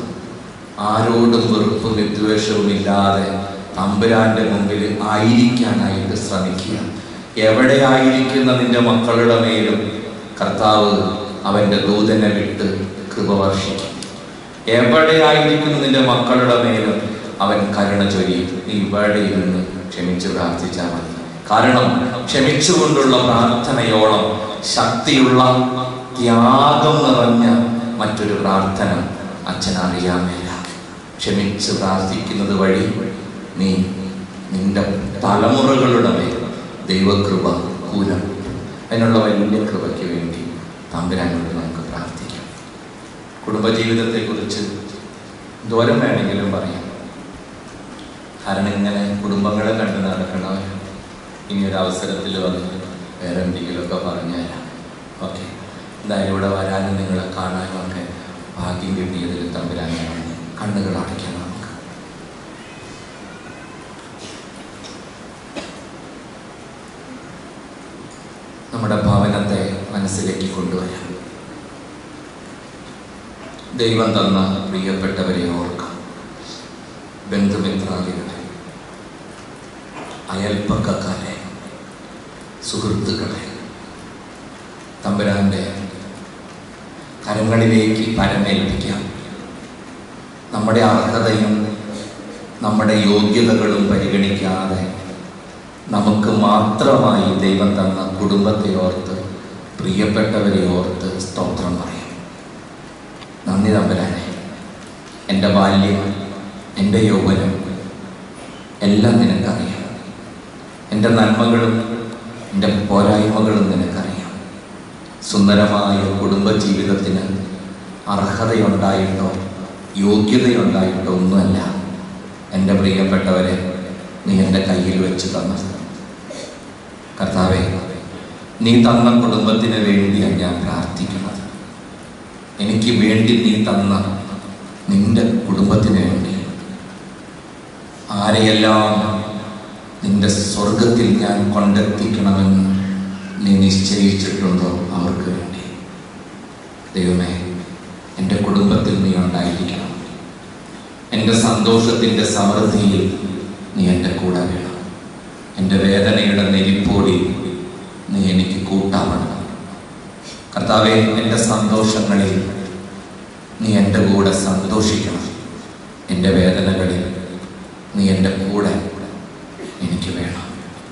ആരോടും വെറുപ്പും വിദ്വേഷവും ഇല്ലാതെ തമ്പുരാന്റെ മുമ്പിൽ ആയിരിക്കാനായിട്ട് ശ്രമിക്കുക എവിടെ ആയിരിക്കുന്ന നിന്റെ മക്കളുടെ മേലും കർത്താവ് അവൻ്റെ ദൂതനെ വിട്ട് കൃപ വർഷിക്കും എവിടെയായിരിക്കുന്നു നിന്റെ മക്കളുടെ മേലും അവൻ കരുണ ചൊരിയും നീ ഇവിടെ ഇരുന്ന് ക്ഷമിച്ച് പ്രാർത്ഥിച്ചാൽ മതി കാരണം ക്ഷമിച്ചുകൊണ്ടുള്ള പ്രാർത്ഥനയോളം ശക്തിയുള്ള ത്യാഗം നിറഞ്ഞ മറ്റൊരു പ്രാർത്ഥന അച്ഛൻ അറിയാമേല ക്ഷമിച്ച് പ്രാർത്ഥിക്കുന്നത് വഴി നീ നിന്റെ തലമുറകളുടെ മേൽ ദൈവകൃപ കൂലം അതിനുള്ള വലിയ കൃപയ്ക്ക് വേണ്ടി തമ്പുരാനോട് നമുക്ക് പ്രാർത്ഥിക്കാം കുടുംബജീവിതത്തെക്കുറിച്ച് ദൂരം വേണമെങ്കിലും പറയാം കാരണം ഇങ്ങനെ കുടുംബങ്ങളെ കണ്ട് നടക്കണവർ ഇനി ഒരു അവസരത്തിൽ വന്ന് വേറെ എന്തെങ്കിലുമൊക്കെ പറഞ്ഞുതരാം ഓക്കെ എന്തായാലും ഇവിടെ വരാനും നിങ്ങളെ കാണാനും ഒക്കെ ഭാഗ്യം കിട്ടിയതിൽ തമ്പുരാനാണ് കണ്ണുകൾ അടയ്ക്കാം നമുക്ക് നമ്മുടെ ഭവനത്തെ മനസ്സിലേക്ക് കൊണ്ടുവരാം ദൈവം തന്ന പ്രിയപ്പെട്ടവരെ ഓർക്കാം ബന്ധുമിത്രാദികളെ അയൽപ്പക്കക്കാരെ സുഹൃത്തുക്കളെ തമ്പുരാന്റെ കരങ്ങളിലേക്ക് പരമേൽപ്പിക്കാം നമ്മുടെ അർഹതയും നമ്മുടെ യോഗ്യതകളും പരിഗണിക്കാതെ നമുക്ക് മാത്രമായി ദൈവം തന്ന കുടുംബത്തെ ഓർത്ത് പ്രിയപ്പെട്ടവരെ ഓർത്ത് സ്തോത്രം പറയാം നന്ദി തമ്പുരാനെ എൻ്റെ ബാല്യം എൻ്റെ യൗവനം എല്ലാം നിനക്കറിയാം എൻ്റെ നന്മകളും എൻ്റെ പോരായ്മകളും നിനക്കറിയാം സുന്ദരമായ കുടുംബജീവിതത്തിന് അർഹതയുണ്ടായിട്ടോ യോഗ്യതയുണ്ടായിട്ടോ ഒന്നുമല്ല എൻ്റെ പ്രിയപ്പെട്ടവരെ നീ എൻ്റെ കയ്യിൽ വെച്ച് തന്നത് കർത്താവെ നീ തന്ന കുടുംബത്തിന് വേണ്ടിയാണ് ഞാൻ പ്രാർത്ഥിക്കുന്നത് എനിക്ക് വേണ്ടി നീ തന്ന നിന്റെ കുടുംബത്തിന് വേണ്ടി ആരെയെല്ലാം നിന്റെ സ്വർഗത്തിൽ ഞാൻ കൊണ്ടെത്തിക്കണമെന്ന് നീ നിശ്ചയിച്ചിട്ടുണ്ടോ അവർക്ക് വേണ്ടി ദൈവമേ എൻ്റെ കുടുംബത്തിൽ നീ ഉണ്ടായിരിക്കണം എൻ്റെ സന്തോഷത്തിൻ്റെ സമൃദ്ധിയിൽ നീ എൻ്റെ കൂടെ വേണം എൻ്റെ വേദനയുടെ നെരിപ്പോടി നീ എനിക്ക് കൂട്ടാവണം കർത്താവെ എൻ്റെ സന്തോഷങ്ങളിൽ നീ എൻ്റെ കൂടെ സന്തോഷിക്കണം എൻ്റെ വേദനകളിൽ നീ എൻ്റെ കൂടെ എനിക്ക് വേണം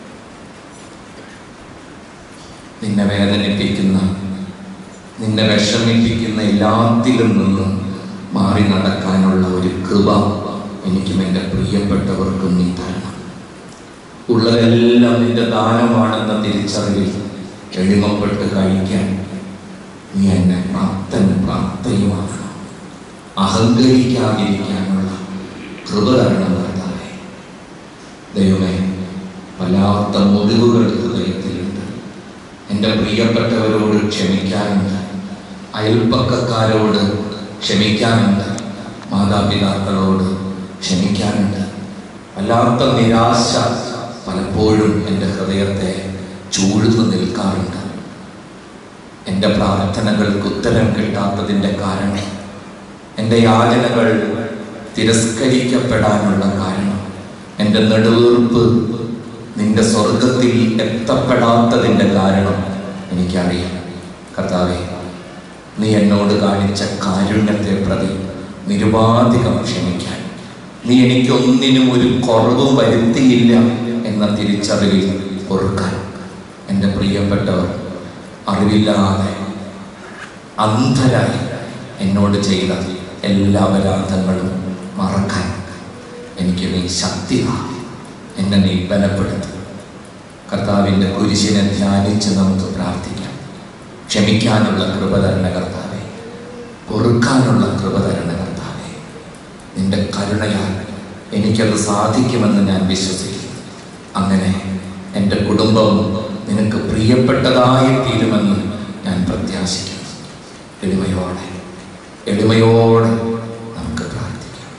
നിന്നെ വേദനിപ്പിക്കുന്ന നിന്നെ വിഷമിപ്പിക്കുന്ന എല്ലാത്തിലും നിന്ന് മാറി നടക്കാനുള്ള ഒരു കൃപ എനിക്കും എൻ്റെ പ്രിയപ്പെട്ടവർക്കും നീ തരണം ഉള്ളതെല്ലാം നിന്റെ ദാനമാണെന്ന തിരിച്ചറിവിൽ എളിമപ്പെട്ട് കഴിക്കാൻ നീ എന്നെ പ്രാപ്തനും പ്രാപ്തയുമാക്കണം അഹങ്കരിക്കാതിരിക്കാനുള്ള കൃപ തരണം കർത്താവേ ദൈവമേ വല്ലാത്ത മുറിവുകൾ ഹൃദയത്തിലുണ്ട് എൻ്റെ പ്രിയപ്പെട്ടവരോട് ക്ഷമിക്കാനുണ്ട് അയൽപ്പക്കക്കാരോട് ക്ഷമിക്കാനുണ്ട് മാതാപിതാക്കളോട് ക്ഷമിക്കാനുണ്ട് വല്ലാത്ത നിരാശ പലപ്പോഴും എൻ്റെ ഹൃദയത്തെ ചൂഴ്ന്നു നിൽക്കാറുണ്ട് എൻ്റെ പ്രാർത്ഥനകൾക്ക് ഉത്തരം കിട്ടാത്തതിൻ്റെ കാരണം എൻ്റെ യാചനകൾ തിരസ്കരിക്കപ്പെടാനുള്ള കാരണം എൻ്റെ നെടുവീർപ്പ് നിന്റെ സ്വർഗത്തിൽ എത്തപ്പെടാത്തതിൻ്റെ കാരണം എനിക്കറിയാം കർത്താവെ നീ എന്നോട് കാണിച്ച കാരുണ്യത്തെ പ്രതി നിരുപാധികം ക്ഷമിക്കാൻ നീ എനിക്കൊന്നിനും ഒരു കുറവും വരുത്തിയില്ല എന്ന തിരിച്ചറിവിൽ പൊറുക്കാൻ എൻ്റെ പ്രിയപ്പെട്ടവർ അറിവില്ലാതെ അന്ധരായി എന്നോട് ചെയ്ത എല്ലാ അപരാധങ്ങളും മറക്കാൻ എനിക്ക് നീ ശക്തി താ. എന്നെ നീ ബലപ്പെടുത്തി കർത്താവിൻ്റെ കുരിശിനെ ധ്യാനിച്ച് നമുക്ക് പ്രാർത്ഥിക്കാം ക്ഷമിക്കാനുള്ള കൃപ തരണ കർത്താവെ പൊറുക്കാനുള്ള കൃപ തരണ കർത്താവെ നിന്റെ കരുണയാൽ എനിക്കത് സാധിക്കുമെന്ന് ഞാൻ വിശ്വസിക്കുന്നു അങ്ങനെ എൻ്റെ കുടുംബവും നിനക്ക് പ്രിയപ്പെട്ടതായി തീരുമെന്ന് ഞാൻ പ്രത്യാശിക്കുന്നു എളിമയോടെ എളിമയോടെ നമുക്ക് പ്രാർത്ഥിക്കാം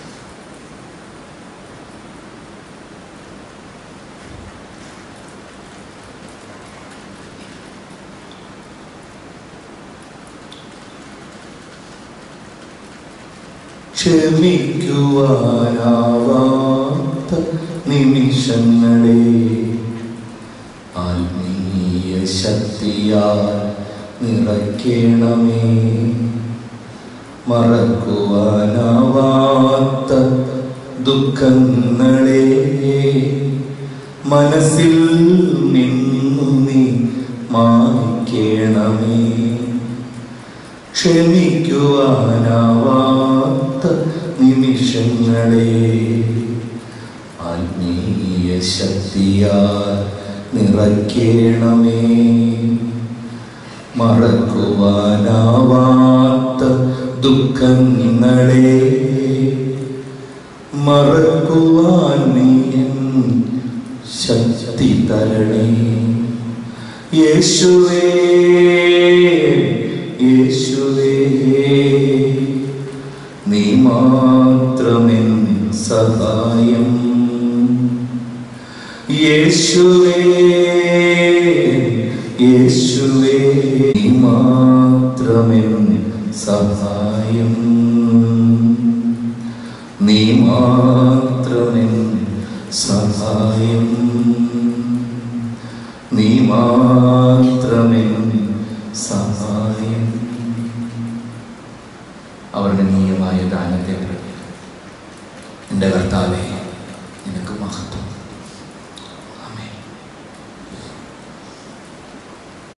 ക്ഷമിക്കുവാനാവാത്ത നിമിഷങ്ങളെ ആത്മീയ ശക്തിയാൽ നിറയ്ക്കണമേ മറക്കുവാനാവാത്ത ദുഃഖങ്ങളെ മനസ്സിൽ നിന്നു നീ മായ്ക്കണമേ ക്ഷമിക്കുവാനാവാത്ത നിമിഷങ്ങളെ ആത്മീയ ശക്തിയാൽ നിറയ്ക്കണമേ മറക്കുവാനാവാത്ത ദുഃഖങ്ങളെ മറക്കുവാൻ നീ എൻ ശക്തി തരണേ യേശുവേ യേശുവേ നീ മാത്രമെൻ സഹായം യേശുവേ യേശുവേ നീ മാത്രമെൻ സഹായം നീ മാത്രമെൻ സഹായം നീ മാത്രമെൻ സഹായം അവരുടെ നീയമായ ദാനത്തെ പ്രതി എൻ്റെ കർത്താവേ നിനക്ക് മഹത്വം